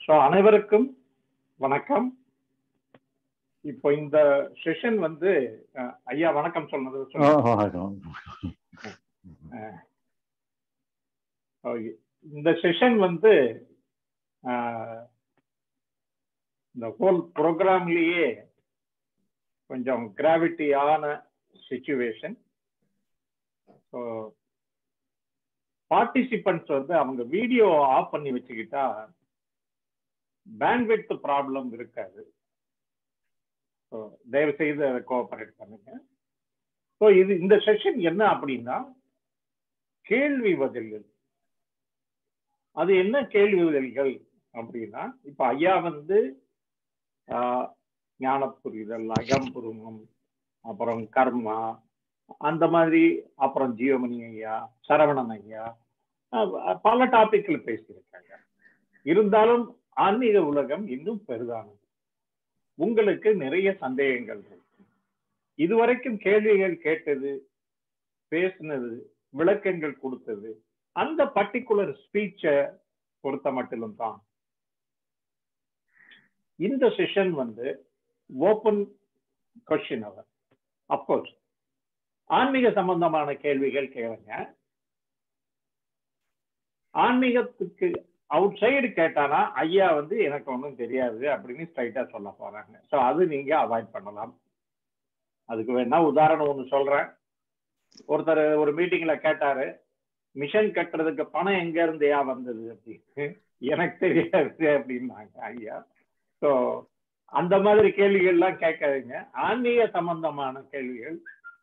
So அனைவருக்கும் வணக்கம் இப்போ இந்த செஷன் வந்து அஹ், ஐயா வணக்கம் சொன்னது ஆ, சொல்லுங்க. வணக்கம் So, இந்த செஷன் வந்து அஹ், இந்த ஹோல் ப்ரோக்ராம்லயே கொஞ்சம் கிராவிட்டியான சுச்சுவேஷன் ஸோ பார்ட்டிசிபென்ட்ஸ் வந்து அவங்க வீடியோ ஆஃப் பண்ணி வச்சுக்கிட்டா பேண்ட்வித் ப்ராப்ளம் இருக்காது ஸோ தயவு செய்து அதை கோஆபரேட் பண்ணுங்க ஸோ இது இந்த செஷன் என்ன அப்படின்னா கேள்வி பதில்கள் அது என்ன கேள்வி பதில்கள் அப்படின்னா இப்ப ஐயா வந்து ஆஹ், ஞான புரிதல் அகம்புருமம் அப்புறம் கர்மா அந்த மாதிரி அப்புறம் ஜீவமணி ஐயா சரவணன் ஐயா ஆஹ், பல டாபிக்ல பேசியிருக்காங்க இருந்தாலும் ஆன்மீக உலகம் இன்னும் பெரிதானது உங்களுக்கு நிறைய சந்தேகங்கள் இருக்கு இதுவரைக்கும் கேள்விகள் கேட்டது பேசினது விளக்கங்கள் கொடுத்தது அந்த பர்டிகுலர் ஸ்பீச்சை பொறுத்த மட்டிலும் தான் இந்த செஷன் வந்து ஓப்பன் கொஸ்டின் அவர் அப்கோர்ஸ் ஆன்மீக சம்பந்தமான கேள்விகள் கேளுங்க ஆன்மீகத்துக்கு அவுட் சைடு கேட்டானா ஐயா வந்து எனக்கு ஒன்றும் தெரியாது அப்படின்னு ஸ்ட்ரைட்டா சொல்ல போறாங்க ஸோ அது நீங்க அவாய்ட் பண்ணலாம் அதுக்கு வேணா உதாரணம் ஒன்று சொல்றேன் ஒருத்தர் ஒரு மீட்டிங்ல கேட்டாரு மிஷன் கட்டுறதுக்கு பணம் எங்க இருந்து ஏன் வந்தது அப்படின்னு எனக்கு தெரியாது அப்படின்னாங்க ஐயா ஸோ அந்த மாதிரி கேள்விகள்லாம் கேட்காதீங்க ஆன்மீக சம்பந்தமான கேள்விகள்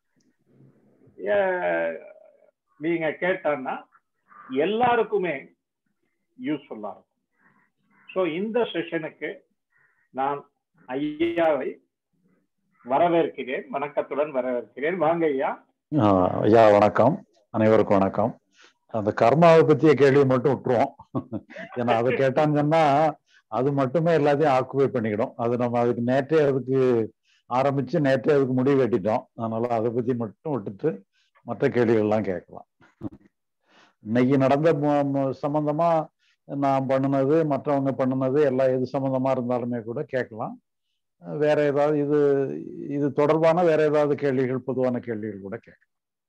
அஹ், நீங்க கேட்டோன்னா எல்லாருக்குமே யூஸ்ஃபுல்லா இருக்கும் ஸோ இந்த செஷனுக்கு நான் ஐயாவை வரவேற்கிறேன் வணக்கத்துடன் வரவேற்கிறேன் வாங்க ஐயா ஆ, ஐயா வணக்கம் அனைவருக்கும் வணக்கம் அந்த கர்மாவை பத்திய கேள்வி மட்டும் விட்டுருவோம் ஏன்னா அதை கேட்டான்னு சொன்னா அது மட்டுமே எல்லாத்தையும் ஆக்குபை பண்ணிக்கிடும் அது நம்ம அதுக்கு நேற்றே அதுக்கு ஆரம்பிச்சு நேற்றே அதுக்கு முடிவு கட்டிட்டோம் அதனால அதை பத்தி மட்டும் விட்டுட்டு மற்ற கேள்விகள்லாம் கேட்கலாம் இன்னைக்கு நடந்த மு- மு- சம்பந்தமா நான் பண்ணினது மற்றவங்க பண்ணினது எல்லாம் எது சம்பந்தமா இருந்தாலுமே கூட கேட்கலாம் வேற ஏதாவது இது இது தொடர்பான வேற ஏதாவது கேள்விகள் பொதுவான கேள்விகள் கூட கேட்கலாம்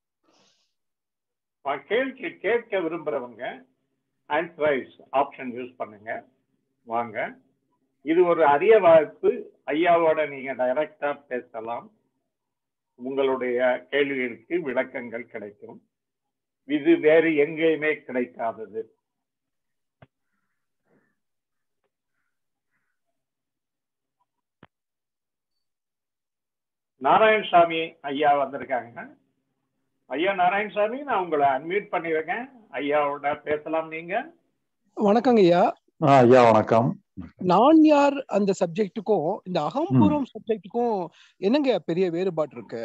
வா- கேள்வி கேட்க விரும்புறவங்க ஹேண்ட் ரைஸ் ஆப்ஷன் யூஸ் பண்ணுங்க வாங்க இது ஒரு அரிய வாய்ப்பு ஐயாவோட நீங்க டைரக்டா பேசலாம் உங்களுடைய கேள்விகளுக்கு விளக்கங்கள் கிடைக்கும் இது வேறு எங்கேயுமே கிடைக்காதது நாராயணசாமி ஐயா வந்திருக்காங்க ஐயா நாராயணசாமி நான் உங்களை அன்மியூட் பண்ணிருக்கேன் ஐயாவோட பேசலாம் நீங்க வணக்கங்க ஐயா ஆ, ஐயா வணக்கம் நான் யார் அந்த சப்ஜெக்ட்டுக்கும் இந்த அகம்பூர்வம் சப்ஜெக்ட்டுக்கும் என்னங்க பெரிய வேறுபாடு இருக்கு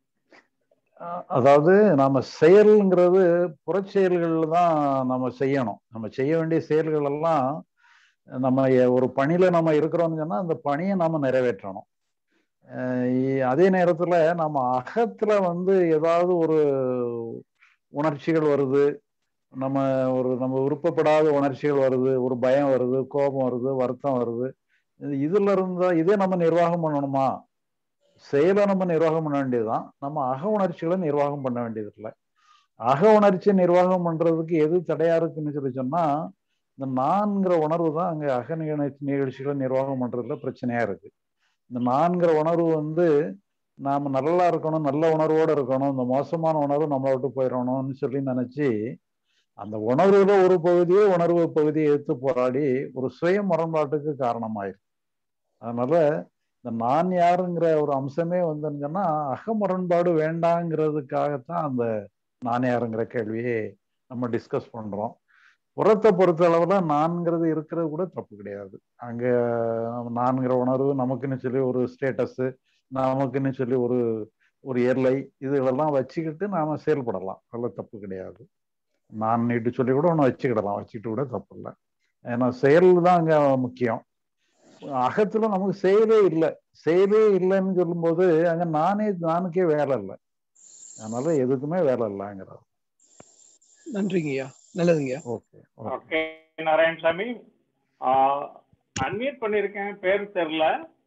அ- அதாவது நாம செயல்ங்கிறது புறச்செயல்கள் தான் நம்ம செய்யணும் நம்ம செய்ய வேண்டிய செயல்கள் எல்லாம் நம்ம எ- ஒரு பணியில நம்ம இருக்கிறோம்னு சொன்னா அந்த பணியை நாம நிறைவேற்றணும் அஹ் இ- அதே நேரத்துல நம்ம அகத்துல வந்து ஏதாவது ஒரு உணர்ச்சிகள் வருது நம்ம ஒரு நம்ம விருப்பப்படாத உணர்ச்சிகள் வருது ஒரு பயம் வருது கோபம் வருது வருத்தம் வருது இது- இதுல இருந்தா இதே நம்ம நிர்வாகம் பண்ணணுமா செயலை நம்ம நிர்வாகம் பண்ண வேண்டியதுதான் நம்ம அக உணர்ச்சிகளை நிர்வாகம் பண்ண வேண்டியது இல்லை அக உணர்ச்சியை நிர்வாகம் பண்றதுக்கு எது தடையா இருக்குன்னு சொல்லி சொன்னா இந்த நான்கிற உணர்வு தான் அங்க அக நிகழ்ச்சி நிகழ்ச்சிகளை நிர்வாகம் பண்றதுல பிரச்சனையா இருக்கு இந்த நான்கிற உணர்வு வந்து நாம நல்லா இருக்கணும் நல்ல உணர்வோட இருக்கணும் இந்த மோசமான உணர்வு நம்மளை விட்டு போயிடணும்னு சொல்லி நினைச்சு அந்த உணர்வுல ஒரு பகுதியே உணர்வு பகுதியை எடுத்து போராடி ஒரு சுய முரண்பாட்டுக்கு காரணமாயிருக்கு அதனால இந்த நான் யாருங்கிற ஒரு அம்சமே வந்துன்னு சொன்னா அக முரண்பாடு வேண்டாங்கிறதுக்காகத்தான் அந்த நான் யாருங்கிற கேள்வியை நம்ம டிஸ்கஸ் பண்றோம் புறத்தை பொறுத்த அளவுல நான்கிறது இருக்கிறது கூட தப்பு கிடையாது அங்க நம்ம நான்கிற உணர்வு நமக்குன்னு சொல்லி ஒரு ஸ்டேட்டஸ் நமக்குன்னு சொல்லி ஒரு ஒரு எல்லை இதுகளெல்லாம் வச்சுக்கிட்டு நாம செயல்படலாம் அதெல்லாம் தப்பு கிடையாது நான் நீட்டு சொல்லி கூட ஒன்று வச்சுக்கிடலாம் வச்சுக்கிட்டு கூட தப்பு இல்லை ஏன்னா செயல் தான் அங்க முக்கியம் அகத்துல நமக்கு செயலே இல்லை செயலே இல்லைன்னு சொல்லும்போது அங்க நானே நானுக்கே வேலை இல்லை அதனால எதுக்குமே வேலை இல்லைங்கிறார் நன்றிங்க ஐயா நல்லதுங்க ஐயா ஓகே ஓகே நாராயணசாமி ஆஹ், அன்மியூட் பண்ணிருக்கேன் பேர் தெரியல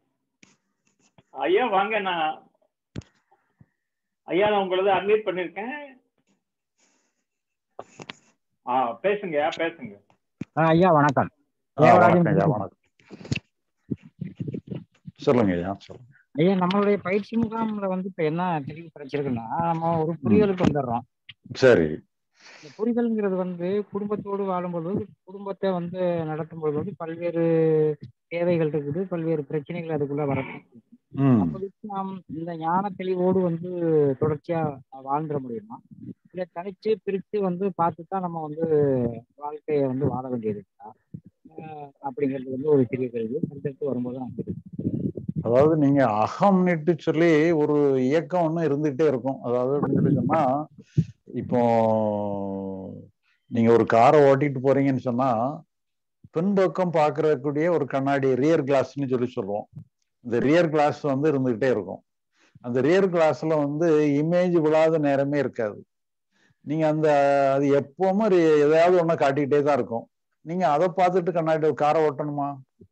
ஐயா வாங்க நான் ஐயா நான் உங்களது அன்மியூட் பண்ணிருக்கேன் ஆ பேசுங்க பேசுங்க ஆ, ஐயா வணக்கம் ஆ, தேவராஜன் வணக்கம் ஐயா வணக்கம் சொல்லுங்க ஐயா சொல்லுங்க ஐயா நம்மளுடைய பயிற்சி முகாம்ல வந்து இப்ப என்ன தெளிவு கிடைச்சிருக்குன்னா நம்ம ஒரு புரிதலுக்கு வந்துடுறோம் சரி இந்த புரிதல்ங்கிறது வந்து குடும்பத்தோடு வாழும்போது குடும்பத்தை வந்து நடத்தும் பொழுது வந்து பல்வேறு தேவைகள் இருக்குது பல்வேறு பிரச்சனைகள் அதுக்குள்ள வரணும் ம் அப்போதைக்கு நாம் இந்த ஞான தெளிவோடு வந்து தொடர்ச்சியா வாழ்ந்துட முடியுமா இல்ல தனிச்சு பிரிச்சு வந்து பார்த்து தான் நம்ம வந்து வாழ்க்கையை வந்து வாழ வேண்டியது இருக்கா ஆஹ் அப்படிங்கிறது வந்து ஒரு சிறிய கேள்வி அடுத்தடுத்து வரும்போது நான் தெரியும் அதாவது நீங்க அகம்னுட்டு சொல்லி ஒரு இயக்கம் ஒண்ணு இருந்துகிட்டே இருக்கும் அதாவது அப்படின்னு சொல்லி சொன்னா இப்போ நீங்க ஒரு காரை ஓட்டிட்டு போறீங்கன்னு சொன்னா பின்பக்கம் பார்க்கறக்கூடிய ஒரு கண்ணாடி ரியர் கிளாஸ்னு சொல்லி சொல்லுவோம் இந்த ரியர் கிளாஸ் வந்து இருந்துகிட்டே இருக்கும் அந்த ரியர் கிளாஸ்ல வந்து இமேஜ் விழாத நேரமே இருக்காது நீங்க அந்த அது எப்பவுமே ஒரு எதையாவது ஒண்ணு காட்டிக்கிட்டே தான் இருக்கும் நீங்க அதை பார்த்துட்டு கண்ணாடி காரை ஓட்டணுமா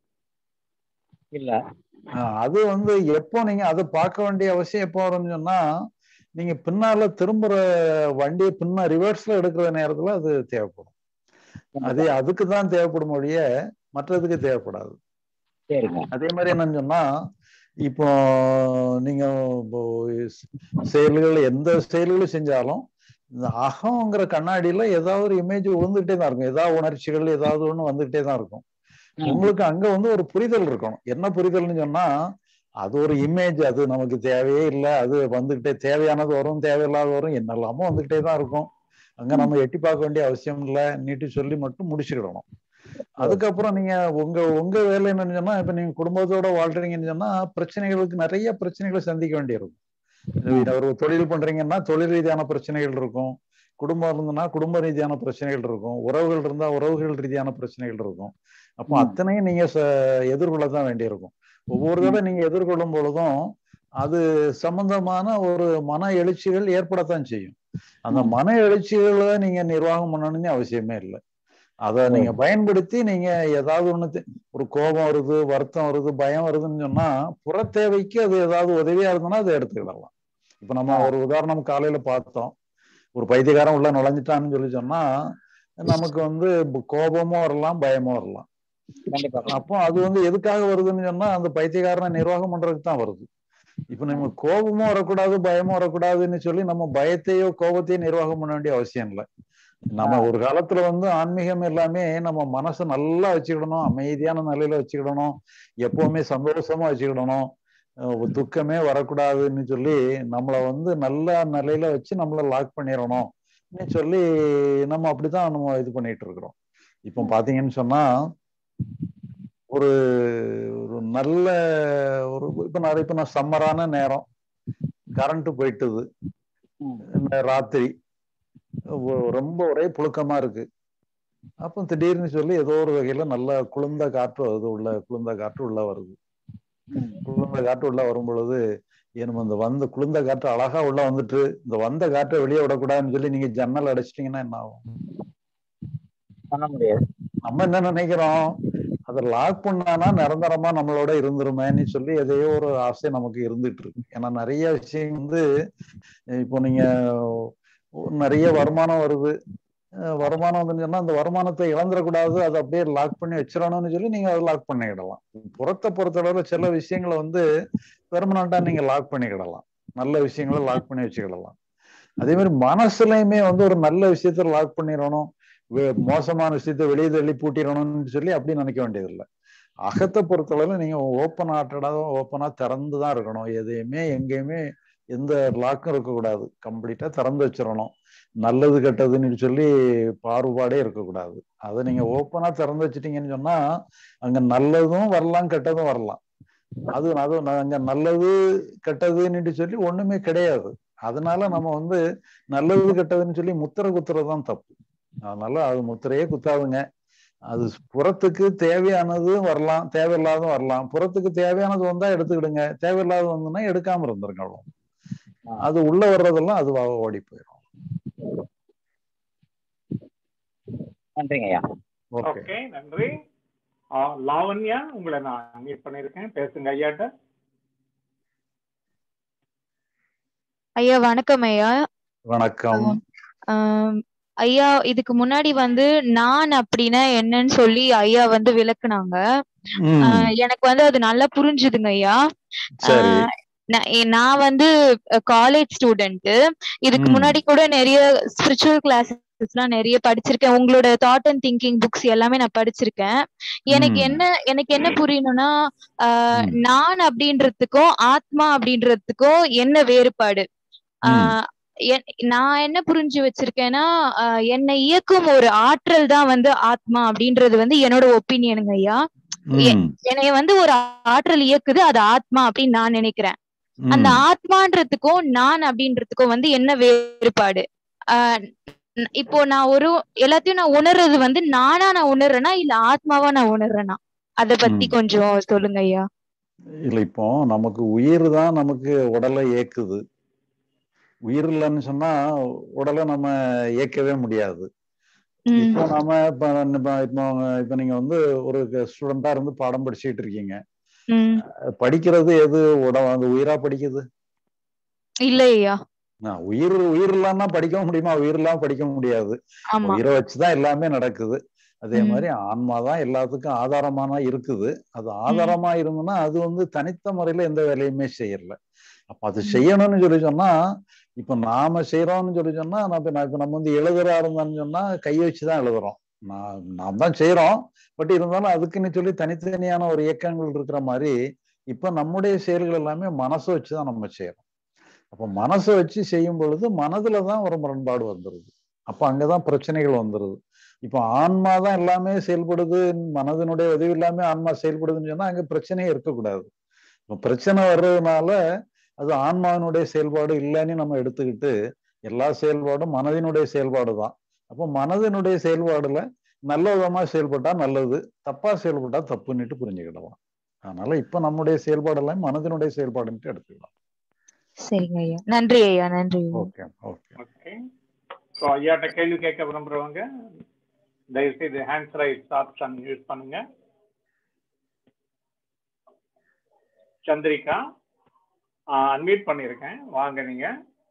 இல்ல ஆஹ் அது வந்து எப்போ நீங்க அதை பார்க்க வேண்டிய அவசியம் எப்போ வரும்னு சொன்னா நீங்க பின்னால திரும்புற வண்டியை பின்ன ரிவர்ஸ்ல எடுக்கிற நேரத்துல அது தேவைப்படும் அது அதுக்கு தான் தேவைப்படும் ஒழிய மற்றதுக்கு தேவைப்படாது சரிங்க அதே மாதிரி என்னன்னு சொன்னா இப்போ நீங்க இப்போ செயல்கள் எந்த செயல்களும் செஞ்சாலும் இந்த அகங்கிற கண்ணாடியில ஏதாவது ஒரு இமேஜ் விழுந்துகிட்டே தான் இருக்கும் ஏதாவது உணர்ச்சிகள் ஏதாவது ஒண்ணு வந்துகிட்டே தான் இருக்கும் உங்களுக்கு அங்க வந்து ஒரு புரிதல் இருக்கணும் என்ன புரிதல்னு சொன்னா அது ஒரு இமேஜ் அது நமக்கு தேவையே இல்லை அது வந்துகிட்டே தேவையானது வரும் தேவையில்லாத வரும் என்னெல்லாமோ வந்துகிட்டே தான் இருக்கும் அங்க நம்ம எட்டி பார்க்க வேண்டிய அவசியம் இல்லை நீட்டு சொல்லி மட்டும் முடிச்சுக்கிடணும் அதுக்கப்புறம் நீங்க உங்க உங்க வேலை என்னன்னு சொன்னா இப்ப நீங்க குடும்பத்தோட வாழ்றீங்கன்னு சொன்னா பிரச்சனைகளுக்கு நிறைய பிரச்சனைகளை சந்திக்க வேண்டியிருக்கும் இது ஒரு தொழில் பண்றீங்கன்னா தொழில் ரீதியான பிரச்சனைகள் இருக்கும் குடும்பம் இருந்ததுன்னா குடும்ப ரீதியான பிரச்சனைகள் இருக்கும் உறவுகள் இருந்தா உறவுகள் ரீதியான பிரச்சனைகள் இருக்கும் அப்போ அத்தனையும் நீங்க ச- எதிர்கொள்ளத்தான் வேண்டியிருக்கும் ஒவ்வொரு தடவை நீங்க எதிர்கொள்ளும் பொழுதும் அது சம்பந்தமான ஒரு மன எழுச்சிகள் ஏற்படத்தான் செய்யும் அந்த மன எழுச்சிகளை நீங்க நிர்வாகம் பண்ணணும்னு அவசியமே இல்லை அதை நீங்க பயன்படுத்தி நீங்க ஏதாவது ஒண்ணு தெ- ஒரு கோபம் வருது வருத்தம் வருது பயம் வருதுன்னு சொன்னா புற தேவைக்கு அது ஏதாவது உதவியா இருந்ததுன்னா அதை எடுத்துக்கிடலாம் இப்ப நம்ம ஒரு உதாரணம் காலையில பார்த்தோம் ஒரு பைத்தியக்காரன் உள்ள நுழைஞ்சிட்டான்னு சொல்லி சொன்னா நமக்கு வந்து ப- கோபமும் வரலாம் பயமும் வரலாம் கண்டிப்பா அப்போ அது வந்து எதுக்காக வருதுன்னு சொன்னா அந்த பைத்தியக்காரனை நிர்வாகம் பண்றதுக்கு தான் வருது இப்ப நம்ம கோபமும் வரக்கூடாது பயமும் வரக்கூடாதுன்னு சொல்லி நம்ம பயத்தையோ கோபத்தையோ நிர்வாகம் பண்ண வேண்டிய அவசியம் இல்லை நம்ம ஒரு காலத்துல வந்து ஆன்மீகம் எல்லாமே நம்ம மனசை நல்லா வச்சுக்கிடணும் அமைதியான நிலையில வச்சுக்கிடணும் எப்பவுமே சந்தோஷமா வச்சுக்கிடணும் அஹ் துக்கமே வரக்கூடாதுன்னு சொல்லி நம்மளை வந்து நல்ல நிலையில வச்சு நம்மள லாக் பண்ணிடணும் சொல்லி நம்ம அப்படித்தான் நம்ம இது பண்ணிட்டு இருக்கிறோம் இப்போ பாத்தீங்கன்னு சொன்னா ஒரு ஒரு நல்ல ஒரு இப்ப நான் இப்ப நான் சம்மரான நேரம் கரண்ட் போயிட்டுது இந்த ராத்திரி ஒ- ரொம்ப ஒரே புழுக்கமா இருக்கு அப்போ திடீர்னு சொல்லி ஏதோ ஒரு வகையில நல்ல குளிர்ந்த காற்று வருது உள்ள குளிர்ந்த காற்று உள்ள வருது குளிர்ந்த காற்று உள்ள வரும் பொழுது ஏனும் அந்த வந்த குளிர்ந்த காற்று அழகா உள்ள வந்துட்டு இந்த வந்த காற்றை வெளியே விடக்கூடாதுன்னு சொல்லி நீங்க ஜன்னல் அடைச்சிட்டீங்கன்னா என்ன ஆகும் பண்ண முடியாது நம்ம என்ன நினைக்கிறோம் அதை லாக் பண்ணானா நிரந்தரமா நம்மளோட இருந்துருமேன்னு சொல்லி எதையோ ஒரு ஆசை நமக்கு இருந்துட்டு இருக்கு ஏன்னா நிறைய விஷயம் வந்து இப்போ நீங்க நிறைய வருமானம் வருது அஹ் வருமானம் வந்துன்னு சொன்னா அந்த வருமானத்தை இழந்துடக்கூடாது அதை அப்படியே லாக் பண்ணி வச்சிடணும்னு சொல்லி நீங்க அதை லாக் பண்ணிக்கிடலாம் புறத்தை பொறுத்தளவுல சில விஷயங்களை வந்து பெர்மனண்டா நீங்க லாக் பண்ணிக்கிடலாம் நல்ல விஷயங்களை லாக் பண்ணி வச்சுக்கிடலாம் அதே மாதிரி மனசுலயுமே வந்து ஒரு நல்ல விஷயத்த லாக் பண்ணிடணும் வே- மோசமான விஷயத்த வெளியே தள்ளி பூட்டிடணும்னு சொல்லி அப்படி நினைக்க வேண்டியதில்லை அகத்தை பொறுத்தளவு நீங்க ஓப்பன் ஹார்ட்டடா ஓப்பனா திறந்து தான் இருக்கணும் எதையுமே எங்கேயுமே எந்த லாக்கும் இருக்கக்கூடாது கம்ப்ளீட்டா திறந்து வச்சிடணும் நல்லது கெட்டதுன்னு சொல்லி பாகுபாடே இருக்கக்கூடாது அதை நீங்க ஓப்பனா திறந்து வச்சிட்டீங்கன்னு சொன்னா அங்க நல்லதும் வரலாம் கெட்டதும் வரலாம் அது அது அங்க நல்லது கெட்டதுன்னு சொல்லி ஒண்ணுமே கிடையாது அதனால நம்ம வந்து நல்லது கெட்டதுன்னு சொல்லி முத்திரை குத்துறதுதான் தப்பு அதனால அது முத்திரையே குத்தாதுங்க அது புறத்துக்கு தேவையானதும் வரலாம் தேவையில்லாததும் வரலாம் புறத்துக்கு தேவையானது வந்தா எடுத்துக்கிடுங்க தேவையில்லாத வந்துன்னா எடுக்காம இருந்துருங்க அவ்வளவு அது உள்ள வர்றதெல்லாம் அதுவாக ஓடி போயிடும் நன்றிங்க ஐயா ஓகே ஓகே நன்றி ஆ, லாவண்யா உங்களை நான் மீட் பண்ணியிருக்கேன் பேசுங்க ஐயாட்ட ஐயா வணக்கம் ஐயா வணக்கம் ஆம், ஐயா இதுக்கு முன்னாடி வந்து நான் அப்படின்னா என்னன்னு சொல்லி ஐயா வந்து விளக்குனாங்க ம், ஆஹ் எனக்கு வந்து அது நல்லா புரிஞ்சுதுங்க ஐயா சரி ஆஹ் நான் எ- நான் வந்து காலேஜ் ஸ்டூடெண்ட் இதுக்கு ம். முன்னாடி கூட நிறைய ஸ்பிரிச்சுவல் கிளாஸஸ்லாம் நிறைய படிச்சிருக்கேன் உங்களோட தாட் அண்ட் திங்கிங் புக்ஸ் எல்லாமே நான் படிச்சிருக்கேன் எனக்கு ம். என்ன எனக்கு என்ன புரியணும்னா ஆஹ் ம். நான் அப்படின்றதுக்கும் ஆத்மா அப்படின்றதுக்கும் என்ன வேறுபாடு ம். ஆஹ் என்- நான் என்ன புரிஞ்சு வச்சிருக்கேன்னா ஆஹ் என்னை இயக்கும் ஒரு ஆற்றல் தான் வந்து ஆத்மா அப்படின்றது வந்து என்னோட ஒப்பீனியனுங்க ஐயா எ- ம், என்னைய வந்து ஒரு ஆற்றல் இயக்குது அது ஆத்மா அப்படின்னு நான் நினைக்கிறேன் அந்த ம். ஆத்மான்றதுக்கும் நான் அப்படின்றதுக்கும் வந்து என்ன வேறுபாடு ஆஹ் ந- இப்போ நான் ஒரு எல்லாத்தையும் நான் உணர்றது வந்து நானா நான் உணர்றேனா இல்ல ஆத்மாவா நான் உணர்றேனா அத பத்தி ம். கொஞ்சம் சொல்லுங்க ஐயா இல்ல இப்போ நமக்கு உயிர் தான் நமக்கு உடலை இயக்குது உயிர் இல்லைன்னு சொன்னா உடலை நம்ம இயக்கவே முடியாது உம் இப்போ நாம இப்ப இப்ப இப்போ இப்ப நீங்க வந்து ஒரு ஸ்டூடெண்டா இருந்து பாடம் படிச்சுட்டு இருக்கீங்க உம் படிக்கிறது எது உட அந்த உயிரா படிக்குது இல்ல ஐயா நான் உயிர் உயிர் இல்லாம படிக்க முடியுமா உயிர் இல்லாம படிக்க முடியாது ஆமா உயிரை வச்சுதான் எல்லாமே நடக்குது அதே ம். மாதிரி ஆன்மா தான் எல்லாத்துக்கும் ஆதாரமான இருக்குது அது ஆதாரமா இருந்ததுன்னா அது வந்து தனித்த முறையில எந்த வேலையுமே செய்யல அப்ப அது செய்யணும்னு சொல்லி சொன்னா இப்ப நாம செய்யறோம்னு சொல்லி சொன்னா நான் இப்ப நான் இப்ப நம்ம வந்து எழுதுறா இருந்தான்னு சொன்னா கை வச்சுதான் எழுதுறோம் நான் நாம் தான் செய்யறோம் பட் இருந்தாலும் அதுக்குன்னு சொல்லி தனித்தனியான ஒரு இயக்கங்கள் இருக்கிற மாதிரி இப்ப நம்முடைய செயல்கள் எல்லாமே மனசை வச்சுதான் நம்ம செய்யறோம் அப்ப மனசை வச்சு செய்யும் பொழுது மனதுல தான் ஒரு முரண்பாடு வந்துருது அப்ப அங்கதான் பிரச்சனைகள் வந்துருது இப்ப ஆன்மா தான் எல்லாமே செயல்படுது மனதினுடைய உதவி இல்லாம ஆன்மா செயல்படுதுன்னு சொன்னா அங்க பிரச்சனையே இருக்கக்கூடாது இப்ப பிரச்சனை வர்றதுனால அது ஆன்மாவினுடைய செயல்பாடு இல்லைன்னு நம்ம எடுத்துக்கிட்டு எல்லா செயல்பாடும் மனதினுடைய செயல்பாடு தான் அப்போ மனதினுடைய செயல்பாடுல நல்ல விதமா செயல்பட்டா நல்லது தப்பா செயல்பட்டா தப்புன்னுட்டு புரிஞ்சுக்கிடலாம் அதனால இப்ப நம்முடைய செயல்பாடு எல்லாம் மனதினுடைய செயல்பாடுன்ட்டு எடுத்துக்கலாம் சரிங்க ஐயா நன்றி ஐயா நன்றி ஐயா. ஓகே ஓகே ஓகே ஸோ ஐயாட்ட கேள்வி கேட்க விரும்புறவங்க தயவுசெய்து ஹேண்ட்ஸ் ரைஸ் ஆப்ஷன் யூஸ் பண்ணுங்க சந்திரிகா அன்மியூட் பண்ணியிருக்கேன் வாங்க நீங்க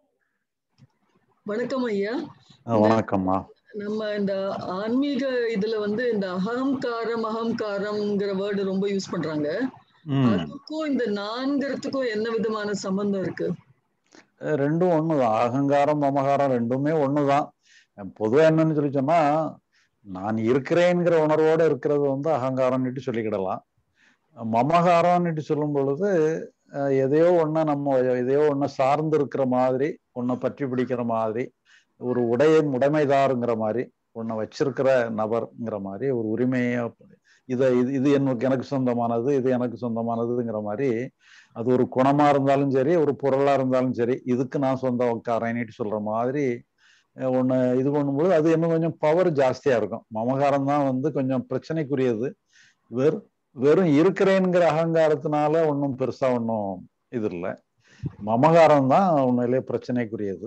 வணக்கம் ஐயா அஹ் வணக்கம்மா நம்ம இந்த ஆன்மீக இதுல வந்து இந்த அகங்காரம் அகங்காரம்ங்கிற வேர்டு ரொம்ப யூஸ் பண்றாங்க ம் அதுக்கும் இந்த நான்கிறதுக்கும் என்ன விதமான சம்பந்தம் இருக்கு அஹ் ரெண்டும் ஒண்ணுதான் அகங்காரம் மமகாரம் ரெண்டுமே ஒண்ணுதான் அஹ் பொதுவா என்னன்னு சொல்லி சொன்னா நான் இருக்கிறேங்கிற உணர்வோட இருக்கிறது வந்து அகங்காரம்னுட்டு சொல்லிக்கிடலாம் மமகாரம்னுட்டு சொல்லும் பொழுது அஹ் எதையோ ஒண்ண நம்ம எதையோ ஒண்ண சார்ந்து இருக்கிற மாதிரி ஒன்ன பற்றி பிடிக்கிற மாதிரி ஒரு உடையின் உடைமைதாருங்கிற மாதிரி ஒன்ன வச்சிருக்கிற நபர்ங்கிற மாதிரி ஒரு உரிமையை இதை இது இது எனக்கு எனக்கு சொந்தமானது இது எனக்கு சொந்தமானதுங்கிற மாதிரி அது ஒரு குணமா இருந்தாலும் சரி ஒரு பொருளா இருந்தாலும் சரி இதுக்கு நான் சொந்தக்காரன்ட்டு சொல்ற மாதிரி அஹ் ஒண்ணு இது பண்ணும்போது அது இன்னும் கொஞ்சம் பவர் ஜாஸ்தியா இருக்கும் மமகாரம் தான் வந்து கொஞ்சம் பிரச்சனைக்குரியது வெறும் வெறும் இருக்கிறேங்கிற அகங்காரத்தினால ஒன்றும் பெருசா ஒன்றும் இது இல்லை மமகாரம் தான் உண்மையிலே பிரச்சனைக்குரியது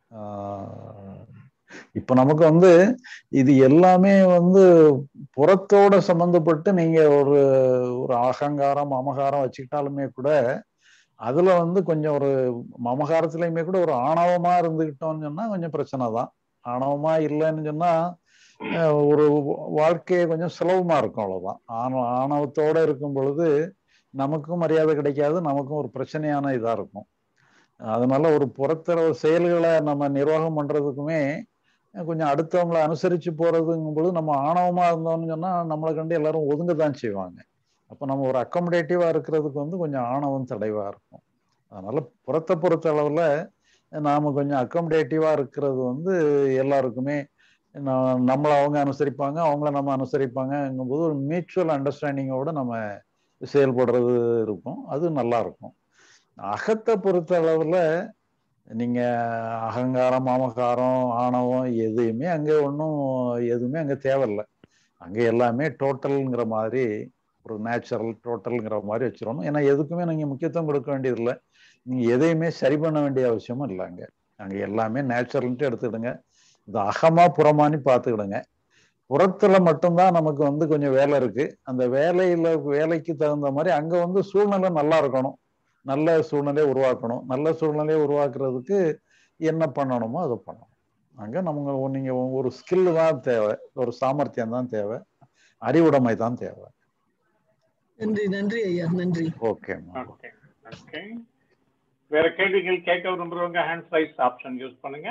ஆஹ் இப்ப நமக்கு வந்து இது எல்லாமே வந்து புறத்தோட சம்பந்தப்பட்டு நீங்க ஒரு ஒரு அகங்காரம் மமகாரம் வச்சுக்கிட்டாலுமே கூட அதுல வந்து கொஞ்சம் ஒரு மமகாரத்திலயுமே கூட ஒரு ஆணவமா இருந்துகிட்டோம்னு சொன்னா கொஞ்சம் பிரச்சனை தான் ஆணவமா இல்லைன்னு சொன்னா அஹ் ஒரு வாழ்க்கையை கொஞ்சம் சுலபமா இருக்கும் அவ்வளவுதான் ஆணவ ஆணவத்தோட இருக்கும் பொழுது நமக்கும் மரியாதை கிடைக்காது நமக்கும் ஒரு பிரச்சனையான இதா இருக்கும் அதனால ஒரு புறத்தர செயல்களை நம்ம நிர்வாகம் பண்றதுக்குமே கொஞ்சம் அடுத்தவங்களை அனுசரிச்சு போறதுங்கும் பொழுது நம்ம ஆணவமா இருந்தோம்னு சொன்னா நம்மளை கண்டு எல்லாரும் ஒதுங்க தான் செய்வாங்க அப்ப நம்ம ஒரு அக்கமடேட்டிவா இருக்கிறதுக்கு வந்து கொஞ்சம் ஆணவம் தடைவா இருக்கும் அதனால புறத்தை பொறுத்த அளவுல நாம கொஞ்சம் அக்கமடேட்டிவா இருக்கிறது வந்து எல்லாருக்குமே ந- நம்மளை அவங்க அனுசரிப்பாங்க அவங்கள நம்ம அனுசரிப்பாங்கங்கும் போது ஒரு மியூச்சுவல் அண்டர்ஸ்டாண்டிங்கோட நம்ம செயல்படுறது இருக்கும் அது நல்லா இருக்கும் அகத்தை பொறுத்த அளவுல நீங்க அகங்காரம் மாமகாரம் ஆணவம் எதுவுமே அங்க ஒன்றும் எதுவுமே அங்க தேவையில்லை அங்க எல்லாமே டோட்டல்ங்கிற மாதிரி ஒரு நேச்சுரல் டோட்டல்ங்கிற மாதிரி வச்சிடணும் ஏன்னா எதுக்குமே நீங்க முக்கியத்துவம் கொடுக்க வேண்டியதில்லை நீங்க எதையுமே சரி பண்ண வேண்டிய அவசியமும் இல்லை அங்க அங்க எல்லாமே நேச்சுரல்ன்ட்டு எடுத்துக்கிடுங்க இது அகமா புறமானு பார்த்துக்கிடுங்க புறத்துல மட்டும்தான் நமக்கு வந்து கொஞ்சம் வேலை இருக்கு அந்த வேலையில வேலைக்கு தகுந்த மாதிரி அங்க வந்து சூழ்நிலை நல்லா இருக்கணும் நல்ல சூழ்நிலையை உருவாக்கணும் நல்ல சூழ்நிலையை உருவாக்குறதுக்கு என்ன பண்ணணுமோ அதை பண்ணணும் அங்க நம்ம நீங்க ஒரு ஸ்கில் தான் தேவை ஒரு சாமர்த்தியம் தான் தேவை அறிவுடைமை தான் தேவை நன்றி நன்றி ஐயா நன்றி ஓகே ஓகே ஓகே வேற கேள்விகள் கேட்க விரும்புறவங்க ஹேண்ட் ரைஸ் ஆப்ஷன் யூஸ் பண்ணுங்க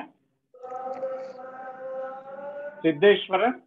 சித்தேஸ்வரன்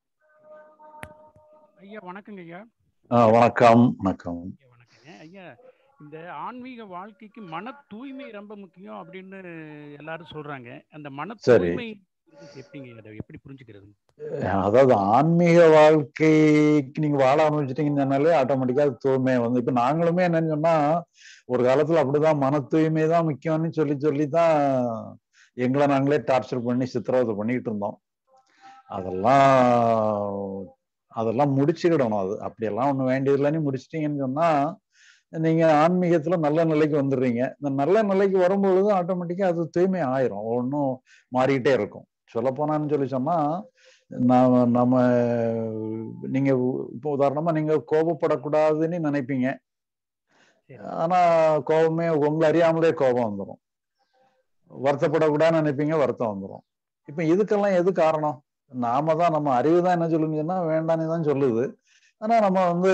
ஐயா வணக்கங்க ஐயா வணக்கம் வணக்கம் ஐயா வணக்கங்க ஐயா இந்த ஆன்மீக வாழ்க்கைக்கு மன தூய்மை ரொம்ப முக்கியம் அப்படின்னு எல்லாரும் சொல்றாங்க அந்த மன சரி. தூய்மை எப்படிங்க அதை எப்படி புரிஞ்சுக்கிறது அதாவது ஆன்மீக வாழ்க்கைக்கு நீங்க வாழ ஆரம்பிச்சிட்டீங்கன்னாலே ஆட்டோமேட்டிக்கா அது தூய்மை வந்து இப்ப நாங்களுமே என்னன்னு சொன்னா ஒரு காலத்துல அப்படிதான் மன தூய்மை தான் முக்கியம்னு சொல்லி சொல்லி தான் எங்களை நாங்களே டார்ச்சர் பண்ணி சித்திரவதை பண்ணிட்டு இருந்தோம் அதெல்லாம் அதெல்லாம் முடிச்சுக்கிடணும் அது அப்படியெல்லாம் ஒண்ணு வேண்டியதில்லைன்னு முடிச்சிட்டீங்கன்னு சொன்னா நீங்க ஆன்மீகத்துல நல்ல நிலைக்கு வந்துடுறீங்க இந்த நல்ல நிலைக்கு வரும்பொழுது ஆட்டோமேட்டிக்கா அது தூய்மை ஆயிரும் ஒன்றும் மாறிக்கிட்டே இருக்கும் சொல்ல போனான்னு சொல்லி சொன்னா நாம நம்ம நீங்க இப்போ உதாரணமா நீங்க கோபப்படக்கூடாதுன்னு நினைப்பீங்க ஆனா கோபமே உங்களை அறியாமலே கோபம் வந்துடும் வருத்தப்படக்கூடாதுன்னு நினைப்பீங்க வருத்தம் வந்துடும் இப்ப இதுக்கெல்லாம் எது காரணம் நாம தான் நம்ம அறிவு தான் என்ன சொல்லுங்கன்னா வேண்டான்னு தான் சொல்லுது ஆனா நம்ம வந்து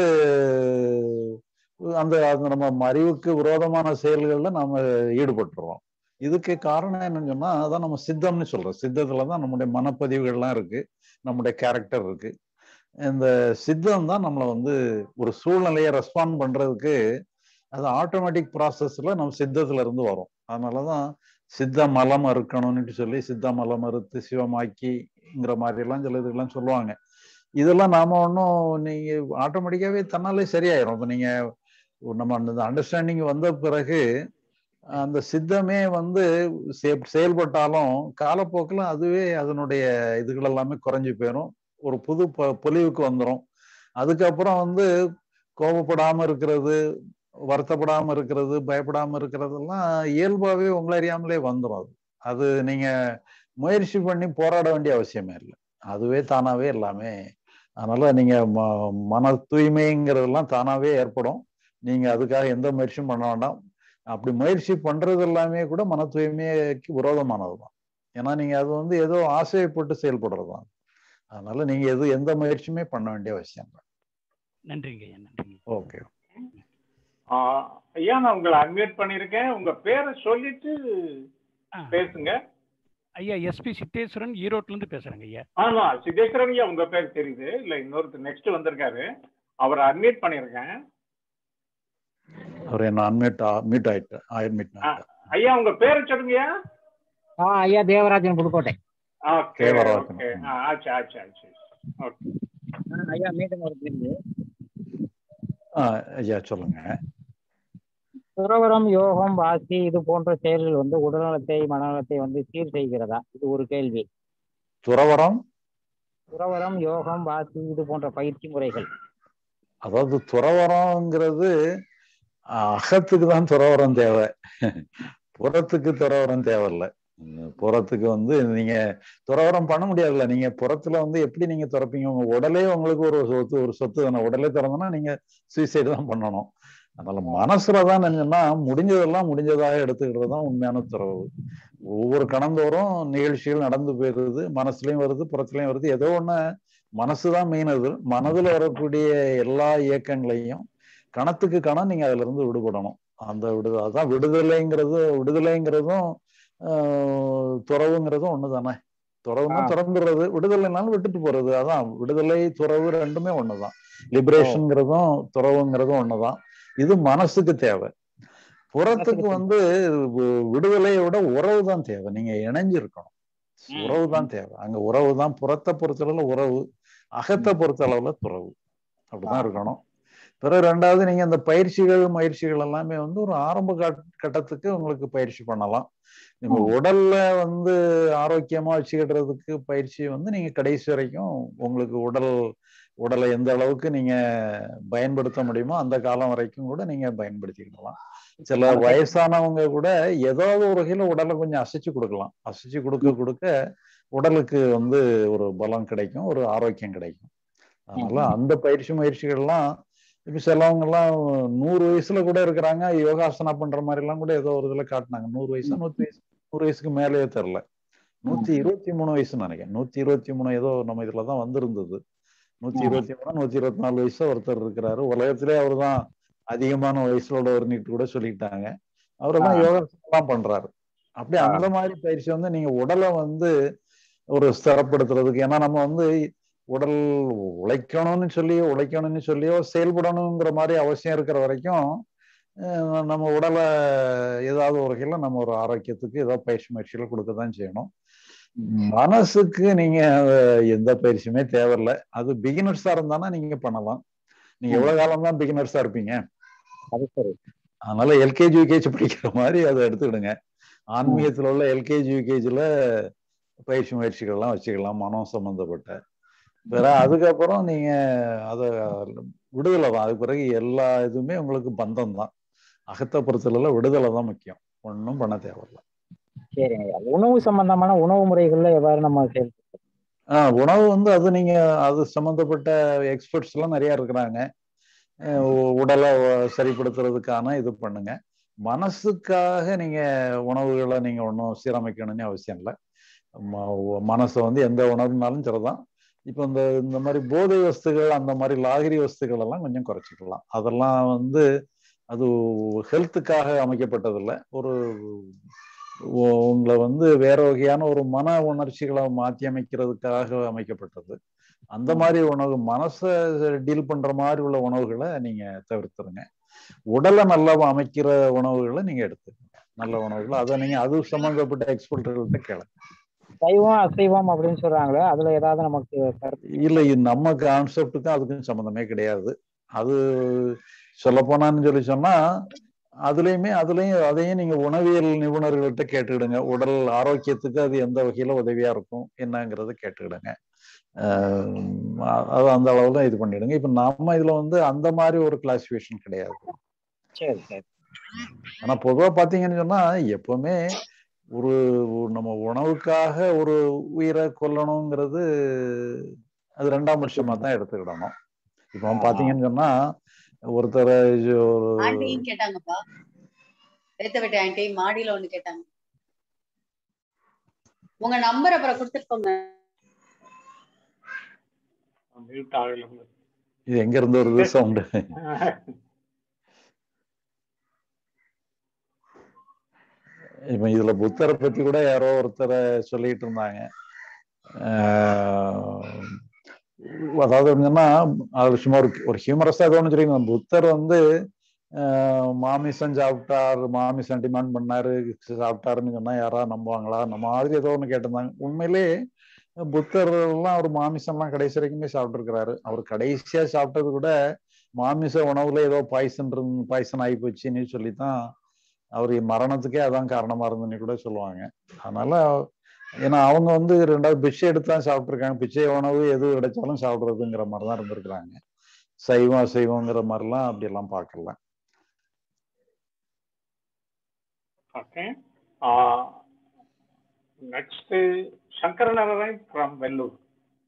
அந்த அந்த நம்ம அறிவுக்கு விரோதமான செயல்கள்ல நாம ஈடுபட்டுறோம் இதுக்கு காரணம் என்னன்னு சொன்னா அதான் நம்ம சித்தம்னு சொல்றோம் சித்தத்துல தான் நம்முடைய மனப்பதிவுகள்லாம் இருக்கு நம்முடைய கேரக்டர் இருக்கு இந்த சித்தம் தான் நம்மளை வந்து ஒரு சூழ்நிலையை ரெஸ்பாண்ட் பண்றதுக்கு அது ஆட்டோமேட்டிக் ப்ராசஸ்ல நம்ம சித்தத்துல இருந்து வரும் அதனாலதான் சித்த மலம் அறுக்கணும்னு சொல்லி சித்த மலம் அறுத்து சிவமாக்கிங்கிற மாதிரி எல்லாம் சில இதுக்கெல்லாம் சொல்லுவாங்க இதெல்லாம் நாம ஒன்றும் நீங்க ஆட்டோமேட்டிக்காவே தன்னாலே சரியாயிரும் இப்போ நீங்க நம்ம அந்த அண்டர்ஸ்டாண்டிங் வந்த பிறகு அந்த சித்தமே வந்து செயல்பட்டாலும் காலப்போக்கில் அதுவே அதனுடைய இதுகள் எல்லாமே குறைஞ்சி போயிடும் ஒரு புது பொ பொலிவுக்கு வந்துடும் அதுக்கப்புறம் வந்து கோபப்படாம இருக்கிறது வருத்தப்படாம இருக்கிறது பயப்படாம இருக்கிறதெல்லாம் இயல்பாகவே உங்களை அறியாமலே வந்துடும் அது அது நீங்க முயற்சி பண்ணி போராட வேண்டிய அவசியமே இல்லை அதுவே தானாவே எல்லாமே அதனால நீங்க ம மன தூய்மைங்கிறதெல்லாம் தானாவே ஏற்படும் நீங்க அதுக்காக எந்த முயற்சியும் பண்ண வேண்டாம் அப்படி முயற்சி பண்றது எல்லாமே கூட மன தூய்மைக்கு விரோதமானது தான் ஏன்னா நீங்க அது வந்து ஏதோ ஆசைப்பட்டு செயல்படுறது தான் அதனால நீங்க எது எந்த முயற்சியுமே பண்ண வேண்டிய அவசியம் இல்லை நன்றிங்க ஐயா நன்றிங்க ஓகே ஐயா நான் உங்களை அன்மியூட் பண்ணிருக்கேன் உங்க பேரை சொல்லிட்டு பேசுங்க ஐயா எஸ்பி சித்தேஸ்வரன் ஈரோட்ல இருந்து பேசுறேங்க ஐயா ஆமா சித்தேஸ்வரன் ஐயா உங்க பேர் தெரியுது இல்ல இன்னொருத்தர் நெக்ஸ்ட் வந்திருக்காரு அவரை அன்மியூட் பண்ணிருக்கேன் அவர் என்ன அன்மியூட் மியூட் ஆயிட்டு அட்மிட் ஐயா உங்க பேரை சொல்லுங்கய்யா ஆ ஐயா தேவராஜன் புதுக்கோட்டை ஓகே ஓகே ஆச்சு ஆச்சு ஆச்சு ஓகே ஐயா மீண்டும் ஒரு கேள்வி ஐயா சொல்லுங்க துறவரம் யோகம் வாசி இது போன்ற செயல்கள் வந்து உடல்நலத்தை மனநலத்தை வந்து சீர் செய்கிறதா இது ஒரு கேள்வி துறவரம் துறவரம் யோகம் வாசி இது போன்ற பயிற்சி முறைகள் அதாவது துறவரம்ங்கிறது அகத்துக்கு தான் துறவரம் தேவை புறத்துக்கு துறவரம் தேவையில்லை புறத்துக்கு வந்து நீங்க துறவரம் பண்ண முடியாதுல்ல நீங்க புறத்துல வந்து எப்படி நீங்க துறப்பீங்க உங்க உடலே உங்களுக்கு ஒரு சொத்து ஒரு சொத்து தானே உடலே திறந்தோம்னா நீங்க சூசைடு தான் பண்ணணும் அதனால மனசுலதான் என்னன்னா முடிஞ்சதெல்லாம் முடிஞ்சதாக எடுத்துக்கிறது தான் உண்மையான துறவு ஒவ்வொரு கணந்தோறும் நிகழ்ச்சிகள் நடந்து போயிருது மனசுலயும் வருது புறத்துலயும் வருது ஏதோ ஒண்ணு மனசுதான் மெயின் அது மனதுல வரக்கூடிய எல்லா இயக்கங்களையும் கணத்துக்கு கணம் நீங்க அதுல இருந்து விடுபடணும் அந்த விடுதலை அதான் விடுதலைங்கிறது விடுதலைங்கிறதும் துறவுங்கிறதும் ஒண்ணுதானே துறவுன்னா திறந்துடுறது விடுதலைனாலும் விட்டுட்டு போறது அதான் விடுதலை துறவு ரெண்டுமே ஒண்ணுதான் லிபரேஷன்ங்கிறதும் துறவுங்கிறதும் ஒண்ணுதான் இது மனசுக்கு தேவை புறத்துக்கு வந்து விடுதலையை விட உறவு தான் தேவை நீங்க இணைஞ்சிருக்கணும் உறவு தான் தேவை அங்க உறவு தான் புறத்தை பொறுத்தளவுல உறவு அகத்தை பொறுத்தளவுல துறவு அப்படிதான் இருக்கணும் பிறகு ரெண்டாவது நீங்க அந்த பயிற்சிகள் முயற்சிகள் எல்லாமே வந்து ஒரு ஆரம்ப கட்டத்துக்கு உங்களுக்கு பயிற்சி பண்ணலாம் நீங்க உடல்ல வந்து ஆரோக்கியமா வச்சுக்கிடுறதுக்கு பயிற்சி வந்து நீங்க கடைசி வரைக்கும் உங்களுக்கு உடல் உடலை எந்த அளவுக்கு நீங்க பயன்படுத்த முடியுமோ அந்த காலம் வரைக்கும் கூட நீங்க பயன்படுத்திக்கலாம் சில வயசானவங்க கூட ஏதாவது ஒரு வகையில உடலை கொஞ்சம் அசைச்சு கொடுக்கலாம் அசைச்சு கொடுக்க கொடுக்க உடலுக்கு வந்து ஒரு பலம் கிடைக்கும் ஒரு ஆரோக்கியம் கிடைக்கும் அதனால அந்த பயிற்சி முயற்சிகள்லாம் இப்ப சிலவங்க எல்லாம் நூறு வயசுல கூட இருக்கிறாங்க யோகாசனா பண்ற மாதிரி எல்லாம் கூட ஏதோ ஒரு இதுல காட்டினாங்க நூறு வயசு நூத்தி வயசு நூறு வயசுக்கு மேலேயே தெரில நூத்தி இருபத்தி மூணு வயசுன்னு நினைக்கிறேன் நூத்தி இருபத்தி மூணு ஏதோ நம்ம இதுலதான் வந்திருந்தது நூத்தி இருபத்தி மூணு நூத்தி இருபத்தி நாலு வயசு ஒருத்தர் இருக்கிறாரு உலகத்திலே அவர் தான் அதிகமான வயசுல உள்ளவர்னிட்டு கூட சொல்லிட்டாங்க அவரெல்லாம் யோகாசனம் பண்றாரு அப்படி அந்த மாதிரி பயிற்சி வந்து நீங்க உடலை வந்து ஒரு ஸ்திரப்படுத்துறதுக்கு ஏன்னா நம்ம வந்து உடல் உழைக்கணும்னு சொல்லி உழைக்கணும்னு சொல்லியோ செயல்படணுங்கிற மாதிரி அவசியம் இருக்கிற வரைக்கும் நம்ம உடலை ஏதாவது ஒரு வகையில் நம்ம ஒரு ஆரோக்கியத்துக்கு ஏதாவது பயிற்சி முயற்சிகளை கொடுக்க தான் செய்யணும் மனசுக்கு நீங்க எந்த பயிற்சியுமே தேவையில்லை அது பிகினர்ஸா இருந்தானா நீங்க பண்ணலாம் நீங்க எவ்வளவு காலம் தான் பிகினர்ஸா இருப்பீங்க அது சரி அதனால எல்கேஜி யூகேஜி படிக்கிற மாதிரி அதை எடுத்துக்கிடுங்க ஆன்மீகத்துல உள்ள எல்கேஜி யூகேஜில பயிற்சி முயற்சிகள்லாம் வச்சுக்கலாம் மனம் சம்பந்தப்பட்ட வேற அதுக்கப்புறம் நீங்க அத விடுதலை தான் அதுக்கு பிறகு எல்லா இதுவுமே உங்களுக்கு பந்தம் தான் அகத்த பொறுத்தல விடுதலை தான் முக்கியம் ஒன்றும் பண்ண தேவையில்லை சரிங்க உணவு சம்பந்தமான உணவு முறைகள்ல எவ்வாறு நம்ம செயல்படுத்தோம் ஆஹ் உணவு வந்து அது நீங்க அது சம்பந்தப்பட்ட எக்ஸ்பர்ட்ஸ் எல்லாம் நிறைய இருக்கிறாங்க உடலை சரிப்படுத்துறதுக்கான இது பண்ணுங்க மனசுக்காக நீங்க உணவுகளை நீங்க ஒன்றும் சீரமைக்கணும்னு அவசியம் இல்லை மனசை வந்து எந்த உணவுனாலும் சரிதான் இப்போ இந்த இந்த மாதிரி போதை வஸ்துகள் அந்த மாதிரி லாகிரி வஸ்துகள் எல்லாம் கொஞ்சம் குறைச்சிக்கலாம் அதெல்லாம் வந்து அது ஹெல்த்துக்காக அமைக்கப்பட்டதில்லை ஒரு உங்களை வந்து வேற வகையான ஒரு மன உணர்ச்சிகளை மாற்றி அமைக்கிறதுக்காக அமைக்கப்பட்டது அந்த மாதிரி உணவு மனசை டீல் பண்ற மாதிரி உள்ள உணவுகளை நீங்க தவிர்த்துருங்க உடலை நல்லா அமைக்கிற உணவுகளை நீங்க எடுத்துக்கங்க நல்ல உணவுகள் அதை நீங்க அது சம்பந்தப்பட்ட எக்ஸ்பர்ட்கள்கிட்ட கேளுங்க சைவம் அசைவம் அப்படின்னு சொல்றாங்களே அதுல ஏதாவது நமக்கு இல்ல நம்ம கான்செப்டுக்கும் அதுக்கும் சம்மந்தமே கிடையாது அது சொல்ல போனான்னு சொல்லி சொன்னா அதுலயுமே அதுலயும் அதையும் நீங்க உணவியல் நிபுணர்கள்ட்ட கேட்டுக்கிடுங்க உடல் ஆரோக்கியத்துக்கு அது எந்த வகையில உதவியா இருக்கும் என்னங்கிறத கேட்டுக்கிடுங்க அது அந்த அளவுல இது பண்ணிடுங்க இப்ப நம்ம இதுல வந்து அந்த மாதிரி ஒரு கிளாசிபிகேஷன் கிடையாது சரி சரி ஆனா பொதுவா பாத்தீங்கன்னு சொன்னா எப்பவுமே ஒரு நம்ம உணவுக்காக ஒரு உயிரை கொல்லணுங்கிறது அது ரெண்டாம் பட்சமா தான் எடுத்துக்கிடணும் இப்போ பாத்தீங்கன்னு சொன்னா ஒருத்தர் ஒரு ஆண்டியும் கேட்டாங்கப்பா ரேத்த வெட்டி ஆண்டி மாடியில ஒண்ணு கேட்டாங்க உங்க நம்பர் அப்புறம் கொடுத்துருக்கோங்க இது எங்க இருந்து வருது சவுண்டு இப்ப இதுல புத்தரை பத்தி கூட யாரோ ஒருத்தரை சொல்லிட்டு இருந்தாங்க அதாவது என்னன்னா அது சும்மா ஒரு ஒரு ஹியூமரஸா ஏதோ ஒன்று தெரியும் புத்தர் வந்து மாமிசம் சாப்பிட்டார் மாமிசம் டிமாண்ட் பண்ணாரு சாப்பிட்டாருன்னு சொன்னா யாராவது நம்புவாங்களா நம்ம மாதிரி ஏதோ ஒன்று கேட்டிருந்தாங்க உண்மையிலே புத்தர் எல்லாம் அவர் மாமிசம்லாம் கடைசி வரைக்குமே சாப்பிட்டுருக்கிறாரு அவர் கடைசியா சாப்பிட்டது கூட மாமிச உணவுல ஏதோ பாய்சன் இருந்து பாய்சன் ஆகி போச்சுன்னு சொல்லித்தான் அவர் மரணத்துக்கே அதான் காரணமா இருந்துன்னு கூட சொல்லுவாங்க அதனால ஏன்னா அவங்க வந்து ரெண்டாவது பிச்சை எடுத்து தான் சாப்பிட்ருக்காங்க பிச்சை உணவு எது கிடைச்சாலும் சாப்பிட்றதுங்கிற மாதிரி தான் இருந்திருக்கிறாங்க சைவம் அசைவங்கிற மாதிரிலாம் அப்படியெல்லாம் பார்க்கல okay next Sankaranarayan from Vellore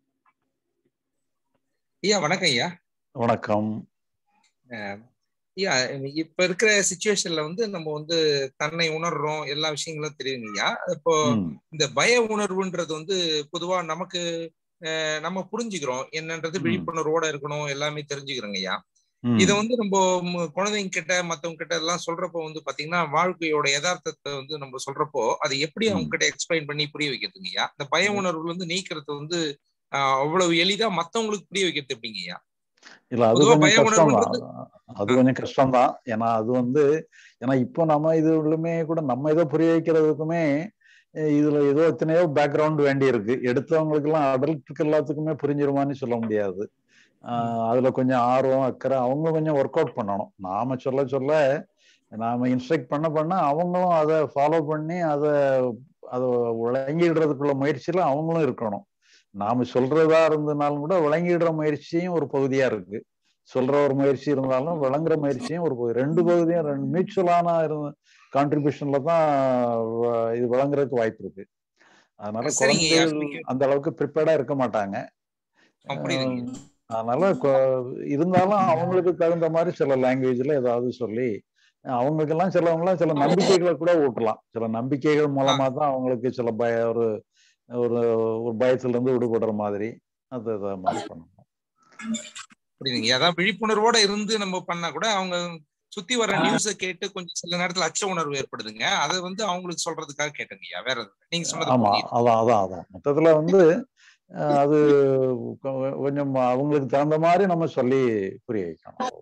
ஐயா வணக்கம் ஐயா வணக்கம் ஐயா இப்ப இருக்கிற சுச்சுவேஷன்ல வந்து நம்ம வந்து தன்னை உணர்றோம் எல்லா விஷயங்களும் தெரியுங்க ஐயா இப்போ இந்த பய உணர்வுன்றது வந்து பொதுவா நமக்கு நம்ம புரிஞ்சுக்கிறோம் என்னன்றது விழிப்புணர்வோட இருக்கணும் எல்லாமே தெரிஞ்சுக்கிறோங்க ஐயா இத வந்து நம்ம குழந்தைங்க கிட்ட மத்தவங்க கிட்ட எல்லாம் சொல்றப்போ வந்து பாத்தீங்கன்னா வாழ்க்கையோட யதார்த்தத்தை வந்து நம்ம சொல்றப்போ அதை எப்படி அவங்க கிட்ட எக்ஸ்பிளைன் பண்ணி புரிய வைக்கிறதுங்க ஐயா இந்த பய உணர்வுல வந்து நீக்கிறது வந்து அவ்வளவு எளிதா மத்தவங்களுக்கு புரிய வைக்கிறது எப்படிங்க ஐயா இல்ல அது கொஞ்சம் கஷ்டம் தான் அது கொஞ்சம் கஷ்டம் தான் ஏன்னா அது வந்து ஏன்னா இப்போ நம்ம இதுலுமே கூட நம்ம ஏதோ புரிய வைக்கிறதுக்குமே இதுல ஏதோ எத்தனையோ பேக்ரவுண்ட் வேண்டி இருக்கு எடுத்தவங்களுக்கு எல்லாம் அடல்ட்டுக்கு எல்லாத்துக்குமே புரிஞ்சிருமான்னு சொல்ல முடியாது அதுல கொஞ்சம் ஆர்வம் அக்கறை அவங்க கொஞ்சம் ஒர்க் அவுட் பண்ணணும் நாம சொல்ல சொல்ல நாம இன்ஸ்ட்ரக்ட் பண்ண பண்ண அவங்களும் அதை ஃபாலோ பண்ணி அதை அதை விளங்கிடுறதுக்குள்ள முயற்சியில அவங்களும் இருக்கணும் நாம சொல்றதா இருந்தனாலும் கூட விளங்கிடுற முயற்சியும் ஒரு பகுதியா இருக்கு சொல்ற ஒரு முயற்சி இருந்தாலும் விளங்குற முயற்சியும் ஒரு பகுதி ரெண்டு பகுதியும் ரெண்டு மியூச்சுவலான கான்ட்ரிபியூஷன்ல தான் இது விளங்குறதுக்கு வாய்ப்பு இருக்கு அதனால சரிங்க ஐயா குழந்தைகள் அப்படி கே- அந்த அளவுக்கு ப்ரிப்பேர்டா இருக்க மாட்டாங்க ஆ, புரியுதுங்க அஹ் அதனால கொ- இருந்தாலும் அவங்களுக்கு தகுந்த மாதிரி சில லாங்குவேஜ்ல ஏதாவது சொல்லி அவங்களுக்கெல்லாம் சிலவங்களாம் சில நம்பிக்கைகளை கூட ஊட்டலாம் சில நம்பிக்கைகள் ஆ மூலமா தான் அவங்களுக்கு சில பய ஒரு ஒரு ஒரு பயத்துல இருந்து விடுபடுற மாதிரி அது அது மாதிரி பண்ணணும் புரியுதுங்க அதான் விழிப்புணர்வோட இருந்து நம்ம பண்ணா கூட அவங்க சுத்தி வர ஆஹ் நியூஸ கேட்டு கொஞ்சம் சில நேரத்துல அச்ச உணர்வு ஏற்படுதுங்க அதை வந்து அவங்களுக்கு சொல்றதுக்காக கேட்டேங்கய்யா வேற எதுவும் இல்ல. நீங்க சொன்னது ஆமா புரியுது அதான் அதான் அதான் மொத்தத்துல வந்து அஹ் அது கொ- கொஞ்சம் அவங்களுக்கு தகுந்த மாதிரி நம்ம சொல்லி புரிய வைக்கணும்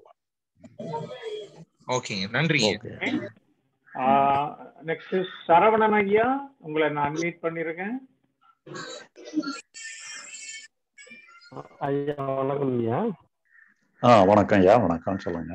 ஓகேங்க நன்றிங்க ஓகே நெக்ஸ்ட் சரவணன் ஐயா உங்களை நான் அன்மீட் பண்ணிருக்கேன் ஐயா வணக்கம் ஐயா ஆ வணக்கம் ஐயா வணக்கம் சொல்லுங்க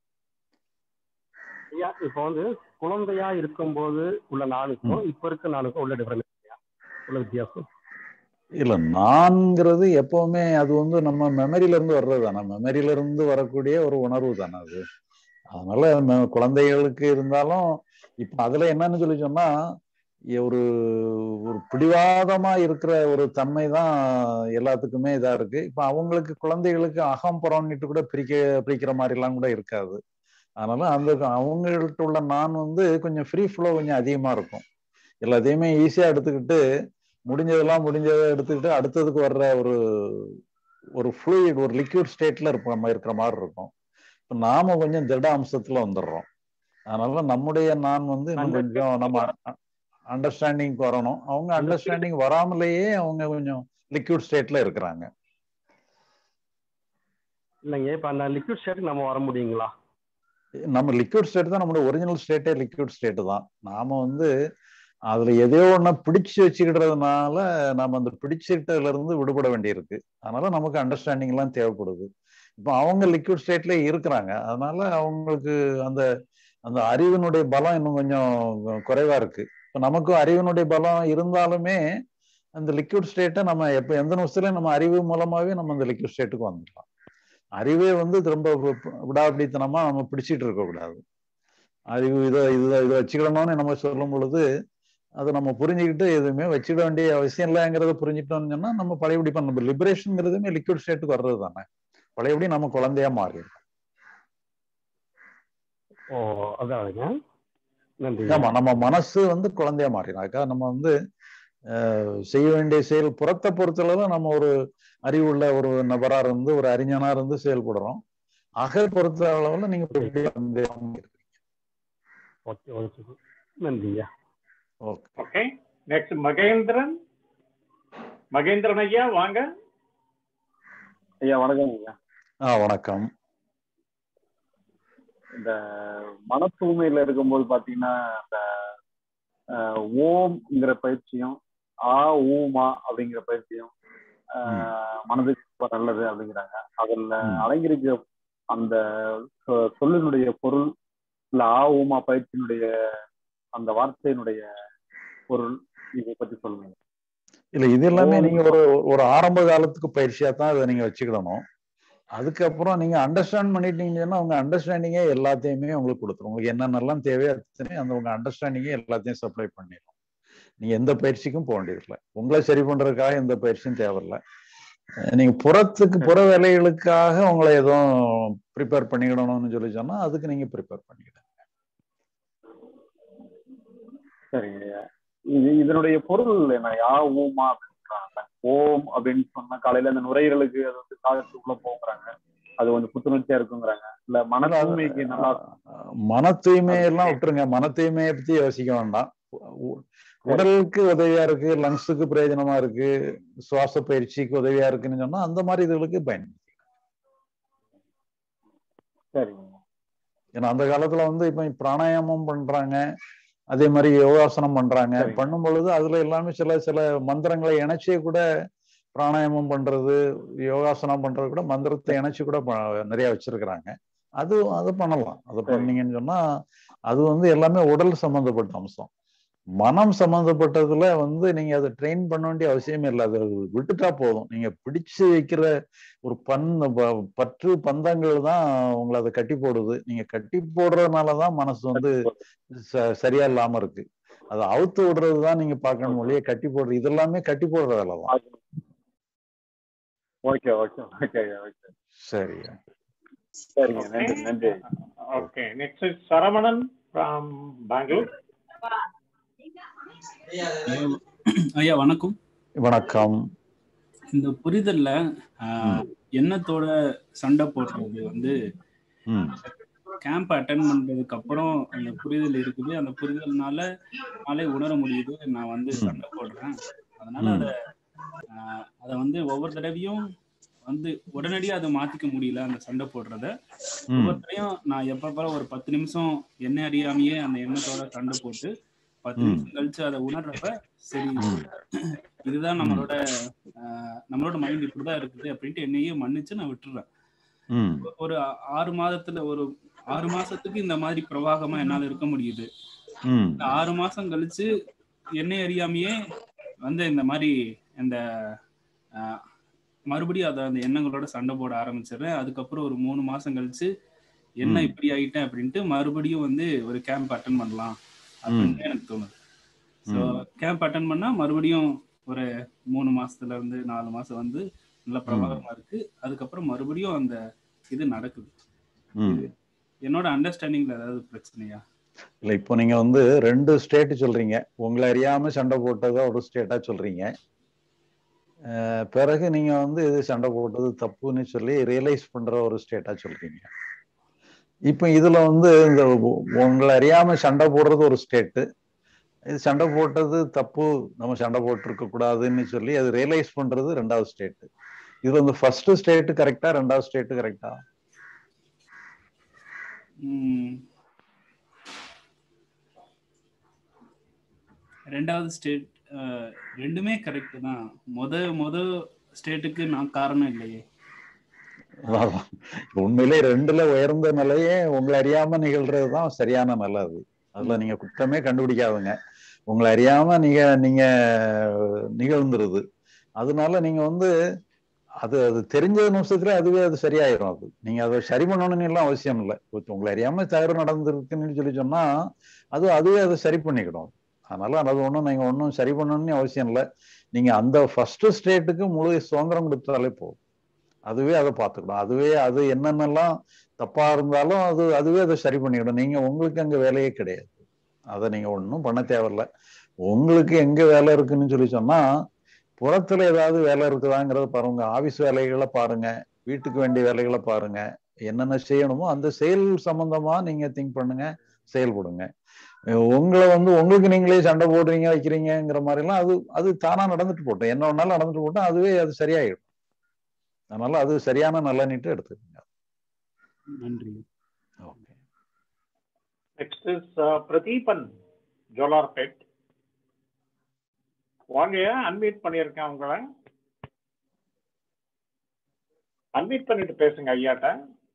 ஐயா இப்போ வந்து குழந்தையா இருக்கும்போது உள்ள நானுக்கும் இப்ப இருக்க நானுக்கும் உள்ள டிஃபரன்ஸ் ஐயா உள்ள வித்தியாசம் இல்ல நான்கிறது எப்பவுமே அது வந்து நம்ம மெமரியில இருந்து வர்றது தானே மெமரியில இருந்து வரக்கூடிய ஒரு உணர்வு தானே அது அதனால ம- குழந்தைகளுக்கு இருந்தாலும் இப்ப அதுல என்னன்னு சொல்லி சொன்னா இ- ஒரு ஒரு பிடிவாதமா இருக்கிற ஒரு தன்மை தான் எல்லாத்துக்குமே இதா இருக்கு இப்ப அவங்களுக்கு குழந்தைகளுக்கு அகம் புறம்னுட்டு கூட பிரிக்க பிரிக்கிற மாதிரி எல்லாம் கூட இருக்காது அதனால அந்த அவங்கள்ட்ட உள்ள நான் வந்து கொஞ்சம் ஃப்ரீ ஃப்ளோ கொஞ்சம் அதிகமா இருக்கும் எல்லாத்தையுமே ஈஸியா எடுத்துக்கிட்டு முடிஞ்சதெல்லாம் முடிஞ்சதை எடுத்துக்கிட்டு அடுத்ததுக்கு வர்ற ஒரு ஒரு ஃப்ளூயிட் ஒரு லிக்விட் ஸ்டேட்ல இருப்ப இருக்கிற மாதிரி இருக்கும் இப்ப நாம கொஞ்சம் திட அம்சத்துல வந்துடுறோம் அதனால நம்முடைய நான் வந்து இன்னும் கொஞ்சம் நம்ம அண்டர்ஸ்டாண்டிங் வரணும் அவங்க அண்டர்ஸ்டாண்டிங் வராமலேயே அவங்க கொஞ்சம் லிக்விட் ஸ்டேட்ல இருக்கிறாங்க இல்லைங்க இப்ப அந்த லிக்விட் ஸ்டேட்டுக்கு நம்ம வர முடியுங்களா நம்ம லிக்விட் ஸ்டேட் தான் நம்மளோட ஒரிஜினல் ஸ்டேட்டே லிக்விட் ஸ்டேட் தான் நாம வந்து அதுல எதையோ ஒண்ண பிடிச்சு வச்சுக்கிட்டதுனால நம்ம அந்த பிடிச்சிட்டதுல இருந்து விடுபட வேண்டியிருக்கு அதனால நமக்கு அண்டர்ஸ்டாண்டிங் எல்லாம் தேவைப்படுது இப்போ அவங்க லிக்விட் ஸ்டேட்ல இருக்கிறாங்க அதனால அவங்களுக்கு அந்த அந்த அறிவினுடைய பலம் இன்னும் கொஞ்சம் குறைவா இருக்கு இப்போ நமக்கும் அறிவினுடைய பலம் இருந்தாலுமே அந்த லிக்விட் ஸ்டேட்டை நம்ம எப்போ எந்த நிமிஷத்துலயும் நம்ம அறிவு மூலமாவே நம்ம அந்த லிக்விட் ஸ்டேட்டுக்கு வந்துடலாம் அறிவே வந்து ரொம்ப விடாபிடித்தனமா நம்ம பிடிச்சிட்டு இருக்க கூடாது அறிவு இதை இதை இதை வச்சுக்கிடணும்னு நம்ம சொல்லும் பொழுது அதை நம்ம புரிஞ்சுக்கிட்டு எதுவுமே வச்சுக்க வேண்டிய அவசியம் இல்லைங்கிறத புரிஞ்சுக்கிட்டோம்னு சொன்னா நம்ம பழையபடி பண்ண லிபரேஷன்ங்கிறதுமே லிக்விட் ஸ்டேட்டுக்கு வர்றது தானே பழையபடி நம்ம குழந்தையா மாறிடும் ஓ அதானுங்க நன்றி ஆமா நம்ம மனசு வந்து குழந்தையா மாறினாக்கா நம்ம வந்து செய்ய வேண்டிய செயல் புறத்தை பொறுத்தளவு நம்ம ஒரு அறிவுள்ள ஒரு நபரா இருந்து ஒரு அறிஞனா இருந்து செயல்படுறோம் அக பொறுத்த அளவுல நீங்க ஓகே ஓகே நன்றியா okay okay next Mahendran Mahendran ஐயா வாங்க ஐயா வணக்கம் ஐயா ஆ வணக்கம் இந்த மன தூய்மையில இருக்கும்போது பாத்தீங்கன்னா இந்த ஓம்ங்கிற பயிற்சியும் ஆ ஊமா அப்படிங்கிற பயிற்சியும் மனதுக்கு ரொம்ப நல்லது அப்படிங்கிறாங்க அதுல அடங்கியிருக்க அந்த சொல்லினுடைய பொருள் இல்ல ஆ ஊமா பயிற்சியினுடைய அந்த வார்த்தையினுடைய பொருள் இதை பத்தி சொல்லுங்க இல்ல இது எல்லாமே நீங்க ஒரு ஒரு ஆரம்ப காலத்துக்கு பயிற்சியா தான் இதை நீங்க வச்சுக்கிடணும் அதுக்கப்புறம் நீங்க அண்டர்ஸ்டாண்ட் பண்ணிட்டீங்கன்னா உங்க அண்டர்ஸ்டாண்டிங்கே எல்லாத்தையுமே உங்களுக்கு கொடுத்துரும் உங்களுக்கு என்னென்னலாம் தேவையோ அத்தனை அந்த உங்க அண்டர்ஸ்டாண்டிங்கே எல்லாத்தையும் சப்ளை பண்ணிடும் நீங்க எந்த பயிற்சிக்கும் போக வேண்டியதில்லை உங்களை சரி பண்றதுக்காக எந்த பயிற்சியும் தேவையில்லை நீங்க புறத்துக்கு புற வேலைகளுக்காக உங்களை எதுவும் ப்ரிப்பேர் பண்ணிக்கிடணும்னு சொல்லி சொன்னா அதுக்கு நீங்க ப்ரிப்பேர் பண்ணிக்கிடுங்க சரிங்க இது இதனுடைய பொருள் என்ன யா ஊமா அப்படின்றாங்க ஓம் அப்படின்னு சொன்னா காலையில அந்த நுரையீரலுக்கு அது வந்து காலத்துக்குள்ள போகிறாங்க அது கொஞ்சம் புத்துணர்ச்சியா இருக்குங்கிறாங்க இல்ல மன தூய்மைக்கு நல்லா மன தூய்மை எல்லாம் விட்டுருங்க மன தூய்மையை பத்தி யோசிக்க வேண்டாம் உடலுக்கு உதவியா இருக்கு லங்ஸுக்கு பிரயோஜனமா இருக்கு சுவாச பயிற்சிக்கு உதவியா இருக்குன்னு சொன்னா அந்த மாதிரி இதுகளுக்கு பயன்படுத்தி சரிங்க ஏன்னா அந்த காலத்துல வந்து இப்ப பிராணாயாமம் பண்றாங்க அதே மாதிரி யோகாசனம் பண்றாங்க பண்ணும் பொழுது அதுல எல்லாமே சில சில மந்திரங்களை இணைச்சே கூட பிராணாயாமம் பண்றது யோகாசனம் பண்றது கூட மந்திரத்தை இணைச்சு கூட நிறைய வச்சிருக்கிறாங்க அது அது பண்ணலாம் அதை பண்ணீங்கன்னு சொன்னா அது வந்து எல்லாமே உடல் சம்பந்தப்பட்ட அம்சம் மனம் சம்பந்தப்பட்டதுல வந்து நீங்க அதை ட்ரெயின் பண்ண வேண்டிய அவசியமே இல்லை அதை விட்டுட்டா போதும் நீங்க பிடிச்சு வைக்கிற ஒரு பன் பற்று பந்தங்கள் தான் உங்களை அதை கட்டி போடுது நீங்க கட்டி போடுறதுனாலதான் மனசு வந்து சரியா இல்லாம இருக்கு அதை அவுத்து விடுறது தான் நீங்க பார்க்கணும் ஒழிய கட்டி போடுறது இது எல்லாமே கட்டி போடுற வேலை தான் ஓகே ஓகே ஓகே ஓகே சரி சரிங்க நன்றி நன்றி okay next Saravanan from Bangalore ஐயா வணக்கம் வணக்கம் இந்த புரிதல்ல ஆஹ், எண்ணத்தோட சண்டை போடுறது வந்து ம் கேம்ப் அட்டன் பண்றதுக்கு அப்புறம் அந்த புரிதல் இருக்குது அந்த புரிதல்னால நாளே உணர முடியுது நான் வந்து சண்டை போடுறேன் அதனால ம். அத ஆஹ், அத வந்து ஒவ்வொரு தடவையும் வந்து உடனடியா அதை மாத்திக்க முடியல அந்த சண்டை போடுறத ம். ஒவ்வொருத்தரையும் நான் எப்ப ஒரு பத்து நிமிஷம் என்ன அறியாமையே அந்த எண்ணத்தோட சண்டை போட்டு பத்து ம். நிமிஷம் கழிச்சு அதை உணர்றப்ப சரி ம். இதுதான் நம்மளோட ஆஹ், நம்மளோட மைண்ட் இப்படிதான் இருக்குது அப்படின்ட்டு என்னையே மன்னிச்சு நான் விட்டுறேன் ம் ஒரு ஆ- ஆறு மாதத்துல ஒரு ஆறு மாசத்துக்கு இந்த மாதிரி பிரவாகமா என்னால இருக்க முடியுது ம் இந்த ஆறு மாசம் கழிச்சு என்னை அறியாமையே வந்து இந்த மாதிரி இந்த ஆஹ், மறுபடியும் அதை அந்த எண்ணங்களோட சண்டை போட ஆரம்பிச்சிடுறேன் அதுக்கப்புறம் ஒரு மூணு மாசம் கழிச்சு என்ன ம். இப்படி ஆயிட்டேன் அப்படின்ட்டு மறுபடியும் வந்து ஒரு கேம்ப் அட்டன் பண்ணலாம் அப்படின்னு எனக்கு தோணுது ஸோ ம். கேம்ப் அட்டன் பண்ணா மறுபடியும் ஒரு மூணு மாசத்துல இருந்து நாலு மாசம் வந்து நல்ல பிரபாகரமா இருக்கு அதுக்கப்புறம் மறுபடியும் அந்த இது நடக்குது ம் என்னோட அண்டர்ஸ்டாண்டிங்ல ஏதாவது பிரச்சனையா இல்ல இப்போ நீங்க வந்து ரெண்டு ஸ்டேட் சொல்றீங்க உங்களை அறியாம சண்டை போட்டதை ஒரு ஸ்டேட்டா சொல்றீங்க அஹ் பிறகு நீங்க வந்து இது சண்டை போட்டது தப்புன்னு சொல்லி ரியலைஸ் பண்ற ஒரு ஸ்டேட்டா சொல்றீங்க இப்போ இதுல வந்து இந்த உ- உங்களை அறியாம சண்டை போடுறது ஒரு ஸ்டேட்டு இது சண்டை போட்டது தப்பு நம்ம சண்டை போட்டிருக்க கூடாதுன்னு சொல்லி அது ரியலைஸ் பண்றது ரெண்டாவது ஸ்டேட்டு இதுல வந்து ஃபர்ஸ்ட் ஸ்டேட் கரெக்டா ரெண்டாவது ஸ்டேட் கரெக்டா ம். ரெண்டாவது ஸ்டேட் ரெண்டுமே கரெக்ட் தான் முத முத ஸ்டேட்டுக்கு நான் காரணம் இல்லையே அதான். உண்மையிலே ரெண்டுல உயர்ந்த நிலையே உங்களை அறியாம நிகழ்றது தான் சரியான நிலை அது அதுல நீங்க குற்றமே கண்டுபிடிக்காதுங்க உங்களை அறியாம நீங்க நீங்க நிகழ்ந்துருது அதனால நீங்க வந்து அது அது தெரிஞ்ச நிமிஷத்துல அதுவே அது சரியாயிரும் அது நீங்க அதை சரி பண்ணணும்னு எல்லாம் அவசியம் இல்லை இப்ப உங்களை அறியாம தவறு நடந்திருக்குன்னு சொல்லி சொன்னா அது அதுவே அதை சரி பண்ணிக்கிடும் அதனால அது ஒண்ணும் நீங்க ஒன்றும் சரி பண்ணணும்னு அவசியம் இல்லை நீங்க அந்த ஃபர்ஸ்ட் ஸ்டேட்டுக்கு முழு சுதந்திரம் கொடுத்தாலே போதும் அதுவே அதை பார்த்துக்கணும் அதுவே அது என்னென்னலாம் தப்பா இருந்தாலும் அது அதுவே அதை சரி பண்ணிக்கிடும் நீங்க உங்களுக்கு அங்க வேலையே கிடையாது அதை நீங்க ஒன்றும் பண்ண தேவையில்ல உங்களுக்கு எங்க வேலை இருக்குன்னு சொல்லி சொன்னா புறத்துல ஏதாவது வேலை இருக்குதாங்கிறத பாருங்க ஆபீஸ் வேலைகளை பாருங்க வீட்டுக்கு வேண்டிய வேலைகளை பாருங்க என்னென்ன செய்யணுமோ அந்த செயல் சம்பந்தமா நீங்க திங்க் பண்ணுங்க செயல்படுங்க அஹ் உங்களை வந்து உங்களுக்கு நீங்களே சண்டை போடுறீங்க வைக்கிறீங்கிற மாதிரிலாம் அது அது தானா நடந்துட்டு போட்டோம் என்ன ஒன்னாலும் நடந்துட்டு போட்டோம் அதுவே அது சரியாயிடும் அதனால அது சரியான நல்ல நீட்டு எடுத்துக்கோங்க நன்றி நெக்ஸ்ட் இஸ் பிரதீபன் ஜோலார்பேட் வாங்க அன்மியூட் பண்ணியிருக்கேன் உங்களை அன்மியூட் பண்ணிட்டு பேசுங்க ஐயாட்ட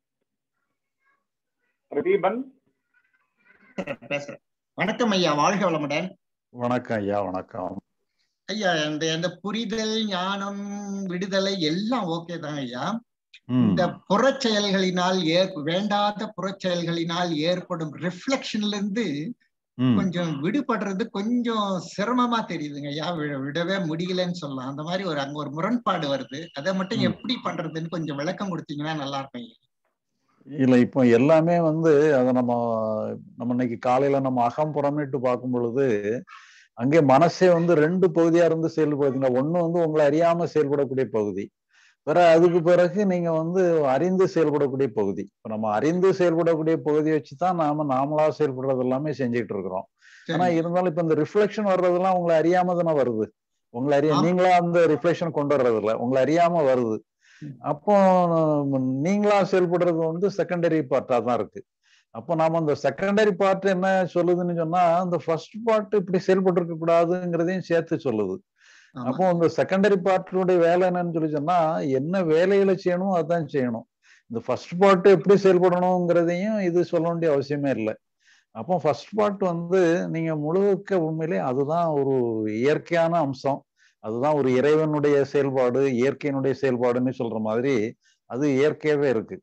பிரதீபன் பேசுறேன் வணக்கம் ஐயா வாழ்க வளமுடன் வணக்கம் ஐயா வணக்கம் ஐயா இந்த இந்த புரிதல் ஞானம் விடுதலை எல்லாம் ஓகே தான் ஐயா ம் இந்த புறச்செயல்களினால் ஏற் வேண்டாத புறச்செயல்களினால் ஏற்படும் ரிஃப்ளெக்ஷன்ல இருந்து ம் கொஞ்சம் விடுபடுறது கொஞ்சம் சிரமமா தெரியுதுங்க ஐயா வி- விடவே முடியலன்னு சொல்லலாம் அந்த மாதிரி ஒரு அங்க ஒரு முரண்பாடு வருது அதை மட்டும் ம். எப்படி பண்றதுன்னு கொஞ்சம் விளக்கம் கொடுத்தீங்கன்னா நல்லா இருக்கும் ஐயா இல்ல இப்போ எல்லாமே வந்து அதை நம்ம நம்ம இன்னைக்கு காலையில நம்ம அகம் புறமிட்டு பார்க்கும் பொழுது அங்கே மனசே வந்து ரெண்டு பகுதியா இருந்து செயல்படுதுங்க ஒண்ணு வந்து உங்களை அறியாம செயல்படக்கூடிய பகுதி வேற அதுக்கு பிறகு நீங்க வந்து அறிந்து செயல்படக்கூடிய பகுதி இப்ப நம்ம அறிந்து செயல்படக்கூடிய பகுதியை வச்சுதான் நாம நாமளா செயல்படுறது எல்லாமே செஞ்சுட்டு இருக்கிறோம் ஆனா சரி இருந்தாலும் இப்ப இந்த ரிஃப்ளெக்ஷன் வர்றதெல்லாம் உங்களை அறியாம தானே வருது உங்களை அறிய ஆமா. நீங்களா அந்த ரிஃப்ளெக்ஷன் கொண்டு வர்றது இல்ல உங்களை அறியாம வருது அப்போ நீங்களா செயல்படுறது வந்து செகண்டரி பார்ட்டா தான் இருக்கு அப்போ நாம அந்த செகண்டரி பார்ட் என்ன சொல்லுதுன்னு சொன்னா அந்த ஃபர்ஸ்ட் பார்ட் இப்படி செயல்பட்டு இருக்க கூடாதுங்கிறதையும் சேர்த்து சொல்லுது ஆமா அப்போ இந்த செகண்டரி பார்ட்டினுடைய வேலை என்னன்னு சொல்லி சொன்னா என்ன வேலைகளை செய்யணுமோ அதான் செய்யணும் இந்த ஃபர்ஸ்ட் பார்ட் எப்படி செயல்படணுங்கிறதையும் இது சொல்ல வேண்டிய அவசியமே இல்லை அப்போ ஃபர்ஸ்ட் பார்ட் வந்து நீங்க முழுக்க உண்மையிலே அதுதான் ஒரு இயற்கையான அம்சம் அதுதான் ஒரு இறைவனுடைய செயல்பாடு இயற்கையினுடைய செயல்பாடுன்னு சொல்ற மாதிரி அது இயற்கையாவே இருக்கு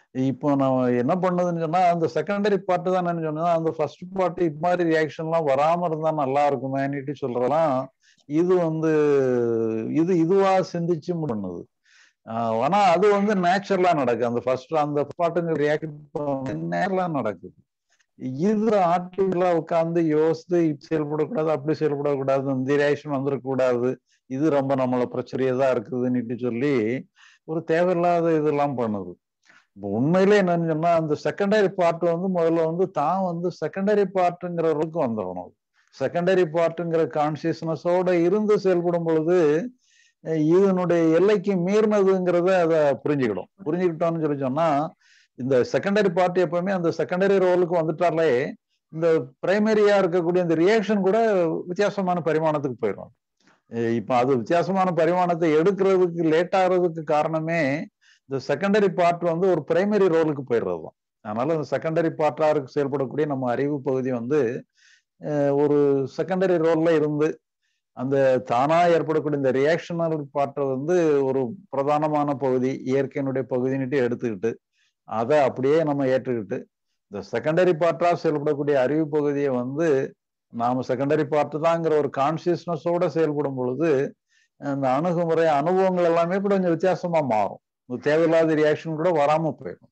இப்போ நம்ம என்ன பண்ணுதுன்னு சொன்னா அந்த செகண்டரி பார்ட் தான் என்ன சொன்னா அந்த ஃபர்ஸ்ட் பார்ட் இது மாதிரி ரியாக்ஷன்லாம் வராம இருந்தா நல்லா இருக்குமேன்னுட்டு சொல்றதெல்லாம் இது வந்து இது இதுவா சிந்திச்சு பண்ணுது ஆஹ் ஆனா அது வந்து நேச்சுரலா நடக்குது அந்த ஃபர்ஸ்ட் அந்த பாட்டுங்க ரியாக்ட் நேரலா நடக்குது இது ஆர்டிபிளா உட்காந்து யோசித்து இப்படி செயல்படக்கூடாது அப்படி செயல்படக்கூடாது இந்த ரியாக்ஷன் வந்துடக்கூடாது இது ரொம்ப நம்மளை பிரச்சனையதான் இருக்குதுன்னுட்டு சொல்லி ஒரு தேவையில்லாத இதெல்லாம் பண்ணுது இப்போ உண்மையிலே என்னன்னு சொன்னா அந்த செகண்டரி பார்ட் வந்து முதல்ல வந்து தான் வந்து செகண்டரி பார்ட்டுங்கிறவர்களுக்கு வந்துடணும் செகண்டரி பார்ட்டுங்கிற கான்சியஸ்னஸோட இருந்து செயல்படும் பொழுது அஹ் இதனுடைய எல்லைக்கு மீறினதுங்கிறத அதை புரிஞ்சுக்கிடும் புரிஞ்சுக்கிட்டோம்னு சொல்லி சொன்னா இந்த செகண்டரி பார்ட் எப்பவுமே அந்த செகண்டரி ரோலுக்கு வந்துட்டாலே இந்த பிரைமரியா இருக்கக்கூடிய இந்த ரியாக்ஷன் கூட வித்தியாசமான பரிமாணத்துக்கு போயிடும் அஹ் இப்ப அது வித்தியாசமான பரிமாணத்தை எடுக்கிறதுக்கு லேட் ஆகிறதுக்கு காரணமே இந்த செகண்டரி பார்ட் வந்து ஒரு பிரைமரி ரோலுக்கு போயிடுறது தான் அதனால இந்த செகண்டரி பார்ட்டா இருக்கு செயல்படக்கூடிய நம்ம அறிவு பகுதி வந்து அஹ் ஒரு செகண்டரி ரோல்ல இருந்து அந்த தானா ஏற்படக்கூடிய இந்த ரியாக்ஷனல் பார்ட்டை வந்து ஒரு பிரதானமான பகுதி இயற்கையினுடைய பகுதின்னுட்டு எடுத்துக்கிட்டு அதை அப்படியே நம்ம ஏற்றுக்கிட்டு இந்த செகண்டரி பார்ட்டா செயல்படக்கூடிய அறிவு பகுதியை வந்து நாம செகண்டரி பார்ட் தாங்கிற ஒரு கான்சியஸ்னஸோட செயல்படும் பொழுது அந்த அணுகுமுறை அனுபவங்கள் எல்லாமே கூட கொஞ்சம் வித்தியாசமா மாறும் தேவையில்லாத ரியாக்ஷன் கூட வராம போயிடும்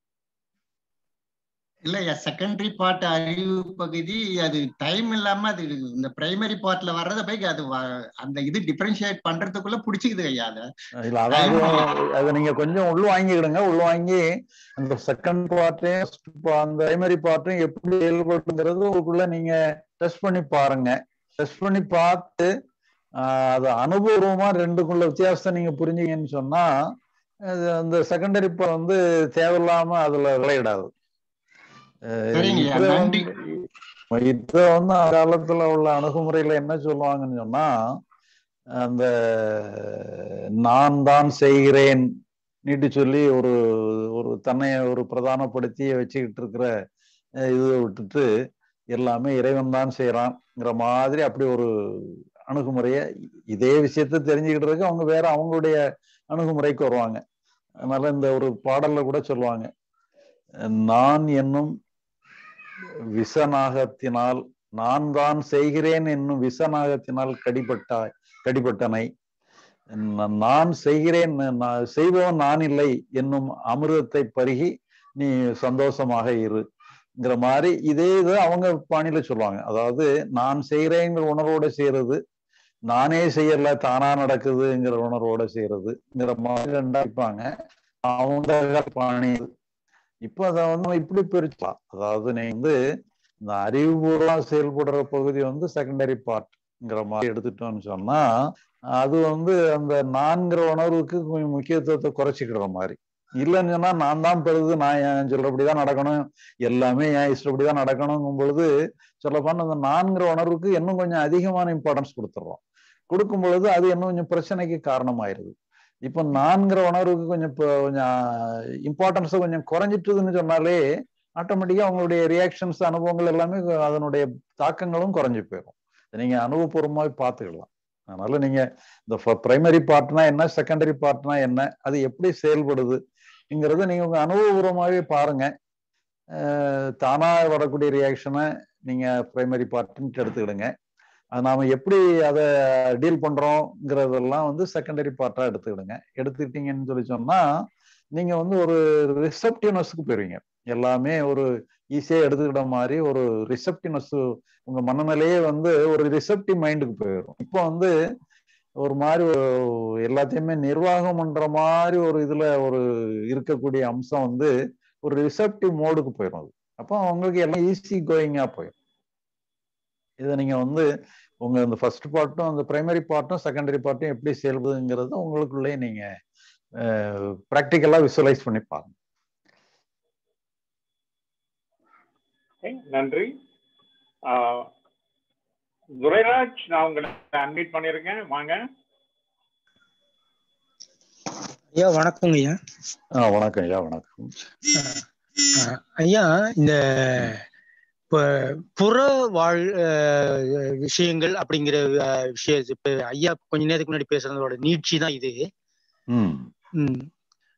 இல்லையா செகண்டரி பார்ட் அறிவு பகுதி அது டைம் இல்லாம அது இந்த பிரைமரி பார்ட்ல வர்றத போய் அது வ- அந்த இது டிஃபரன்ஷியேட் பண்றதுக்குள்ள பிடிச்சிக்குது ஐயா அத இல்ல அதான் அது அதை நீங்க கொஞ்சம் உள்ள வாங்கிக்கிடுங்க உள்ள வாங்கி அந்த செகண்ட் பார்ட்டையும் அந்த பிரைமரி பார்ட்டையும் எப்படி செயல்படுங்கிறது உங்களுக்குள்ள நீங்க டெஸ்ட் பண்ணி பாருங்க டெஸ்ட் பண்ணி பார்த்து ஆஹ் அது அனுபவபூர்வமா ரெண்டுக்குள்ள வித்தியாசத்தை நீங்க புரிஞ்சீங்கன்னு சொன்னா அது அந்த செகண்டரி வந்து தேவையில்லாம அதுல விளையிடாது அஹ் சரிங்கய்யா, இத நன்றி. வந்து இத வந்து அந்த காலத்துல உள்ள அணுகுமுறையில என்ன சொல்லுவாங்கன்னு சொன்னா அந்த நான் தான் செய்கிறேன் நீட்டு சொல்லி ஒரு ஒரு தன்னை ஒரு பிரதானப்படுத்தி வச்சுக்கிட்டு இருக்கிற அஹ் இதை விட்டுட்டு எல்லாமே இறைவன் தான் செய்யறான்ங்கிற மாதிரி அப்படி ஒரு அணுகுமுறைய இதே விஷயத்த தெரிஞ்சுக்கிட்டதுக்கு அவங்க வேற அவங்களுடைய அணுகுமுறைக்கு வருவாங்க அதனால இந்த ஒரு பாடல்ல கூட சொல்லுவாங்க நான் என்னும் விசநாகத்தினால் நான் தான் செய்கிறேன் என்னும் விசநாகத்தினால் கடிபட்டாய் கடிபட்டனை ந- நான் செய்கிறேன் நான் செய்பவன் நான் இல்லை என்னும் அமிர்தத்தை பருகி நீ சந்தோஷமாக இருங்கிற மாதிரி இதே இது அவங்க பாணியில சொல்லுவாங்க அதாவது நான் செய்கிறேங்கிற உணர்வோட செய்யறது நானே செய்யல தானா நடக்குதுங்கிற உணர்வோட செய்யறதுங்கிற மாதிரி ரெண்டா இருப்பாங்க அவங்க பாணி இது. இப்போ அதை வந்து நம்ம இப்படி பிரிச்சலாம் அதாவது நீ வந்து இந்த அறிவுபூர்வம் செயல்படுற பகுதி வந்து செகண்டரி பார்ட்ங்கிற மாதிரி எடுத்துட்டோம்னு சொன்னா அது வந்து அந்த நான்கிற உணர்வுக்கு கொஞ்சம் முக்கியத்துவத்தை குறைச்சிக்கிற மாதிரி இல்லைன்னு சொன்னா நான் தான் பெறுது நான் என் சொல்றபடிதான் நடக்கணும் எல்லாமே என் இஷ்டப்படிதான் நடக்கணுங்கும் பொழுது சொல்லப்போனா அந்த நான்கிற உணர்வுக்கு இன்னும் கொஞ்சம் அதிகமான இம்பார்ட்டன்ஸ் கொடுத்துட்றோம் கொடுக்கும் பொழுது அது இன்னும் கொஞ்சம் பிரச்சனைக்கு காரணமாயிருது இப்போ நான்கிற உணர்வுக்கு கொஞ்சம் இப்போ கொஞ்சம் இம்பார்ட்டன்ஸை கொஞ்சம் குறைஞ்சிட்டுதுன்னு சொன்னாலே ஆட்டோமேட்டிக்கா அவங்களுடைய ரியாக்ஷன்ஸ் அனுபவங்கள் எல்லாமே அதனுடைய தாக்கங்களும் குறைஞ்சு போயிடும் நீங்க அனுபவபூர்வமாவே பார்த்துக்கலாம் அதனால நீங்க இந்த பிரைமரி பார்ட்னா என்ன செகண்டரி பார்ட்னா என்ன அது எப்படி செயல்படுதுங்கிறத நீங்க உங்க அனுபவபூர்வமாவே பாருங்க அஹ் தானா வரக்கூடிய ரியாக்ஷனை நீங்க பிரைமரி பார்ட்னு எடுத்துக்கிடுங்க அது நாம எப்படி அதை டீல் பண்றோங்கிறதெல்லாம் வந்து செகண்டரி பார்ட்டா எடுத்துக்கிடுங்க எடுத்துக்கிட்டீங்கன்னு சொல்லி சொன்னா நீங்க வந்து ஒரு ரிசப்டிவ்னஸ்க்கு போயிருவீங்க எல்லாமே ஒரு ஈஸியா எடுத்துக்கிட்ட மாதிரி ஒரு ரிசப்டிவ்னஸ் உங்க மனநிலையே வந்து ஒரு ரிசப்டிவ் மைண்டுக்கு போயிடும் இப்போ வந்து ஒரு மாதிரி ஒரு எல்லாத்தையுமே நிர்வாகம் பண்ற மாதிரி ஒரு இதுல ஒரு இருக்கக்கூடிய அம்சம் வந்து ஒரு ரிசப்டிவ் மோடுக்கு போயிடும் அது அப்போ அவங்களுக்கு எல்லாம் ஈஸி கோயிங்கா போயிடும் இதை நீங்க வந்து உங்க இந்த ஃபர்ஸ்ட் பார்ட்டும் அந்த பிரைமரி பார்ட்டும் செகண்டரி பார்ட்டும் எப்படி செயல்படுதுங்கிறத உங்களுக்குள்ளே நீங்க ப்ராக்டிக்கலா விசுவலைஸ் பண்ணி பாருங்க Okay, நன்றி ஆஹ், துரைராஜ் நான் உங்களை அன்மீட் பண்ணிருக்கேன் வாங்க ஐயா வணக்கங்க ஐயா ஆ வணக்கம் ஐயா வணக்கம் அஹ் ஐயா இந்த இப்ப புற வாழ் அஹ், விஷயங்கள் அப்படிங்கிற அஹ், விஷயம் இப்ப ஐயா கொஞ்ச நேரத்துக்கு முன்னாடி பேசுறதோட நீட்சி தான் இது ம் ம்.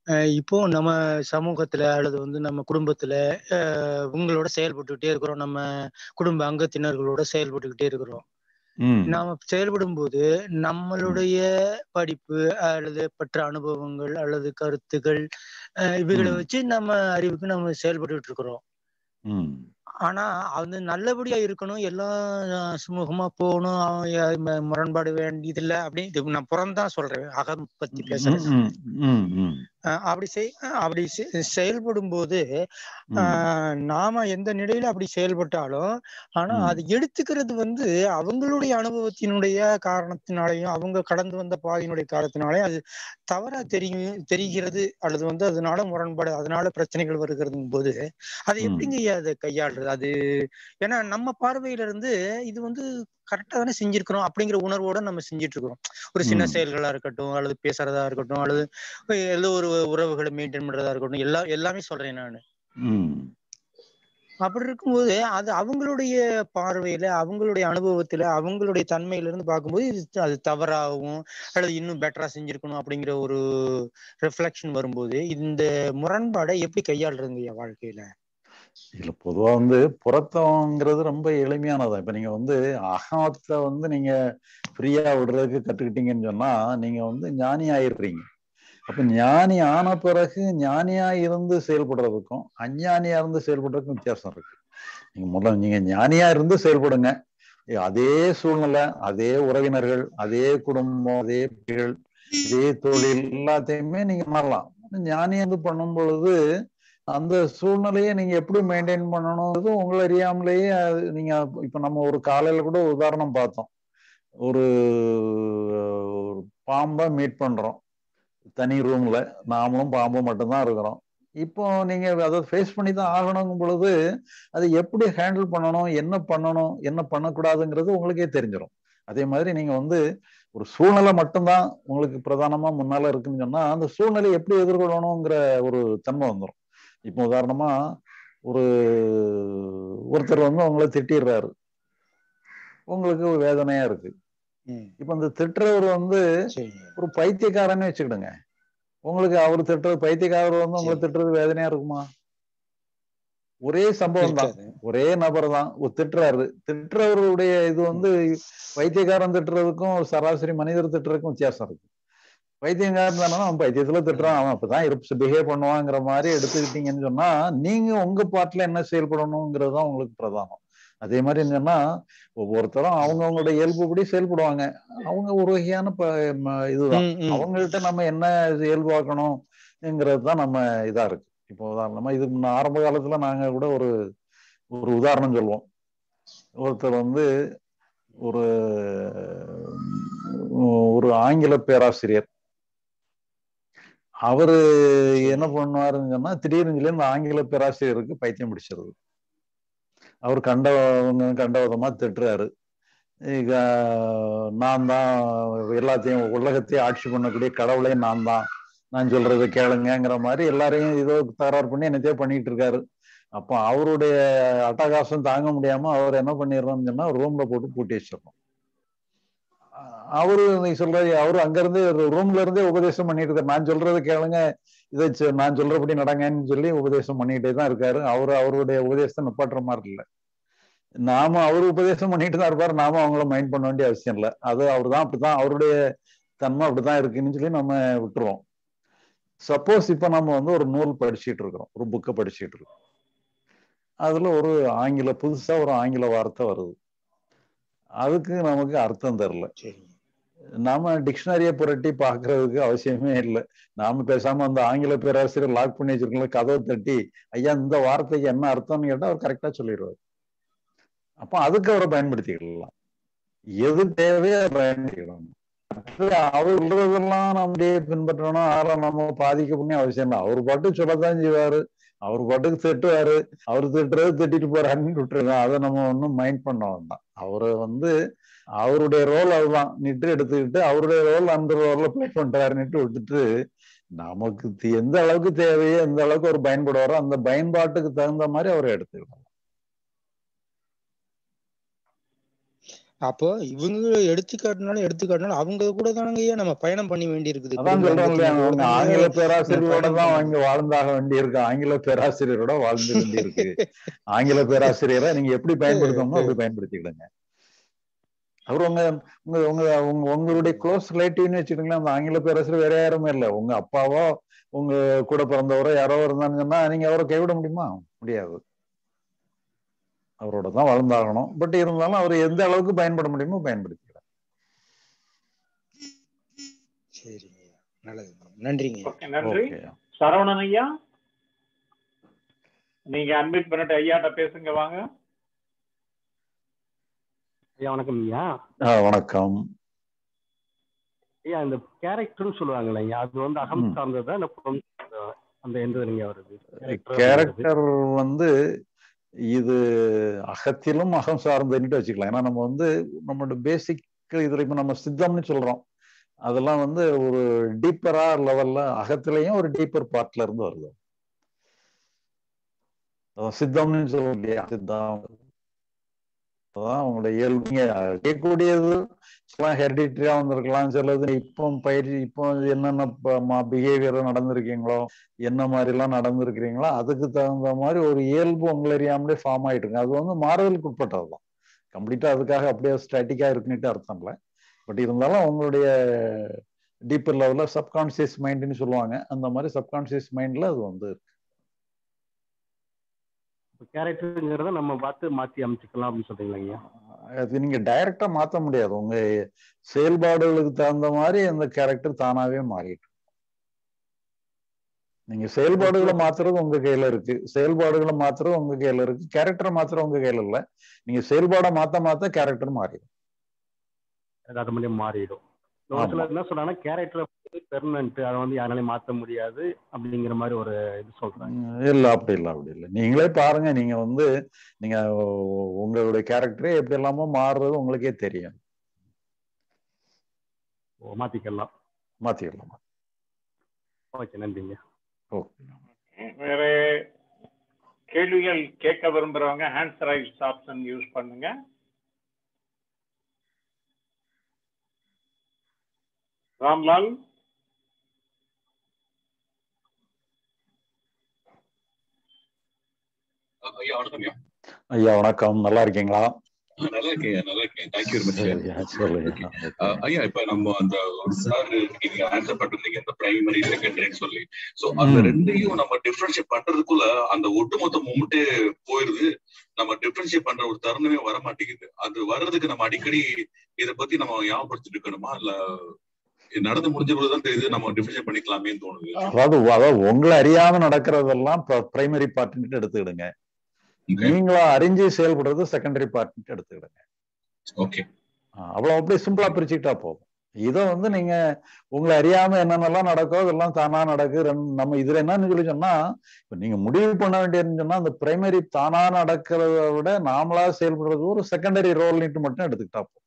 அஹ் இப்போ நம்ம சமூகத்துல அல்லது வந்து நம்ம குடும்பத்துல அஹ் உங்களோட செயல்பட்டுக்கிட்டே இருக்கிறோம் நம்ம குடும்ப அங்கத்தினர்களோட செயல்பட்டுக்கிட்டே இருக்கிறோம் ம் நாம செயல்படும் போது நம்மளுடைய படிப்பு அல்லது பெற்ற அனுபவங்கள் அல்லது கருத்துக்கள் அஹ் இவைகளை ம் வச்சு நம்ம அறிவுக்கு நம்ம செயல்பட்டுட்டு இருக்கிறோம் ம் ஆனா அது நல்லபடியா இருக்கணும் எல்லாம் அஹ் சுமூகமா போகணும் அவன் ய- ம- முரண்பாடு வேண்டியதில்லை அப்படின்னு இது நான் புறம்தான் சொல்றேன் அகம் பத்தி ம் பேசுறேன் ம் ம் ம் அஹ் அப்படி செய் அப்படி செ- செயல்படும் போது ம் ஆஹ் நாம எந்த நிலையில அப்படி செயல்பட்டாலும் ஆனா ம் அது எடுத்துக்கிறது வந்து அவங்களுடைய அனுபவத்தினுடைய காரணத்தினாலையும் அவங்க கடந்து வந்த பாதையினுடைய காரணத்தினாலையும் அது தவறா தெரியும் தெரிகிறது அல்லது வந்து அதனால முரண்பாடு அதனால பிரச்சனைகள் வருகிறதும் போது அதை ம் எப்படிங்க ஐயா அதை கையாளுறது அது ஏன்னா நம்ம பார்வையில இருந்து இது வந்து கரெக்டா தானே செஞ்சிருக்கிறோம் அப்படிங்கிற உணர்வோட நம்ம செஞ்சுட்டு இருக்கிறோம் ஒரு சின்ன ம் செயல்களா இருக்கட்டும் அல்லது பேசுறதா இருக்கட்டும் அல்லது ஏதோ ஒரு உறவுகளை மெயின்டைன் பண்றதா இருக்கட்டும் எல்லா எல்லாமே சொல்றேன் நான் ம் அப்படி இருக்கும்போது அது அவங்களுடைய பார்வையில அவங்களுடைய அனுபவத்துல அவங்களுடைய தன்மையில இருந்து பார்க்கும்போது இது அது தவறாகவும் அல்லது இன்னும் பெட்டரா செஞ்சிருக்கணும் அப்படிங்கிற ஒரு ரிஃப்ளெக்ஷன் வரும்போது இந்த முரண்பாடை எப்படி கையாளுறதுங்க என் வாழ்க்கையில இல்ல பொதுவா வந்து புறத்தவங்கிறது ரொம்ப எளிமையானதான் இப்ப நீங்க வந்து அகத்தை வந்து நீங்க ஃப்ரீயா விடுறதுக்கு கத்துக்கிட்டீங்கன்னு சொன்னா நீங்க வந்து ஞானி ஆயிடுறீங்க அப்ப ஞானி ஆன பிறகு ஞானியா இருந்து செயல்படுறதுக்கும் அஞ்ஞானியா இருந்து செயல்படுறதுக்கும் வித்தியாசம் இருக்கு நீங்க முதல்ல நீங்க ஞானியா இருந்து செயல்படுங்க அதே சூழ்நிலை அதே உறவினர்கள் அதே குடும்பம் அதே பிள்ளைகள் இதே தொழில் எல்லாத்தையுமே நீங்க மாறலாம் ஞானி வந்து பண்ணும் பொழுது அந்த சூழ்நிலையை நீங்க எப்படி மெயின்டைன் பண்ணணுங்கிறது உங்களை அறியாமலேயே அது நீங்க இப்ப நம்ம ஒரு காலையில கூட உதாரணம் பார்த்தோம் ஒரு ஒரு பாம்பை மீட் பண்றோம் தனி ரூம்ல நாமளும் பாம்பும் மட்டும்தான் இருக்கிறோம் இப்போ நீங்க அதை ஃபேஸ் பண்ணி தான் ஆகணுங்கும் பொழுது அதை எப்படி ஹேண்டில் பண்ணணும் என்ன பண்ணணும் என்ன பண்ணக்கூடாதுங்கிறது உங்களுக்கே தெரிஞ்சிடும் அதே மாதிரி நீங்க வந்து ஒரு சூழ்நிலை மட்டும்தான் உங்களுக்கு பிரதானமா முன்னால இருக்குன்னு சொன்னா அந்த சூழ்நிலையை எப்படி எதிர்கொள்ளணுங்கிற ஒரு தன்மை வந்துடும் இப்போ உதாரணமா ஒரு ஒருத்தர் வந்து உங்களை திட்டிடுறாரு உங்களுக்கு ஒரு வேதனையா இருக்கு இப்ப இந்த திட்டுறவர் வந்து ஒரு பைத்தியக்காரன்னு வச்சுக்கிடுங்க உங்களுக்கு அவர் திட்டுறது பைத்தியக்காரர் வந்து உங்களை திட்டுறது வேதனையா இருக்குமா ஒரே சம்பவம் தான் ஒரே நபர் தான் ஒரு திட்டுறாரு திட்டுறவருடைய இது வந்து பைத்தியக்காரன் திட்டுறதுக்கும் சராசரி மனிதர் திட்டுறதுக்கும் வித்தியாசம் இருக்கு பைத்தியங்காரன் தானே அவன் பைத்தியத்துல திட்டுறான் அவன் அப்பதான் இருப்பு பிஹேவ் பண்ணுவாங்கிற மாதிரி எடுத்துக்கிட்டீங்கன்னு சொன்னா நீங்க உங்க பாட்டுல என்ன செயல்படணுங்கிறது தான் உங்களுக்கு பிரதானம் அதே மாதிரி என்னன்னா ஒவ்வொருத்தரும் அவங்கவுங்களோட இயல்புப்படி செயல்படுவாங்க அவங்க ஒரு வகையான இதுதான் அவங்கள்ட்ட நம்ம என்ன இயல்பாக்கணும்ங்கிறது தான் நம்ம இதா இருக்கு இப்போ உதாரணமா இது ஆரம்ப காலத்துல நாங்க கூட ஒரு ஒரு உதாரணம் சொல்லுவோம் ஒருத்தர் வந்து ஒரு ஒரு ஆங்கில பேராசிரியர் அவரு என்ன பண்ணுவாருன்னு சொன்னா திடீர்னு சொல்லி இந்த ஆங்கில பேராசிரியருக்கு பைத்தியம் பிடிச்சிருது அவர் கண்டவங்க கண்டவிதமா திட்டுறாரு இக நான் தான் எல்லாத்தையும் உலகத்தையும் ஆட்சி பண்ணக்கூடிய கடவுளே நான் தான் நான் சொல்றதை கேளுங்கிற மாதிரி எல்லாரையும் ஏதோ தகராறு பண்ணி என்னத்தையோ பண்ணிட்டு இருக்காரு அப்போ அவருடைய அட்டகாசம் தாங்க முடியாம அவர் என்ன பண்ணிடுறோம்னு சொன்னா ரூம்ல போட்டு பூட்டி வச்சிடறோம் அவரு நீ சொல்றது அவரு அங்க இருந்து ரூம்ல இருந்தே உபதேசம் பண்ணிட்டு இருக்காரு நான் சொல்றது கேளுங்க இதை நான் சொல்றபடி நடங்கன்னு சொல்லி உபதேசம் பண்ணிக்கிட்டே தான் இருக்காரு அவரு அவருடைய உபதேசத்தை நிப்பாட்டுற மாதிரி இல்லை நாம அவர் உபதேசம் பண்ணிட்டு தான் இருப்பாரு நாம அவங்கள மைண்ட் பண்ண வேண்டிய அவசியம் இல்லை அது அவர் தான் அப்படிதான் அவருடைய தன்மை அப்படிதான் இருக்குன்னு சொல்லி நம்ம விட்டுருவோம் சப்போஸ் இப்ப நம்ம வந்து ஒரு நூல் படிச்சுட்டு இருக்கிறோம் ஒரு புக்கை படிச்சுட்டு இருக்கோம் அதுல ஒரு ஆங்கில புதுசா ஒரு ஆங்கில வார்த்தை வருது அதுக்கு நமக்கு அர்த்தம் தெரில நாம டிக்ஷனரியை புரட்டி பாக்குறதுக்கு அவசியமே இல்லை நாம பேசாம அந்த ஆங்கில பேராசிரியர் லாக் பண்ணி வச்சிருக்கோம் கதவை தட்டி ஐயா இந்த வார்த்தைக்கு என்ன அர்த்தம்னு கேட்டா அவர் கரெக்டா சொல்லிடுவார் அப்ப அதுக்கு அவரை பயன்படுத்திக்கலாம் எது தேவையோ அதை பயன்படுத்திக்கணும் அவர் சொல்றதெல்லாம் நம்மளே பின்பற்றணும் அதெல்லாம் நம்ம பாதிக்க பண்ணி அவசியம் இல்லை அவர் பாட்டு சொல்லத்தான் செய்வாரு அவர் பாட்டுக்கு திட்டுவாரு அவர் திட்டுறது திட்டிட்டு போறாருன்னு விட்டுருங்க அதை நம்ம ஒன்றும் மைண்ட் பண்ண வேண்டாம் அவரை வந்து அவருடைய ரோல் அதுதான் நிட்டு எடுத்துக்கிட்டு அவருடைய ரோல் அந்த ரோல்ல பிளே பண்றாருன்னுட்டு விட்டுட்டு நமக்கு எந்த அளவுக்கு தேவையோ எந்த அளவுக்கு அவர் பயன்படுவாரோ அந்த பயன்பாட்டுக்கு தகுந்த மாதிரி அவரை எடுத்துக்கலாம் அப்போ இவங்க எடுத்துக்காட்டினாலும் எடுத்துக்காட்டினாலும் அவங்க கூட தானங்க ஐயா நம்ம பயணம் பண்ணி வேண்டி இருக்குது அதான் சொல்றோம் இல்லையா குடும்பத்துல அவங்க தானங்க ஆங்கில இந்த பேராசிரியரோட பயணம் தான் பண்ணணும் அவங்க வாழ்ந்தாக வேண்டி இருக்கு ஆங்கில பேராசிரியரோட வாழ்ந்து வேண்டி இருக்கு ஆங்கில பேராசிரியரை நீங்க எப்படி பயன்படுத்தணுமோ அப்படி பயன்படுத்திக்கிடுங்க அவர் உங்க உங்க உங்க உங்க உங்களுடைய க்ளோஸ் ரிலேட்டிவ்னு வச்சுக்கோங்களேன் அந்த ஆங்கில பேராசிரியர் வேற யாருமே இல்லை உங்க அப்பாவோ உங்க கூட பிறந்தவரோ யாரோ இருந்தாங்கன்னா நீங்க அவரை கைவிட முடியுமா முடியாது அவரோட தான் வாழ்ந்தாகணும் பட் இருந்தாலும் அவர் எந்த அளவுக்கு பயன்பட முடியுமோ பயன்படுத்திக்கிறார் சரிங்க ஐயா நல்லது நன்றிங்க ஐயா ஓகே நன்றி ஓகே சரவணன் ஐயா நீங்க அன்மிட் பண்ணிட்டு ஐயாட்ட பேசுங்க வாங்க ஐயா வணக்கம் ஐயா ஆ வணக்கம் ஐயா இந்த கேரக்டர்னு சொல்லுவாங்கல்ல ஐயா அது வந்து அகம் ம். சார்ந்ததா இல்ல புறம் சார்ந்ததா? அந்த எந்த நீங்க வருது Character அப்படிங்கிறது. கேரக்டர் வந்து இது அகத்திலும் அகம் சார்ந்துன்னுட்டு வச்சுக்கலாம் ஏன்னா நம்ம வந்து நம்மளோட பேசிக் இதுல இப்ப நம்ம சித்தம்னு சொல்றோம் அதெல்லாம் வந்து ஒரு டீப்பரா லெவல்ல அகத்திலையும் ஒரு டீப்பர் பார்ட்ல இருந்து வருது அதான் சித்தம்னு சொல்லுவோம் இல்லையா சித்தம் அதான் உங்களோட இயல்பு நீங்க கேட்கக்கூடியது சில ஹெரிடிட்டரியா வந்திருக்கலாம் சிலது இப்போ பயிற்சி இப்போ என்னென்ன பிஹேவியர் நடந்திருக்கீங்களோ என்ன மாதிரி எல்லாம் நடந்திருக்கிறீங்களோ அதுக்கு தகுந்த மாதிரி ஒரு இயல்பு உங்களை அறியாமலே ஃபார்ம் ஆயிட்டு இருக்கு அது வந்து மாறுதலுக்கு உட்பட்டதுதான் கம்ப்ளீட்டா அதுக்காக அப்படியே ஸ்டாட்டிக்கா இருக்குன்னுட்டு அர்த்தம் இல்லை பட் இருந்தாலும் உங்களுடைய டீப்பர் லெவல்ல சப்கான்சியஸ் மைண்ட்னு சொல்லுவாங்க அந்த மாதிரி சப்கான்சியஸ் மைண்ட்ல அது வந்து இருக்கு கேரக்டருங்கிறத நம்ம பார்த்து மாத்தி அமைச்சுக்கலாம் அப்படின்னு சொல்றீங்களா ஐயா அது நீங்க டைரக்டா மாத்த முடியாது உங்க செயல்பாடுகளுக்கு தகுந்த மாதிரி அந்த கேரக்டர் தானாவே மாறிட்டு நீங்க செயல்பாடுகளை மாத்துறது உங்க கையில இருக்கு செயல்பாடுகளை மாத்துறது உங்க கையில இருக்கு கேரக்டரை மாத்துறது உங்க கையில இல்ல நீங்க செயல்பாடை மாத்த மாத்த கேரக்டர் மாறிடும் ஆட்டோமேட்டிக் மாறிடும் ஒரு ஆமா. சிலர் என்ன சொல்றாங்கன்னா கேரக்டர் பெர்மனன்ட் அதை வந்து யாராலையும் மாத்த முடியாது அப்படிங்கிற மாதிரி ஒரு இது சொல்றாங்க உம் இல்ல அப்படி இல்ல அப்படி இல்ல நீங்களே பாருங்க நீங்க வந்து நீங்க உ- உங்களுடைய கேரக்டரே எப்படி எல்லாமோ மாறுறது உங்களுக்கே தெரியும் ஓ, மாத்திக்கலாம் மாத்திக்கலாம் ஓகே நன்றிங்க ஓகே வேற கேள்விகள் கேட்க விரும்புறவங்க ஹேண்ட்ஸ் ரைஸ் ஆப்ஷன் யூஸ் பண்ணுங்க ராம்லால் ஐயா வணக்கம் ஐயா ஐயா வணக்கம் நல்லா இருக்கீங்களா ஆ, நல்லா இருக்கேன் ஐயா, நல்லா இருக்கேன் தேங்க்யூ வெரி மச் சரியா சொல்லுங்க ஐயா இப்ப நம்ம அந்த ஒரு சார் நீங்க ஆன்சர் பண்ணிருந்தீங்க இந்த பிரைமரி செகண்டரின்னு சொல்லி சோ அந்த ம். ரெண்டையும் நம்ம டிஃபரன்ஷியேட் பண்றதுக்குள்ள அந்த ஒட்டுமொத்த மூமெண்டே போயிருது நம்ம டிஃபரன்ஷியேட் பண்ற ஒரு தருணமே வர மாட்டேங்குது அது வர்றதுக்கு நம்ம அடிக்கடி இத பத்தி நம்ம ஞாபகப்படுத்திட்டு இருக்கணுமா இல்ல நடந்து முடிஞ்ச போதுதான் தெரியுது நம்ம டிஃபரன்ஷியேட் பண்ணிக்கலாமேன்னு தோணுது அதாவது அதாவது உங்களை அறியாம நடக்கிறதெல்லாம் பிரைமரி பார்ட்னு எடுத்துக்கிடுங்க நீங்களா அறிஞ்சு செயல்படுறது செகண்டரி பார்ட்னு எடுத்துக்கிடுங்க ஓகே அவ்வளவு அப்படியே சிம்பிளா பிரிச்சுக்கிட்டா போதும் இதை வந்து நீங்க உங்களை அறியாம என்னென்னலாம் நடக்கோ அதெல்லாம் தானா நடக்கு ரெண்டு- நம்ம இதுல என்னன்னு சொல்லி சொன்னா இப்ப நீங்க முடிவு பண்ண வேண்டியதுன்னு சொன்னா அந்த பிரைமரி தானா நடக்கிறத விட நாமளா செயல்படுறது ஒரு செகண்டரி ரோல்னிட்டு மட்டும் எடுத்துக்கிட்டா போதும்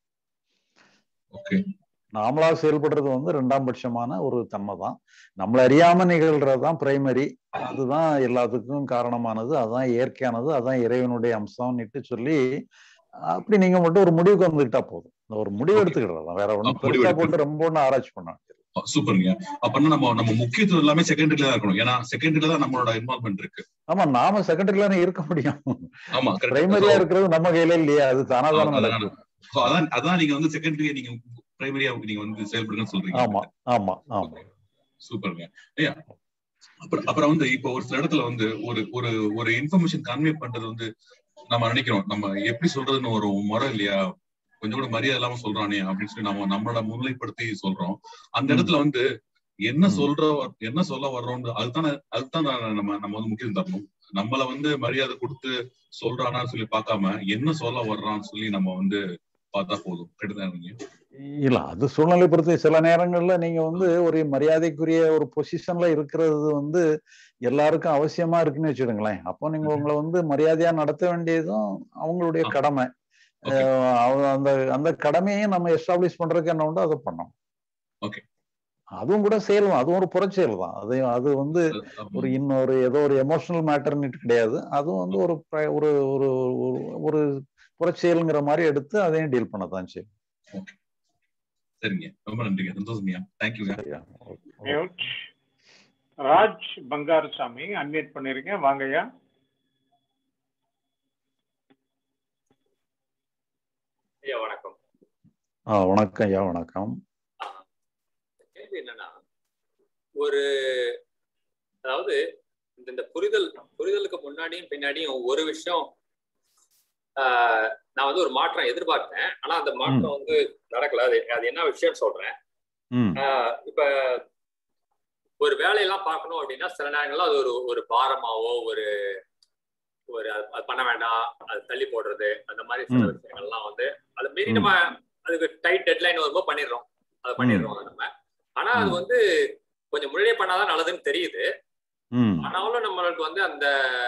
ஓகே நாமளா செயல்படுறது வந்து ரெண்டாம் பட்சமான ஒரு தன்மை தான் நம்மள அறியாம நிகழ்றது தான் பிரைமரி அதுதான் எல்லாத்துக்கும் காரணமானது அதான் இயற்கையானது அதான் இறைவனுடைய அம்சம்னுட்டு சொல்லி அப்படி நீங்க மட்டும் ஒரு முடிவுக்கு வந்துக்கிட்டா போதும் இந்த ஒரு முடிவு எடுத்துக்கிறது தான் வேற ஒண்ணும் முடிவு பெருசா எடுத்து- போட்டு ரொம்ப ஒன்றும் ஆராய்ச்சி பண்ண வேண்டியது சூப்பருங்க அப்பன்னா நம்ம நம்ம முக்கியத்துவம் எல்லாமே செகண்டரியில தான் இருக்கணும் ஏன்னா செகண்டரியில தான் நம்மளோட இன்வால்மெண்ட் இருக்கு ஆமா நாம செகண்டரியில இருக்க முடியும் ஆமா correct. பிரைமரியா So- இருக்கிறது நம்ம கையில இல்லையா அது தானா தானே அதான் நடக்கும் So, அதான் அதான் நீங்க வந்து செகண்டரியா நீங்க பிரைமரியா நீங்க வந்து செயல்படுங்கன்னு சொல்றீங்க ஆமா ஆமா ஆமா சூப்பருங்க ஐயா அப்புறம் அப்புறம் வந்து இப்போ ஒரு சில இடத்துல வந்து ஒரு ஒரு ஒரு இன்ஃபர்மேஷன் கன்வே பண்றது வந்து நம்ம நினைக்கிறோம் நம்ம எப்படி சொல்றதுன்னு ஒரு முறை இல்லையா கொஞ்சம் கூட மரியாதை இல்லாம சொல்றானே அப்படின்னு சொல்லி நம்ம நம்மளோட முன்னிலைப்படுத்தி சொல்றோம் அந்த இடத்துல வந்து என்ன சொல்ற என்ன சொல்ல வர்றோம் அதுதான் அதுதான் நம்ம நம்ம வந்து முக்கியம் தரணும் நம்மள வந்து மரியாதை கொடுத்து சொல்றானான்னு சொல்லி பார்க்காம என்ன சொல்ல வர்றான்னு சொல்லி நம்ம வந்து பார்த்தா போதும் கெடுதான் இல்ல அது சூழ்நிலை பொறுத்து சில நேரங்கள்ல நீங்க வந்து ஒரு மரியாதைக்குரிய ஒரு பொசிஷன்ல இருக்கிறது வந்து எல்லாருக்கும் அவசியமா இருக்குன்னு வச்சுடுங்களேன் அப்போ நீங்க உங்களை வந்து மரியாதையா நடத்த வேண்டியதும் அவங்களுடைய கடமை அஹ் அவ- அந்த அந்த கடமையை நம்ம எஸ்டாப்ளிஷ் பண்றதுக்கு என்ன உண்டோ அதை பண்ணணும் ஓகே அதுவும் கூட செயல் தான் அதுவும் ஒரு புறச்செயல் தான் அது அது வந்து ஒரு இன்னொரு ஏதோ ஒரு எமோஷனல் மேட்டர்னு கிடையாது அதுவும் வந்து ஒரு pri- ஒரு ஒரு ஒரு- ஒரு புறச்செயலுங்கிற மாதிரி எடுத்து அதையும் டீல் பண்ண தான் செய்யும் சரிங்க ரொம்ப நன்றிங்க சந்தோஷம்யா தேங்க்யூங்க மியூட் ராஜ் பங்காரசாமி அன்மியூட் பண்ணிருக்கேன் வாங்கய்யா ஐயா வணக்கம் ஆ வணக்கம் ஐயா வணக்கம் கேள்வி என்னன்னா ஒரு அதாவது இந்த இந்த புரிதல் புரிதலுக்கு முன்னாடியும் பின்னாடியும் ஒரு விஷயம் ஆஹ், நான் வந்து ஒரு மாற்றம் எதிர்பார்த்தேன் ஆனா அந்த மாற்றம் வந்து நடக்கல அது அது என்ன விஷயம் சொல்றேன் ம் ஆஹ், இப்ப ஒரு வேலையெல்லாம் பார்க்கணும் அப்படின்னா சில நேரங்கள்ல அது ஒரு ஒரு பாரமாவோ ஒரு ஒரு அது அது பண்ண வேண்டாம் அது தள்ளி போடுறது அந்த மாதிரி சில ம். விஷயங்கள்லாம் வந்து அது மீறி நம்ம அதுக்கு டைட் டெட்லைன் வரும்போது பண்ணிடுறோம் அதை பண்ணிடுறோம் நம்ம ஆனா அது வந்து கொஞ்சம் முன்னாடியே பண்ணாதான் நல்லதுன்னு தெரியுது ம் ஆனாலும் நம்மளுக்கு வந்து அந்த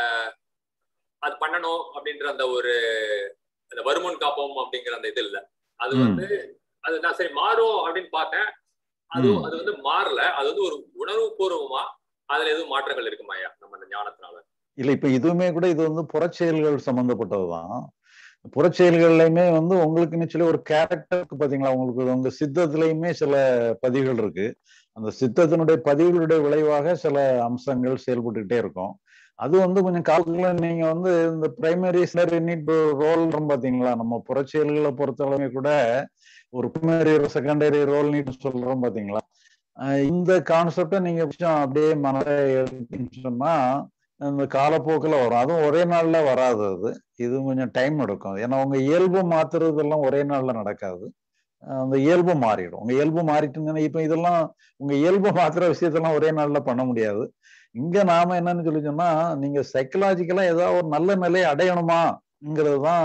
அது பண்ணணும் அப்படின்ற அந்த ஒரு அந்த வருமுன் காப்போம் அப்படிங்கிற அந்த இது இல்ல அது ம். வந்து அது நான் சரி மாறும் அப்படின்னு பார்த்தேன் அது ம். அது வந்து மாறல அது வந்து ஒரு உணர்வு பூர்வமா அதுல எதுவும் மாற்றங்கள் இருக்குமாயா நம்ம அந்த ஞானத்தினால இல்ல இப்ப இதுவுமே கூட இது வந்து புறச்செயல்கள் சம்பந்தப்பட்டதுதான் புறச்செயல்கள்லயுமே வந்து உங்களுக்குன்னு சொல்லி ஒரு கேரக்டருக்கு பாத்தீங்களா உங்களுக்கு உங்க சித்தத்திலயுமே சில பதிவுகள் இருக்கு அந்த சித்தத்தினுடைய பதிவுகளுடைய விளைவாக சில அம்சங்கள் செயல்பட்டுக்கிட்டே இருக்கும் அது வந்து கொஞ்சம் காலத்துல நீங்க வந்து இந்த பிரைமரி யூனிட் ரோல் பாத்தீங்களா நம்ம புறச்செயல்களை பொறுத்தளவுமே கூட ஒரு பிரைமரி செகண்டரி ரோல் நீட் சொல்றோம் பாத்தீங்களா அஹ் இந்த கான்செப்டை நீங்க கொஞ்சம் அப்படியே மன எடுத்தீங்கன்னு சொன்னா இந்த காலப்போக்கில் வரும் அதுவும் ஒரே நாள்ல வராது அது இது கொஞ்சம் டைம் எடுக்கும் ஏன்னா உங்க இயல்பு மாத்துறதெல்லாம் ஒரே நாள்ல நடக்காது அஹ் அந்த இயல்பு மாறிடும் உங்க இயல்பு மாறிட்டுங்கன்னா இப்ப இதெல்லாம் உங்க இயல்பு மாத்துற விஷயத்தெல்லாம் ஒரே நாள்ல பண்ண முடியாது இங்க நாம என்னன்னு சொல்லி சொன்னா நீங்க சைக்கலாஜிக்கலா ஏதாவது ஒரு நல்ல நிலையை அடையணுமாங்கிறது தான்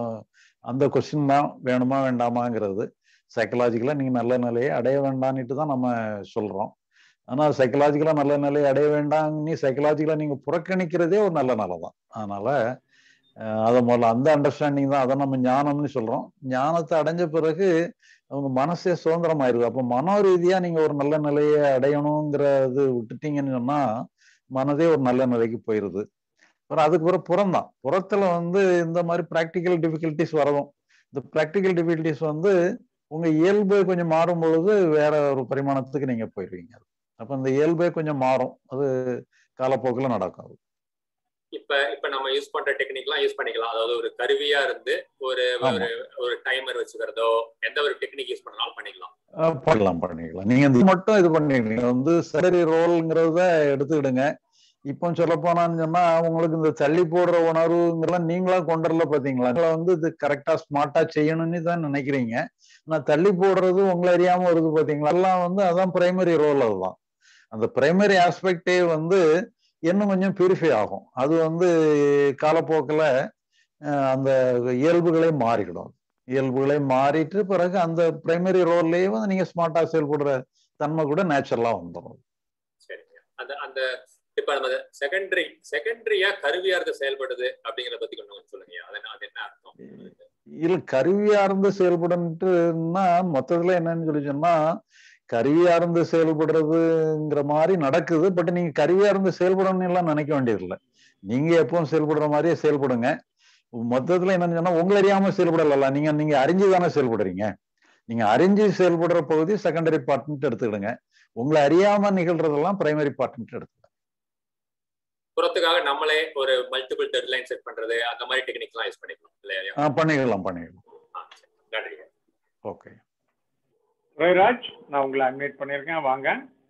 அந்த கொஸ்டின் தான் வேணுமா வேண்டாமாங்கிறது சைக்கலாஜிக்கலா நீங்க நல்ல நிலையை அடைய வேண்டான்னுட்டு தான் நம்ம சொல்றோம் ஆனா சைக்கலாஜிக்கலா நல்ல நிலையை அடைய வேண்டாம் நீ சைக்கலாஜிக்கலா நீங்க புறக்கணிக்கிறதே ஒரு நல்ல நிலை தான் அதனால அஹ் அதை முதல்ல அந்த அண்டர்ஸ்டாண்டிங் தான் அதை நம்ம ஞானம்னு சொல்றோம் ஞானத்தை அடைஞ்ச பிறகு அவங்க மனசே சுதந்திரமாயிருது அப்போ மனோ ரீதியா நீங்க ஒரு நல்ல நிலையை அடையணுங்கிறது விட்டுட்டீங்கன்னு சொன்னா மனதே ஒரு நல்ல நிலைக்கு போயிருது அப்புறம் அதுக்கு பிறகு புறம்தான் புறத்துல வந்து இந்த மாதிரி ப்ராக்டிக்கல் டிஃபிகல்ட்டிஸ் வரவும் இந்த ப்ராக்டிக்கல் டிஃபிகல்ட்டிஸ் வந்து உங்க இயல்பு கொஞ்சம் மாறும் பொழுது வேற ஒரு பரிமாணத்துக்கு நீங்க போயிருவீங்க அப்ப இந்த இயல்பே கொஞ்சம் மாறும் அது காலப்போக்கில் நடக்கும் அது இப்ப இப்ப நம்ம யூஸ் பண்ற டெக்னிக்லாம் யூஸ் பண்ணிக்கலாம் அதாவது ஒரு கருவியா இருந்து ஒரு ஆமா. ஒரு ஒரு டைமர் வச்சுக்கிறதோ எந்த ஒரு டெக்னிக் யூஸ் பண்ணாலும் பண்ணிக்கலாம் அஹ் பண்ணலாம் பண்ணிக்கலாம் நீங்க இது மட்டும் இது பண்ணிடுங்க வந்து சரி ரோல்ங்கிறத எடுத்துக்கிடுங்க இப்போ சொல்ல போனான்னு சொன்னா உங்களுக்கு இந்த தள்ளி போடுற உணர்வுங்கெல்லாம் நீங்களா கொண்டு வரல பாத்தீங்களா உங்களை வந்து இது கரெக்டா ஸ்மார்ட்டா செய்யணும்னு தான் நினைக்கிறீங்க ஆனா தள்ளி போடுறது உங்களை அறியாம வருது பாத்தீங்களா எல்லாம் வந்து அதான் பிரைமரி ரோல் அதுதான் அந்த பிரைமரி ஆஸ்பெக்டே வந்து இன்னும் கொஞ்சம் பியூரிஃபை ஆகும் அது வந்து காலப்போக்கில் அந்த இயல்புகளே மாறிடும் இயல்புகளே மாறிட்டு பிறகு அந்த பிரைமரி ரோல்லையே வந்து நீங்க ஸ்மார்ட்டா செயல்படுற தன்மை கூட நேச்சுரலா வந்துடும் சரிங்க அந்த அந்த இப்ப நம்ம செகண்டரி செகண்டரியா கருவியா இருந்து செயல்படுது அப்படிங்கறத பத்தி கொஞ்சம் கொஞ்சம் சொல்லுங்க அது என்ன அது என்ன அர்த்தம் இல்ல கருவியா இருந்து செயல்படுன்ட்டுன்னா மொத்தத்துல என்னன்னு சொல்லி சொன்னா கருவியா இருந்து செயல்படுறதுங்கிற மாதிரி நடக்குது பட் நீங்க கருவியா இருந்து செயல்படணும்னு எல்லாம் நினைக்க வேண்டியதில்லை நீங்க எப்பவும் செயல்படுற மாதிரியே செயல்படுங்க மொத்தத்துல என்னன்னு சொன்னா உங்களை அறியாம செயல்படல நீங்க நீங்க அறிஞ்சு தானே செயல்படுறீங்க நீங்க அறிஞ்சு செயல்படுற பகுதி செகண்டரி பார்ட்னு எடுத்துக்கிடுங்க உங்களை அறியாம நிகழ்றதெல்லாம் பிரைமரி பார்ட்னு எடுத்துக்கிடுங்க புறத்துக்காக நம்மளே ஒரு மல்டிபிள் டெட்லைன் செட் பண்றது அந்த மாதிரி டெக்னிக்லாம் யூஸ் பண்ணிக்கலாம் இல்லையா ஆ, பண்ணிக்கலாம் பண்ணிக்கலாம் நன்றிங்க ஓகே ரவிராஜ் நான் உங்களை அட்மிட் பண்ணியிருக்கேன் வாங்க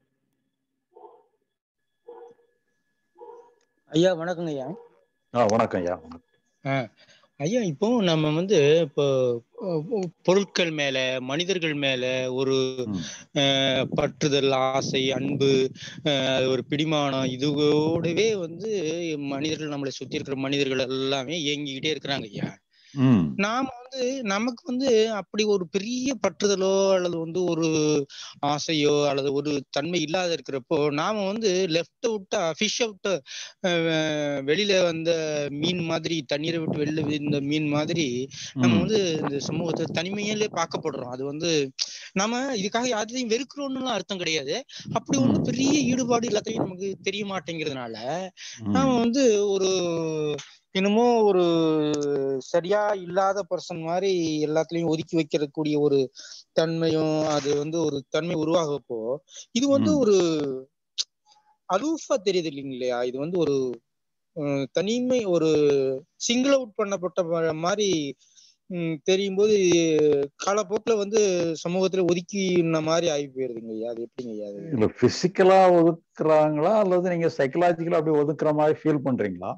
ஐயா வணக்கங்க ஐயா ஆ வணக்கம் ஐயா ஆ, ஐயா இப்போ நம்ம வந்து இப்போ அஹ், பொருட்கள் மேல மனிதர்கள் மேல ஒரு அஹ், பற்றுதல் ஆசை அன்பு அஹ், ஒரு பிடிமானம் இதுவோடவே வந்து மனிதர்கள் நம்மளை சுத்தி இருக்கிற மனிதர்கள் எல்லாமே இயங்கிக்கிட்டே இருக்கிறாங்க ஐயா ம் நாம வந்து நமக்கு வந்து அப்படி ஒரு பெரிய பற்றுதலோ அல்லது வந்து ஒரு ஆசையோ அல்லது ஒரு தன்மை இல்லாத இருக்கிறப்போ நாம வந்து லெஃப்ட் அவுட்டா ஃபிஷ் அவுட் வெளியில வந்த மீன் மாதிரி தண்ணீரை விட்டு வெளில இந்த மீன் மாதிரி நம்ம ம் வந்து இந்த சமூகத்தை தனிமையிலே பார்க்கப்படுறோம் அது வந்து நம்ம இதுக்காக யாரையும் வெறுக்கிறோம்னு அர்த்தம் கிடையாது அப்படி ஒண்ணு ம் பெரிய ஈடுபாடு எல்லாத்தையும் நமக்கு தெரிய மாட்டேங்கிறதுனால நாம ம் வந்து ஒரு என்னமோ ஒரு சரியா இல்லாத பர்சன் மாதிரி எல்லாத்துலயும் ஒதுக்கி வைக்கிறக்கூடிய ஒரு தன்மையும் அது வந்து ஒரு தன்மை உருவாகப்போ இது வந்து ம் ஒரு அலூஃபா தெரியுது இல்லைங்களா இது வந்து ஒரு அஹ், தனிமை ஒரு சிங்கிள் அவுட் பண்ணப்பட்ட ம- மாதிரி ம், தெரியும் போது காலப்போக்குல வந்து சமூகத்துல ஒதுக்கின மாதிரி ஆகி போயிருதுங்க ஐயா அது எப்படிங்க ஐயா அது இல்ல பிசிக்கலா ஒதுக்குறாங்களா அல்லது நீங்க சைக்கலாஜிக்கலா அப்படி ஒதுக்குற மாதிரி ஃபீல் பண்றீங்களா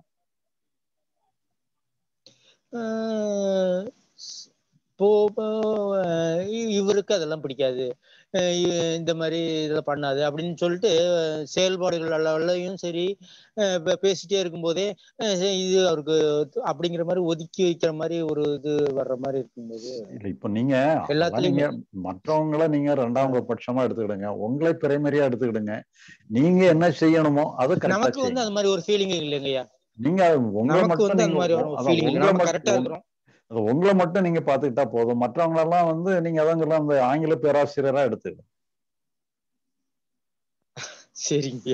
ஆஹ் இப்போ இப்போ, அஹ் இ- இவருக்கு அதெல்லாம் பிடிக்காது அஹ் இ- இந்த மாதிரி இதெல்லாம் பண்ணாது அப்படின்னு சொல்லிட்டு அஹ் செயல்பாடுகள் அளவுலையும் சரி அஹ் பே- பேசிட்டே இருக்கும்போதே அஹ் சரி, இது அவருக்கு அப்படிங்கிற மாதிரி ஒதுக்கி வைக்கிற மாதிரி ஒரு இது வர்ற மாதிரி இருக்கும்போது இல்ல இப்ப நீங்க அதெல்லாம் நீங்க எல்லாத்துலயுமே மற்றவங்கள நீங்க ரெண்டாம் பட்சமா எடுத்துக்கிடுங்க உங்களை பிரைமரியா எடுத்துக்கிடுங்க நீங்க என்ன செய்யணுமோ அதை கரெக்டா நமக்கு வந்து செய்யுங்க அந்த மாதிரி ஒரு ஃபீலிங் இல்லைங்கய்யா நீங்க உங்களை நமக்கு மட்டும் வந்து அந்த நீங்க மாதிரி உ- ஒரு அதான் ஃபீலிங் உங்களை நம்ம மட்டும் கரெக்டா உங்க- இருக்கிறோம் அது உங்களை மட்டும் நீங்க பாத்துக்கிட்டா போதும் மற்றவங்க எல்லாம் வந்து நீங்க அதான் சொல்ல அந்த ஆங்கில பேராசிரியரா எடுத்துக்கணும் சரிங்க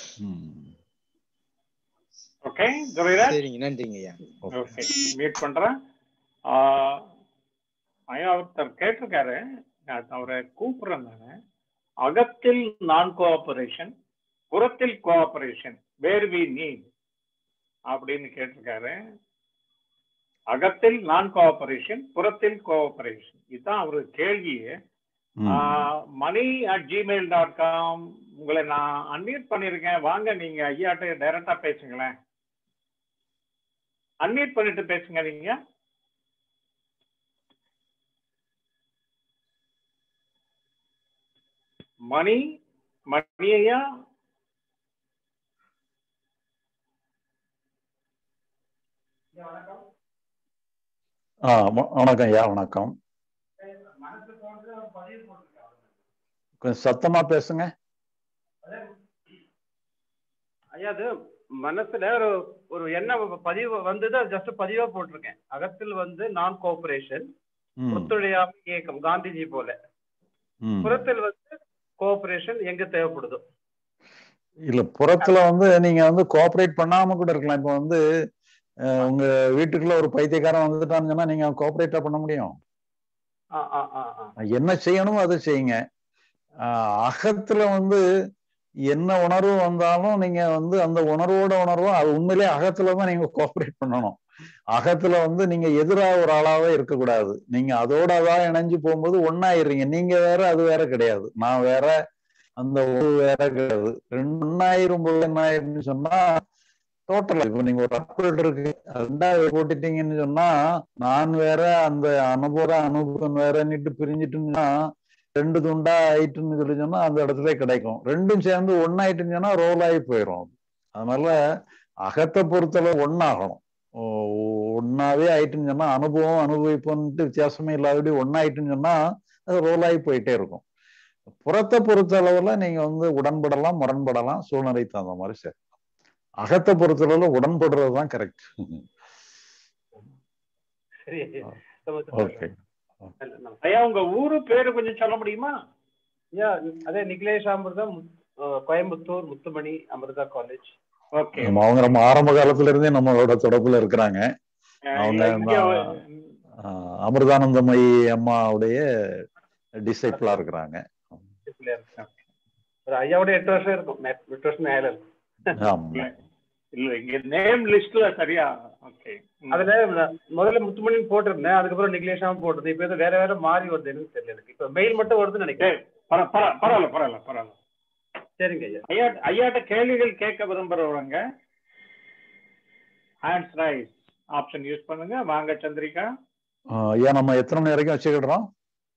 ஓகே கவிராஜ் சரிங்க நன்றிங்க ஐயா ஓகே மீட் பண்றேன் ஆஹ் ஐயா ஒருத்தர் கேட்டிருக்காரு நான் அவரை கூப்பிடுறேன் நான் அகத்தில் நான் கோஆபரேஷன் புறத்தில் கோஆபரேஷன் வேர் வி நீட் அப்படின்னு கேட்டிருக்காரு அகத்தில் நான் கோஆபரேஷன் புறத்தில் கோஆபரேஷன் இதுதான் அவரு கேள்வியே Mani at Gmail dot com உங்களை நான் அன்மியூட் பண்ணியிருக்கேன் வாங்க நீங்க ஐயாட்ட டைரக்டா பேசுங்களேன் அன்மியூட் பண்ணிட்டு பேசுங்க நீங்க மணி மணி ஐயா ஆ வ- வணக்கம் ஐயா வணக்கம் கொஞ்சம் சத்தமா பேசுங்க ஐயா அது மனசுல ஒரு ஒரு என்ன பதிவு வந்தது அது ஜஸ்ட் பதிவா போட்டிருக்கேன் அகத்தில் வந்து நான் கோஆபரேஷன் ம் ஒத்துழையாமை இயக்கம் காந்திஜி போல ம் புறத்தில் வந்து கோஆபரேஷன் எங்க தேவைப்படுதோ இல்ல புறத்துல வந்து நீங்க வந்து கோஆபரேட் பண்ணாம கூட இருக்கலாம் இப்ப வந்து அஹ், உங்க வீட்டுக்குள்ள ஒரு பைத்தியக்காரன் வந்துட்டான்னு சொன்னா நீங்க கோஆபரேட்டா பண்ண முடியும் ஆ ஆ ஆ ஆ என்ன செய்யணுமோ அதை செய்யுங்க ஆஹ் அகத்துல வந்து என்ன உணர்வு வந்தாலும் நீங்க வந்து அந்த உணர்வோட உணர்வும் அது உண்மையிலேயே அகத்துல தான் நீங்க கோஆபரேட் பண்ணணும் அகத்துல வந்து நீங்க எதிரா ஒரு ஆளாவே இருக்கக்கூடாது நீங்க அதோட அதா இணைஞ்சு போகும்போது ஒன்னாயிடுறீங்க நீங்க வேற அது வேற கிடையாது நான் வேற அந்த ஒரு வேற கிடையாது ரெண்டு ஒன்னாயிரும் போது என்ன ஆயிருன்னு சொன்னா டோட்டலா இப்ப நீங்க ஒரு ஆப்பிள் இருக்கு ரெண்டாவது போட்டுட்டீங்கன்னு சொன்னா நான் வேற அந்த அனுபவம் அனுபவம் வேறன்னுட்டு பிரிஞ்சிட்டுன்னா ரெண்டு துண்டா ஆயிட்டுன்னு சொல்லி சொன்னா அந்த இடத்துல கிடைக்கும் ரெண்டும் சேர்ந்து ஒன்னாயிட்டுன்னு சொன்னா ரோல் ஆகி போயிடும் அதனால அகத்தை பொறுத்தளவு ஒன்னாகணும் ஓ- ஒன்னாவே ஆயிட்டுன்னு சொன்னா அனுபவம் அனுபவிப்புன்ட்டு வித்தியாசமே இல்லாதபடி ஒன்னாயிட்டுன்னு சொன்னா அது ரோல் ஆகி போயிட்டே இருக்கும் புறத்தை பொறுத்த அளவுல நீங்க வந்து உடன்படலாம் முரண்படலாம் சூழ்நிலைக்கு தகுந்த மாதிரி சரி அகத்தை பொறுத்தளவுல உடன்படுறது தான் கரெக்ட் சரி ஓகே ஐயா உங்க ஊரு பேரு கொஞ்சம் சொல்ல முடியுமா ஐயா அதே நிகிலேஷ் அமிர்தா முத்- அஹ், கோயம்புத்தூர் முத்துமணி அமிர்தா காலேஜ் ஓகே அவங்க நம்ம ஆரம்ப காலத்துல இருந்தே நம்மளோட தொடர்புல இருக்கிறாங்க அவங்க இங்க நான், ஆஹ், அமிர்தானந்தமயி அம்மாவுடைய டிசைபிளா இருக்கிறாங்க ஒரு ஐயாவோட எட்டு வருஷம் இருக்கும் மே- எட்டு வருஷம் மேல இருக்கும் ஆமா இல்ல இங்க நேம் லிஸ்ட்ல சரியா ஓகே அதுல நான் முதல்ல முத்துமணின்னு போட்டிருந்தேன் அதுக்கப்புறம் நிகிலேஷாவும் போட்டிருந்தேன் இப்ப ஏதோ வேற வேற மாறி வருது எனக்கு தெரியல எனக்கு இப்ப மெயில் மட்டும் வருதுன்னு நினைக்கிறேன் பரவாயில்ல பரவாயில்ல பரவாயில்ல சரிங்க ஐயா ஐயா ஐயாட்ட கேள்விகள் கேட்க விரும்புறவங்க ஹேண்ட்ஸ் ரைஸ் ஆப்ஷன் யூஸ் பண்ணுங்க வாங்க சந்திரிகா ஆஹ், ஐயா நம்ம எத்தனை மணி வரைக்கும் வச்சுக்கிடுறோம்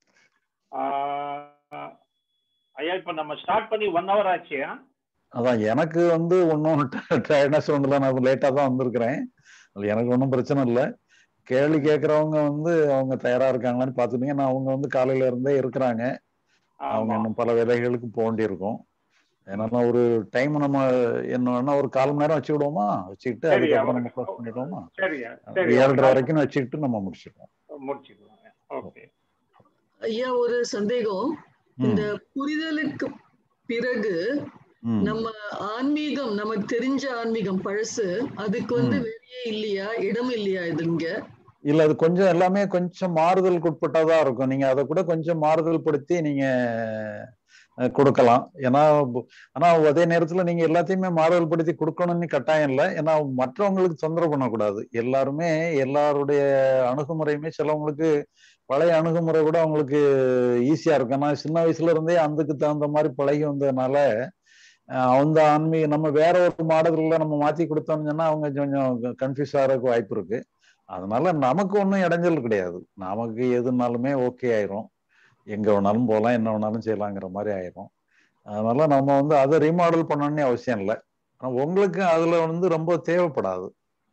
ஆஹ், ஐயா இப்ப நம்ம ஸ்டார்ட் பண்ணி ஒன் ஹவர் ஆச்சியா அதான் எனக்கு வந்து ஒன்றும் டயர்னஸ் ஒன்றும் இல்லை நான் லேட்டாக தான் வந்திருக்கிறேன் அது எனக்கு ஒன்றும் பிரச்சனை இல்லை கேள்வி கேட்கறவங்க வந்து அவங்க தயாரா இருக்காங்களான்னு பாத்துட்டீங்கன்னா அவங்க வந்து காலையில இருந்தே இருக்கிறாங்க அவங்க ஆமா இன்னும் பல வேலைகளுக்கு போக வேண்டியிருக்கும் ஏன்னா ஒரு டைம் நம்ம என்னன்னா ஒரு கால் மணி நேரம் வச்சுக்கிடுவோமா வச்சுக்கிட்டு சரியா அதுக்கப்புறம் நம்ம க்ளோஸ் பண்ணிடுவோமா சரியா சரி ஒரு ஏழரை கால் வரைக்கும் வச்சுக்கிட்டு நம்ம முடிச்சிடுவோம் முடிச்சுக்கலாம் ஓகே ஐயா ஒரு சந்தேகம் இந்த ம் புரிதலுக்கு பிறகு ம் நம்ம ஆன்மீகம் நமக்கு தெரிஞ்ச ஆன்மீகம் பழசு அதுக்கு வந்து ம் வெளியே இல்லையா இடம் இல்லையா இது இங்க இல்ல அது கொஞ்சம் எல்லாமே கொஞ்சம் மாறுதலுக்கு உட்பட்டதா இருக்கும் நீங்க அதை கூட கொஞ்சம் மாறுதல் படுத்தி நீங்க அஹ், கொடுக்கலாம் ஏன்னா பு- ஆனா அதே நேரத்துல நீங்க எல்லாத்தையுமே மாறுதல் படுத்தி கொடுக்கணும்னு கட்டாயம் இல்லை ஏன்னா மற்றவங்களுக்கு தொந்தரவு பண்ணக்கூடாது எல்லாருமே எல்லாருடைய அணுகுமுறையுமே சிலவங்களுக்கு பழைய அணுகுமுறை கூட அவங்களுக்கு ஈஸியா இருக்கும் ஏன்னா சின்ன வயசுல இருந்தே அதுக்கு தகுந்த மாதிரி பழகி வந்ததுனால அஹ், அந்த ஆன்மீக நம்ம வேற ஒரு மாடல்ல நம்ம மாத்தி கொடுத்தோம்னு சொன்னா அவங்க கொஞ்சம் கன்ஃபியூஸ் ஆகிறதுக்கு வாய்ப்பு இருக்கு அதனால நமக்கு ஒன்றும் இடைஞ்சல் கிடையாது நமக்கு எதுனாலுமே ஓகே ஆயிரும் எங்க வேணாலும் போகலாம் என்ன வேணாலும் செய்யலாங்கிற மாதிரி ஆயிரும் அதனால நம்ம வந்து அதை ரீமாடல் பண்ணணும்னு அவசியம் இல்லை ஆனா உங்களுக்கு அதுல வந்து ரொம்ப தேவைப்படாது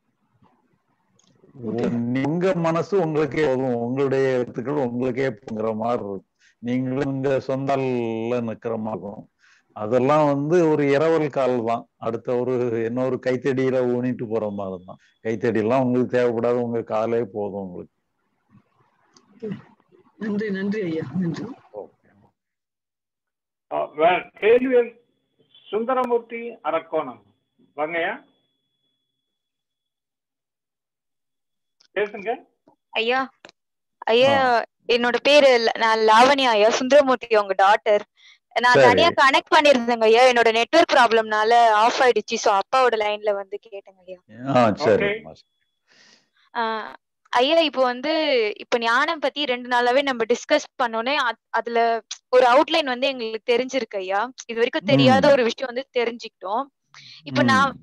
ஓகே உங்க உங்க மனசு உங்களுக்கே போதும் உங்களுடைய எழுத்துக்கள் உங்களுக்கே போங்கிற மாதிரி இருக்கும் நீங்களும் இங்க சொந்தால நிக்கிற மாதிரி இருக்கும் அதெல்லாம் வந்து ஒரு இரவல் கால் தான் அடுத்த ஒரு இன்னொரு கைத்தடியில ஊனிட்டு போற மாதிரி தான் கைத்தடியெல்லாம் உங்களுக்கு தேவைப்படாது உங்க காலே போதும் உங்களுக்கு நன்றி நன்றி ஐயா நன்றி அஹ் வே- கேள்வி சுந்தரமூர்த்தி அரக்கோணம் வாங்கய்யா பேசுங்க ஐயா ஐயா என்னோட பேரு ல- நான் லாவண்யா ஐயா சுந்தரமூர்த்தி உங்க டாட்டர் நான் சரி. தனியா கனெக்ட் பண்ணிருந்தேங்க ஐயா என்னோட நெட்வொர்க் ப்ராப்ளம்னால ஆஃப் ஆயிடுச்சு சோ அப்பாவோட லைன்ல வந்து கேட்டேங்க ஐயா ஆ சரி ஆஹ் ஐயா இப்போ வந்து இப்போ ஞானம் பத்தி ரெண்டு நாளாவே நம்ம டிஸ்கஸ் பண்ணோன்னே அத்- அதுல ஒரு அவுட்லைன் வந்து எங்களுக்கு தெரிஞ்சிருக்கு ஐயா இது வரைக்கும் தெரியாத ம். ஒரு விஷயம் வந்து தெரிஞ்சுக்கிட்டோம் இப்போ ம். நான்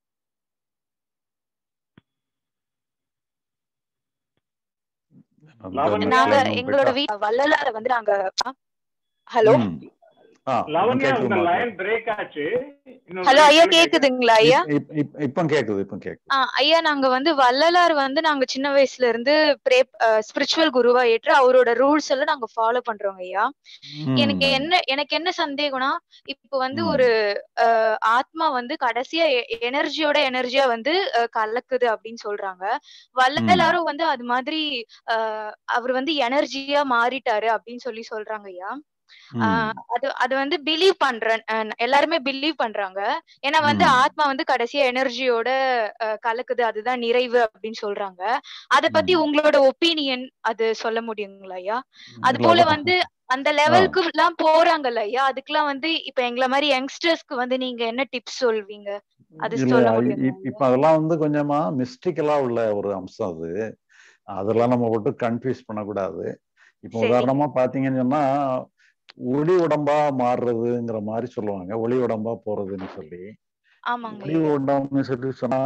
லாவண்யா நாங்க line எங்களோட போயிட்டா? வீ வள்ளலார வந்து நாங்க ஹலோ ம். ஆ லாவண்யா உங்க கேக்குதுமா லைன் பிரேக் ஆச்சு இன்னொரு ஹலோ தடவை ஐயா கேளுங்க ஐயா கேக்குதுங்களா ஐயா இப்- இப்- இப்ப கேக்குது இப்ப கேக்குது ஆ, ஐயா நாங்க வந்து வள்ளலார் வந்து நாங்க சின்ன வயசுல இருந்து பிரே ஸ்பிரிச்சுவல் குருவா ஏற்று அவரோட ரூல்ஸ் எல்லாம் நாங்க ஃபாலோ பண்றோங்க ஐயா எனக்கு ம். என்ன எனக்கு என்ன சந்தேகம்னா இப்போ வந்து ம். ஒரு அஹ், ஆத்மா வந்து கடைசியா எனர்ஜியோட எனர்ஜியா வந்து அஹ், கலக்குது அப்படின்னு சொல்றாங்க ம். வள்ளலாரும் வந்து அது மாதிரி அஹ், அவர் வந்து எனர்ஜியா மாறிட்டாரு அப்படின்னு சொல்லி சொல்றாங்க ஐயா ம். ஆஹ் அது அது வந்து பிலீவ் பண்றேன் அஹ் எல்லாருமே பிலீவ் பண்றாங்க ஏன்னா வந்து ம். ஆத்மா வந்து கடைசியா எனர்ஜியோட கலக்குது அதுதான் நிறைவு அப்படின்னு சொல்றாங்க அத பத்தி ம். உங்களோட ஒப்பீனியன் அது சொல்ல முடியுங்களா ஐயா அது இல்ல போல அதான். வந்து அந்த ஆ. லெவலுக்கு எல்லாம் போறாங்கல்ல ஐயா அதுக்கெல்லாம் வந்து இப்ப எங்களை மாதிரி யங்ஸ்டர்ஸ்க்கு வந்து நீங்க என்ன டிப்ஸ் சொல்வீங்க அது இல்ல சொல்ல இ- முடியுங்களா இப்- இப்ப அதெல்லாம் வந்து கொஞ்சமா மிஸ்டிக்கலா உள்ள ஒரு அம்சம் அது அதெல்லாம் நம்ம போட்டு கன்ஃபியூஸ் பண்ணக்கூடாது இப்போ சரிங்க உதாரணமா பாத்தீங்கன்னு சொன்னா ஒளி உடம்பா மாறுறதுங்கிற மாதிரி சொல்லுவாங்க ஒளி உடம்பா போறதுன்னு சொல்லி ஆமாங்க ஒளி ஐயா உடம்புன்னு சொல்லி சொன்னா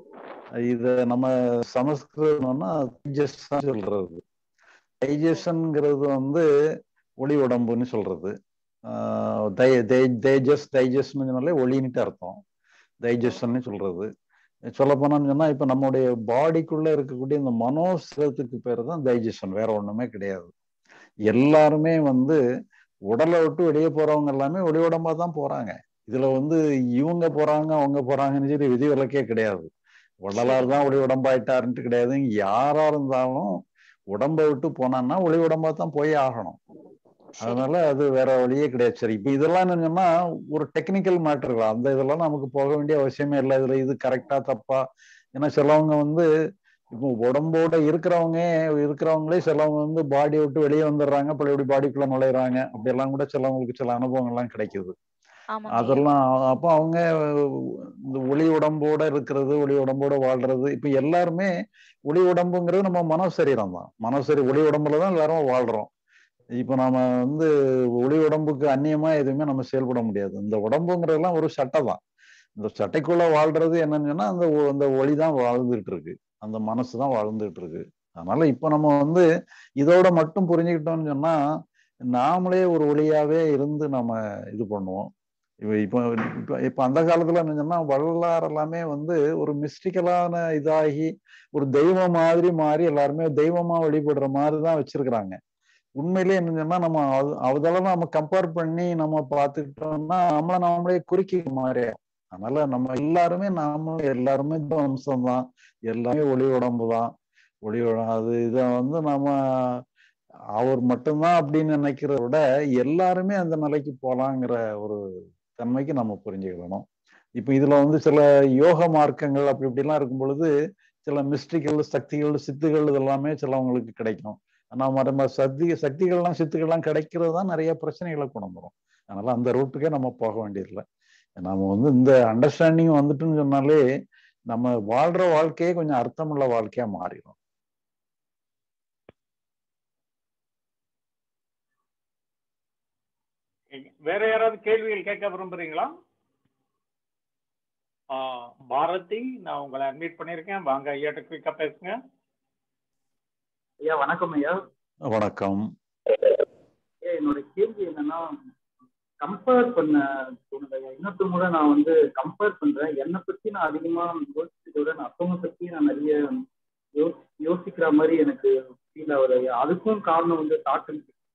இத நம்ம சமஸ்கிருதம்னா டைஜஷன் சொல்றது டைஜஷன்ங்கிறது வந்து ஒளி உடம்புன்னு சொல்றது ஆஹ் தை- தை- தேஜஸ் தைஜஸ்ன்னு சொன்னாலே ஒளின்ட்டு அர்த்தம் டைஜஷன்னு சொல்றது சொல்ல போனோம்னு சொன்னா இப்ப நம்முடைய பாடிக்குள்ள இருக்கக்கூடிய இந்த மனோசத்துக்கு பேர் தான் டைஜஷன் வேற ஒண்ணுமே கிடையாது எல்லாருமே வந்து உடலை விட்டு வெளியே போறவங்க எல்லாமே ஒளி உடம்பா தான் போறாங்க இதுல வந்து இவங்க போறாங்க அவங்க போறாங்கன்னு சொல்லி விதிவிலக்கே கிடையாது வள்ளலார் தான் ஒளி உடம்பாயிட்டாருன்ட்டு கிடையாது யாரா இருந்தாலும் உடம்பை விட்டு போனான்னா ஒளி உடம்பா தான் போய் ஆகணும் அதனால அது வேற வழியே கிடையாது சரி இப்ப இதெல்லாம் என்னன்னா ஒரு டெக்னிக்கல் மேட்டர்கள் அந்த இதெல்லாம் நமக்கு போக வேண்டிய அவசியமே இல்லை இதுல இது கரெக்டா தப்பா ஏன்னா சிலவங்க வந்து இப்போ உடம்போட இருக்கிறவங்க இருக்கிறவங்களே சிலவங்க வந்து பாடி விட்டு வெளியே வந்துடுறாங்க பழையபடி பாடிக்குள்ள நுழையிறாங்க அப்படியெல்லாம் கூட சிலவங்களுக்கு சில அனுபவங்கள்லாம் கிடைக்குது ஆமாங்க ஐயா அதெல்லாம் அப்போ அவங்க இந்த ஒளி உடம்போட இருக்கிறது ஒளி உடம்போட வாழ்றது இப்ப எல்லாருமே ஒளி உடம்புங்கிறது நம்ம மனசரீரம் தான் மனசரி ஒளி உடம்புல தான் எல்லாரும் வாழ்றோம் இப்ப நாம வந்து ஒளி உடம்புக்கு அந்நியமா எதுவுமே நம்ம செயல்பட முடியாது இந்த உடம்புங்கிறதெல்லாம் ஒரு சட்டை தான் இந்த சட்டைக்குள்ள வாழ்றது என்னன்னு சொன்னா அந்த ஒ- அந்த ஒளி தான் வாழ்ந்துட்டு இருக்கு அந்த மனசு தான் வாழ்ந்துட்டு இருக்கு அதனால இப்ப நம்ம வந்து இதோட மட்டும் புரிஞ்சுக்கிட்டோம்னு சொன்னா நாமளே ஒரு ஒளியாவே இருந்து நம்ம இது பண்ணுவோம் இப்போ இப்போ இப்போ இப்போ அந்த காலத்துல என்ன சொன்னா வள்ளலார் எல்லாமே வந்து ஒரு மிஸ்டிக்கலான இதாகி ஒரு தெய்வம் மாதிரி மாறி எல்லாருமே தெய்வமா வழிபடுற மாதிரி தான் வச்சிருக்கிறாங்க உண்மையிலேயே என்ன சொன்னா நம்ம அது அதெல்லாம் நம்ம கம்பேர் பண்ணி நம்ம பார்த்துக்கிட்டோம்னா நம்மளை நாமளே குறுக்கிக்க மாதிரி ஆகும். அதனால நம்ம எல்லாருமே நாம எல்லாருமே அம்சம் தான் எல்லாமே ஒளி உடம்பு தான் ஒளி உட- அது இதை வந்து நம்ம அவர் மட்டும்தான் அப்படின்னு நினைக்கிறத விட எல்லாருமே அந்த நிலைக்கு போலாங்கிற ஒரு தன்மைக்கு நம்ம புரிஞ்சுக்கணும் இப்ப இதுல வந்து சில யோக மார்க்கங்கள் அப்படி இப்படிலாம் இருக்கும் பொழுது சில மிஸ்டிக்கல் சக்திகள் சித்துகள் இதெல்லாமே சிலவங்களுக்கு கிடைக்கும் ஆனா நம்ம சக்தி சக்திகள்லாம் சித்துக்கள்லாம் கிடைக்கிறது தான் நிறைய பிரச்சனைகளை கொண்டு வரும் அதனால அந்த ரூட்டுக்கே நம்ம போக வேண்டியதில்லை நம்ம வந்து இந்த அண்டர்ஸ்டாண்டிங் வந்துட்டுன்னு சொன்னாலே நம்ம வாழ்ற வாழ்க்கையே கொஞ்சம் அர்த்தமுள்ள வாழ்க்கையா மாறிடும் வேற யாராவது கேள்விகள் கேட்க விரும்புறீங்களா ஆ, பாரதி நான் உங்களை அட்மிட் பண்ணியிருக்கேன் வாங்க ஐயாட்ட குயிக்கா பேசுங்க ஐயா வணக்கம் ஐயா வணக்கம் ஐயா என்னோட கேள்வி என்னன்னா கம்பேர் பண்ண தோணுது ஐயா இன்னொரு முறை நான் வந்து கம்பேர் பண்றேன் என்னை பத்தி நான் அதிகமா யோசிச்சதை விட நான் மத்தவங்க பத்தி நான் நிறைய யோ யோசிக்கிற மாதிரி எனக்கு ஃபீல் ஆகுது ஐயா அதுக்கும் காரணம் வந்து தாட்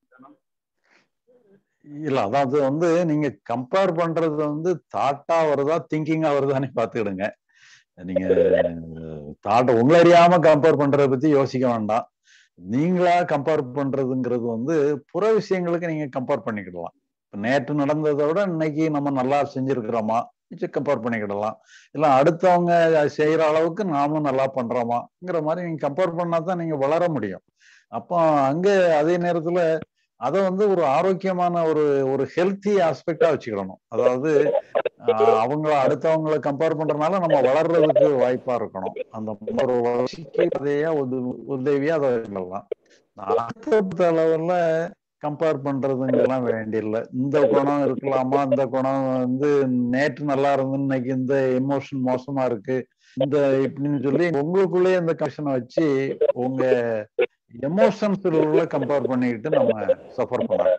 இல்ல அதாவது வந்து நீங்க கம்பேர் பண்றது வந்து தாட்டா வருதா திங்கிங்கா வருதான்னு பாத்துக்கிடுங்க நீங்க தாட்டை உங்களை அறியாம கம்பேர் பண்றதை பத்தி யோசிக்க வேண்டாம் நீங்களா கம்பேர் பண்றதுங்கிறது வந்து புற விஷயங்களுக்கு நீங்க கம்பேர் பண்ணிக்கிடலாம் இப்ப நேற்று நடந்ததை விட இன்னைக்கு நம்ம நல்லா செஞ்சிருக்கிறோமா கம்பேர் பண்ணிக்கிடலாம் இல்ல அடுத்தவங்க செய்யற அளவுக்கு நாமும் நல்லா பண்றோமாங்கிற மாதிரி நீங்க கம்பேர் பண்ணா தான் நீங்க வளர முடியும் அப்போ அங்க அதே நேரத்துல அதை வந்து ஒரு ஆரோக்கியமான ஒரு ஒரு ஹெல்த்தி ஆஸ்பெக்டா வச்சுக்கிடணும் அதாவது ஆஹ் அவங்கள அடுத்தவங்களை கம்பேர் பண்றதுனால நம்ம வளர்றதுக்கு வாய்ப்பா இருக்கணும் அந்த ஒரு வளர்ச்சிக்கு உதவியா உத- உதவியா அதை வச்சுக்கலாம் அடுத்த அளவுல கம்பேர் பண்றதுங்கெல்லாம் வேண்டியில்லை இந்த குணம் இருக்கலாமா இந்த குணம் வந்து நேற்று நல்லா இருந்து இன்னைக்கு இந்த எமோஷன் மோசமா இருக்கு இந்த இப்படின்னு சொல்லி உங்களுக்குள்ளேயே இந்த கஷனை வச்சு உங்க எமோஷன்ஸ் உள்ள கம்பேர் பண்ணிக்கிட்டு நம்ம சஃபர் பண்ணலாம்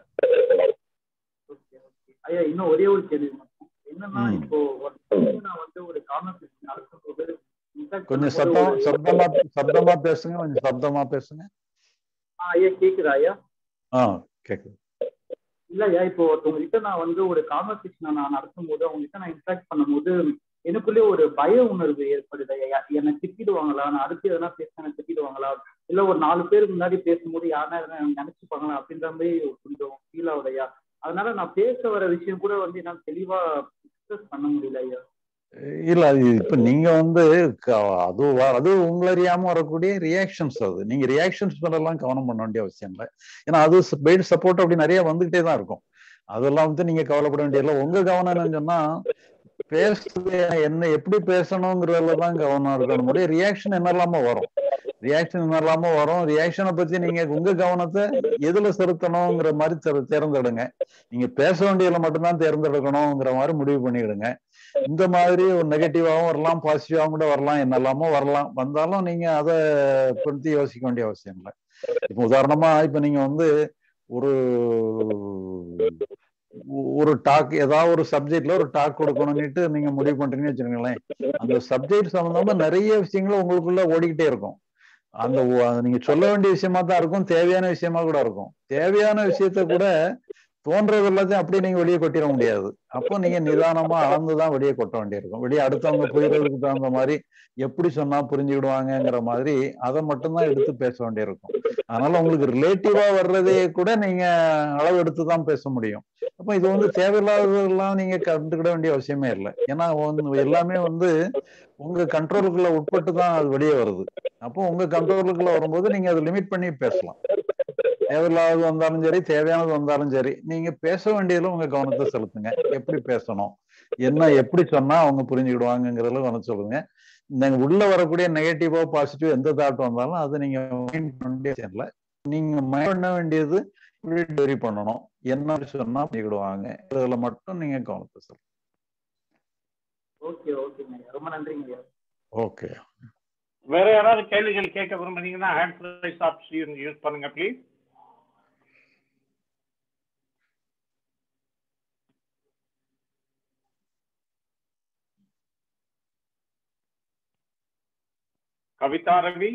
ஐயா இன்னும் ஒரே ஒரு கேள்வி மட்டும். என்னன்னா ம். இப்போ ஒரு time நான் வந்து ஒரு கான்வர்சேஷன் நடக்கும்போது இன்ஃபேக்ட் கொஞ்சம் பண்ணும்போது சத்தம் ஒரு சத்தமா சத்தமா பேசுங்க கொஞ்சம் சத்தமா பேசுங்க ஆ, ஐயா கேக்குதா ஐயா ஆ கேக்குது இல்ல ஐயா இப்போ ஒருத்தவங்க கிட்ட நான் வந்து ஒரு கான்வர்சேஷன் நான் நடத்தும் போது அவங்க கிட்ட நான் இன்ட்ராக்ட் பண்ணும்போது எனக்குள்ளே ஒரு பய உணர்வு ஏற்படுது ஐயா என்னை திட்டிடுவாங்களா நான் அடுத்து எதனா பேசினா திட்டிடுவாங்களா இல்ல ஒரு நாலு பேருக்கு முன்னாடி பேசும்போது யாருன்னா எதனா நினைச்சுப்பாங்களா அப்படின்ற மாதிரி கொஞ்சம் ஃபீல் ஆகுது ஐயா அதனால நான் பேச வர விஷயம் கூட வந்து என்னால தெளிவா எக்ஸ்பிரஸ் பண்ண முடியல ஐயா இல்ல அது இப்ப நீங்க வந்து க- அது வ- அது உங்களை அறியாம வரக்கூடிய ரியாக்ஷன்ஸ் அது நீங்க ரியாக்ஷன்ஸ் மேலாம் கவனம் பண்ண வேண்டிய அவசியம் இல்லை ஏன்னா அது பெய்டு சப்போர்ட் அப்படி நிறைய வந்துகிட்டே தான் இருக்கும் அதெல்லாம் வந்து நீங்க கவலைப்பட வேண்டியதில்லை உங்க கவனம் என்னன்னு சொன்னா பேசுறது என்ன எப்படி பேசணுங்கிறதுல தான் கவனம் இருக்கணும் முடியும் ரியாக்ஷன் என்னெல்லாம வரும் ரியாக்ஷன் என்னெல்லாம வரும் ரியாக்ஷனை பத்தி நீங்க உங்க கவனத்தை எதுல செலுத்தணுங்கிற மாதிரி தேர்- தேர்ந்தெடுங்க நீங்க பேச வேண்டியதுல மட்டும்தான் தேர்ந்தெடுக்கணுங்கிற மாதிரி முடிவு பண்ணிடுங்க இந்த மாதிரி ஒரு நெகட்டிவாவும் வரலாம் பாசிட்டிவாவும் கூட வரலாம் என்னெல்லாமோ வரலாம் வந்தாலும் நீங்க அதை பத்தி யோசிக்க வேண்டிய அவசியம் இல்லை இப்போ உதாரணமா இப்ப நீங்க வந்து ஒரு ஒரு டாக் ஏதாவது ஒரு சப்ஜெக்ட்ல ஒரு டாக் கொடுக்கணும்னுட்டு நீங்க முடிவு பண்றீங்கன்னு வச்சுக்கோங்களேன் அந்த சப்ஜெக்ட் சம்பந்தமா நிறைய விஷயங்கள் உங்களுக்குள்ள ஓடிக்கிட்டே இருக்கும் அந்த ஒ- அது நீங்க சொல்ல வேண்டிய விஷயமா தான் இருக்கும் தேவையான விஷயமா கூட இருக்கும் தேவையான விஷயத்த கூட தோன்றது எல்லாத்தையும் அப்படியே நீங்க வெளியே கொட்டிட முடியாது அப்போ நீங்க நிதானமா அளந்துதான் வெளியே கொட்ட வேண்டியிருக்கும் வெளியே அடுத்தவங்க புரியறதுக்கு தகுந்த மாதிரி எப்படி சொன்னா புரிஞ்சுக்கிடுவாங்கங்கிற மாதிரி அதை மட்டும்தான் எடுத்து பேச வேண்டியிருக்கும் அதனால உங்களுக்கு ரிலேட்டிவா வர்றதே கூட நீங்க அளவு எடுத்து தான் பேச முடியும் அப்ப இது வந்து தேவையில்லாததெல்லாம் நீங்க கண்டுக்கிட வேண்டிய அவசியமே இல்லை ஏன்னா வந்து எல்லாமே வந்து உங்க கண்ட்ரோலுக்குள்ள உட்பட்டு தான் அது வெளியே வருது அப்போ உங்க கண்ட்ரோலுக்குள்ள வரும்போது நீங்க அதை லிமிட் பண்ணி பேசலாம் தேவையில்லாதது வந்தாலும் சரி தேவையானது வந்தாலும் சரி நீங்க பேச வேண்டியதுல உங்க கவனத்தை செலுத்துங்க எப்படி பேசணும் என்ன எப்படி சொன்னா அவங்க புரிஞ்சுக்கிடுவாங்கங்கிறதுல கவனம் சொல்லுங்க இந்த உள்ள வரக்கூடிய நெகட்டிவோ பாசிட்டிவ் எந்த தாட் வந்தாலும் அதை நீங்க மைண்ட் பண்ண வேண்டிய அவசியம் இல்லை நீங்க மைண்ட் பண்ண வேண்டியது இப்படி டெலிவரி பண்ணணும் என்ன சொன்னா பண்ணிக்கிடுவாங்க இதுல மட்டும் நீங்க கவனத்தை செலுத்துங்க ஓகே ஓகேங்க ஐயா ரொம்ப நன்றிங்க ஐயா ஓகே வேற யாராவது கேள்விகள் கேட்க விரும்புனீங்கன்னா ஹேண்ட் ரைஸ் ஆப்ஷன் யூஸ் பண்ணுங்க ப்ளீஸ் கவிதா ரவி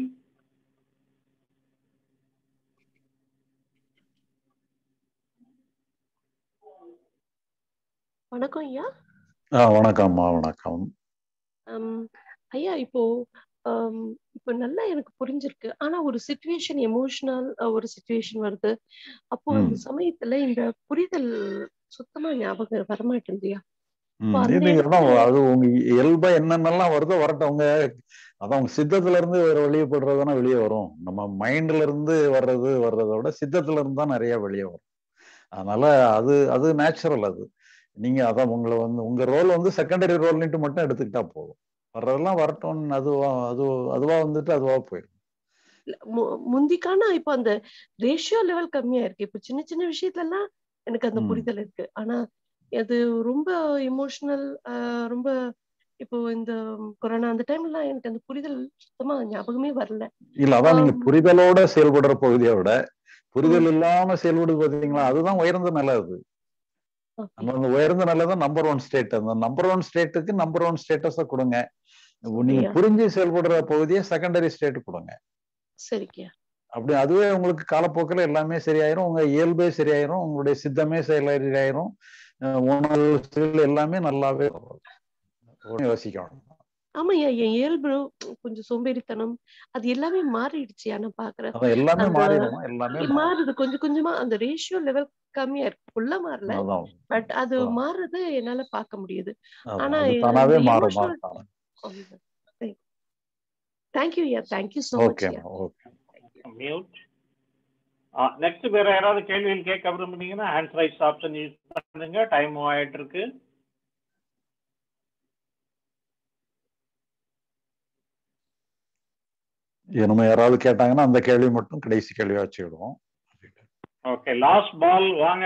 வணக்கம் ஐயா ஆ வணக்கம்மா வணக்கம் ஹம், ஐயா இப்போ ஹம், இப்போ நல்லா எனக்கு புரிஞ்சிருக்கு ஆனா ஒரு சுச்சுவேஷன் எமோஷனல் ஒரு சுச்சுவேஷன் வருது அப்போ அந்த ம். சமயத்துல இந்த புரிதல் சுத்தமா ஞாபகம் வரமாட்டேங்குதுயா ம், அப்போ அந்த இது அதான் இடத்துல அது உங்க இயல்பா என்னென்னலாம் வருதோ வரட்டும் அவங்க அதான் உங்க சித்தத்துல இருந்து வேற வெளியே போடுறதுனா வெளியே வரும் நம்ம மைண்ட்ல இருந்து வர்றது வர்றதை விட சித்தத்துல இருந்து தான் நிறைய வெளியே வரும் அதனால அது அது நேச்சுரல் அது நீங்க அதான் உங்களை வந்து உங்க ரோல் வந்து செகண்டரி ரோல்னுட்டு மட்டும் எடுத்துக்கிட்டா போதும் வர்றதெல்லாம் வரட்டும் அதுவா அது அதுவா வந்துட்டு அதுவா போயிடும் இல்ல, மு- முந்திக்கான இப்போ அந்த ரேஷியோ லெவல் கம்மியா இருக்கு இப்போ சின்ன சின்ன விஷயத்துல எல்லாம் எனக்கு அந்த ம். புரிதல் இருக்கு ஆனா அது ரொம்ப எமோஷனல் ரொம்ப இப்போ இந்த கொரோனா அந்த டைம்ல எனக்கு அந்த புரிதல் சுத்தமா ஞாபகமே வரல இல்ல அதான் நீங்க ஆம், புரிதலோட செயல்படுற பகுதியை விட புரிதல் இல்லாம செயல்படுது பாத்தீங்களா அதுதான் உயர்ந்த நிலை அது நம்ம அந்த உயர்ந்த நிலை தான் நம்பர் ஒன் ஸ்டேட் அந்த நம்பர் ஒன் ஸ்டேட்டுக்கு நம்பர் ஒன் ஸ்டேட்டஸ கொடுங்க நீங்க சரியா புரிஞ்சு செயல்படுற பகுதியை செகண்டரி ஸ்டேட் கொடுங்க சரிக்கா அப்படி அதுவே உங்களுக்கு காலப்போக்கில் எல்லாமே சரியாயிரும் உங்க இயல்பே சரியாயிரும் உங்களுடைய சித்தமே சரியாயிரும் அஹ் உணர்வுகள் எல்லாமே நல்லாவே வரும். ஒண்ணும் யோசிக்க வேண்டாம் ஆமாய்யா என் இயல்பு கொஞ்சம் சோம்பேறித்தனம் அது எல்லாமே மாறிடுச்சு நான் பாக்குறேன் அதான் எல்லாமே அந்த மாறிடும் எல்லாமே மாறும் மாறுது கொஞ்சம் கொஞ்சமா அந்த ரேஷியோ லெவல் கம்மியா இருக்கு ஃபுல்லா மாறல அதான் பட் அது அதான். மாறுறது என்னால பார்க்க முடியுது அதான். ஆனா அது இந்த தானாவே மாறும் எமோஷனல் மாறும் thank you yeah thank you so much okay yeah okay mute next வேற யாராவது கேள்விகள் கேட்க விரும்புனீங்கன்னா ஹேண்ட் ரைஸ் ஆப்ஷன் யூஸ் பண்ணுங்க டைம் ஆயிட்டு இருக்கு நம்ம யாராவது கேட்டாங்கன்னா அந்த கேள்வி மட்டும் கடைசி கேள்வியா வச்சுக்கிடுவோம் ஓகே லாஸ்ட் பால் வாங்க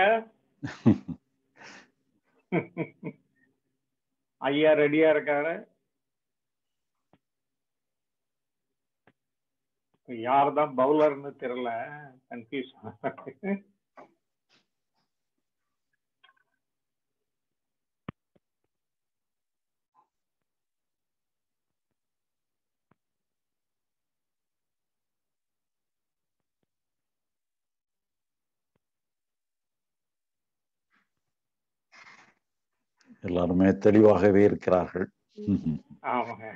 ஐயா ரெடியா இருக்காரு யார் தான் பவுலர்னு தெரியல கன்ஃபியூஸ் எல்லாருமே தெளிவாகவே இருக்கிறார்கள் ஆமாங்க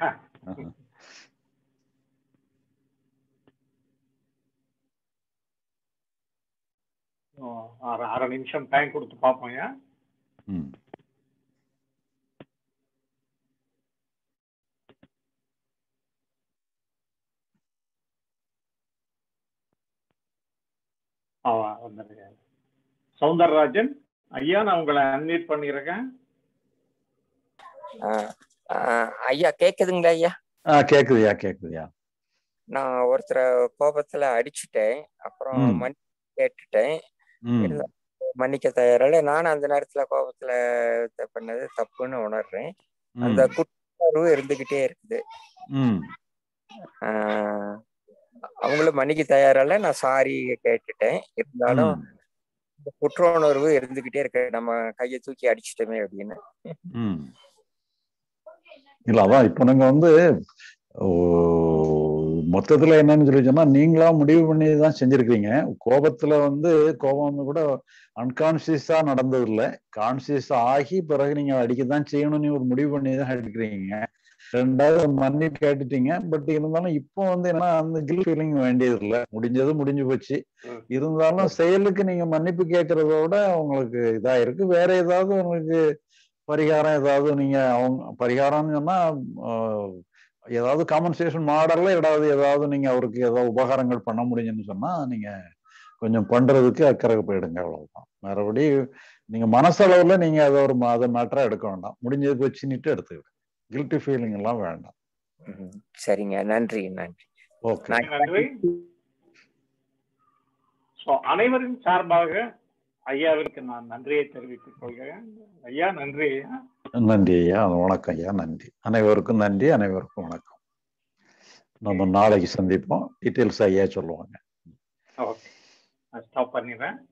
ஓ, அரை அரை நிமிஷம் டைம் கொடுத்து பார்ப்போங்க ம். ஆமா வந்துருங்க சவுந்தரராஜன் ஐயா நான் உங்களை அன்மியூட் பண்ணியிருக்கேன் ஆஹ் ஆஹ் ஐயா கேக்குதுங்களா ஐயா ஆ கேக்குதுயா கேக்குதுயா நான் ஒருத்தரை கோபத்துல அடிச்சுட்டேன் அப்புறம் ம். மன்னிப்பு கேட்டுட்டேன் ம். இருந்தாலும் மன்னிக்க தயாரில்ல நானும் அந்த நேரத்துல கோபத்துல த- பண்ணது தப்புன்னு உணர்றேன் அந்த ம். குற்றவுணர்வு இருந்துகிட்டே இருக்குது ம் ஆஹ் அவங்களும் மன்னிக்க தயாரில்ல நான் சாரி கேட்டுட்டேன் இருந்தாலும் ம். இந்த குற்ற உணர்வு இருந்துகிட்டே இருக்கு நம்ம கையை தூக்கி அடிச்சிட்டோமே அப்படின்னு ம் இல்ல அதான் இப்போ நீங்க வந்து ஓ, மொத்தத்துல என்னன்னு சொல்லி சொன்னா நீங்களா முடிவு பண்ணி தான் செஞ்சிருக்கீங்க கோபத்துல வந்து கோபம் வந்து கூட அன்கான்சியஸா நடந்தது இல்ல கான்சியஸ் ஆகி பிறகு நீங்க அடிக்கத்தான் செய்யணும்னு ஒரு முடிவு பண்ணி தான் எடுக்கிறீங்க ரெண்டாவது மன்னிப்பு கேட்டுட்டீங்க பட் இருந்தாலும் இப்போ வந்து என்ன அந்த கில் ஃபீலிங் வேண்டியது இல்லை முடிஞ்சது முடிஞ்சு போச்சு இருந்தாலும் செயலுக்கு நீங்க மன்னிப்பு கேட்கறத விட உங்களுக்கு இதா இருக்கு வேற ஏதாவது உங்களுக்கு பரிகாரம் ஏதாவது நீங்க அவங்க பரிகாரம்னு சொன்னா ஆஹ், ஏதாவது காம்பன்சேஷன் மாடல்ல ஏதாவது ஏதாவது நீங்க அவருக்கு ஏதாவது உபகாரங்கள் பண்ண முடியும்னு சொன்னா நீங்க கொஞ்சம் பண்றதுக்கு அக்கறை போயிடுங்க அவ்வளவுதான் மறுபடி நீங்க மனசளவுல நீங்க அதை ஒரு ம- அதை மேட்டரா எடுக்க வேண்டாம் முடிஞ்சதுக்கு வச்சுன்னுட்டு எடுத்துக்கிடுங்க கில்ட்டி ஃபீலிங் எல்லாம் வேண்டாம் ம், சரிங்க நன்றி நன்றி ஓகே நான் நன்றி ஸோ அனைவரின் சார்பாக ஐயாவிற்கு நான் நன்றியை தெரிவித்துக் கொள்கிறேன் ஐயா நன்றி ஐயா நன்றி ஐயா வணக்கம் ஐயா நன்றி அனைவருக்கும் நன்றி அனைவருக்கும் வணக்கம் நம்ம நாளைக்கு சந்திப்போம் டீட்டெயில்ஸ் ஐயா சொல்லுவாங்க ஓகே நான் ஸ்டாப் பண்ணிடுறேன்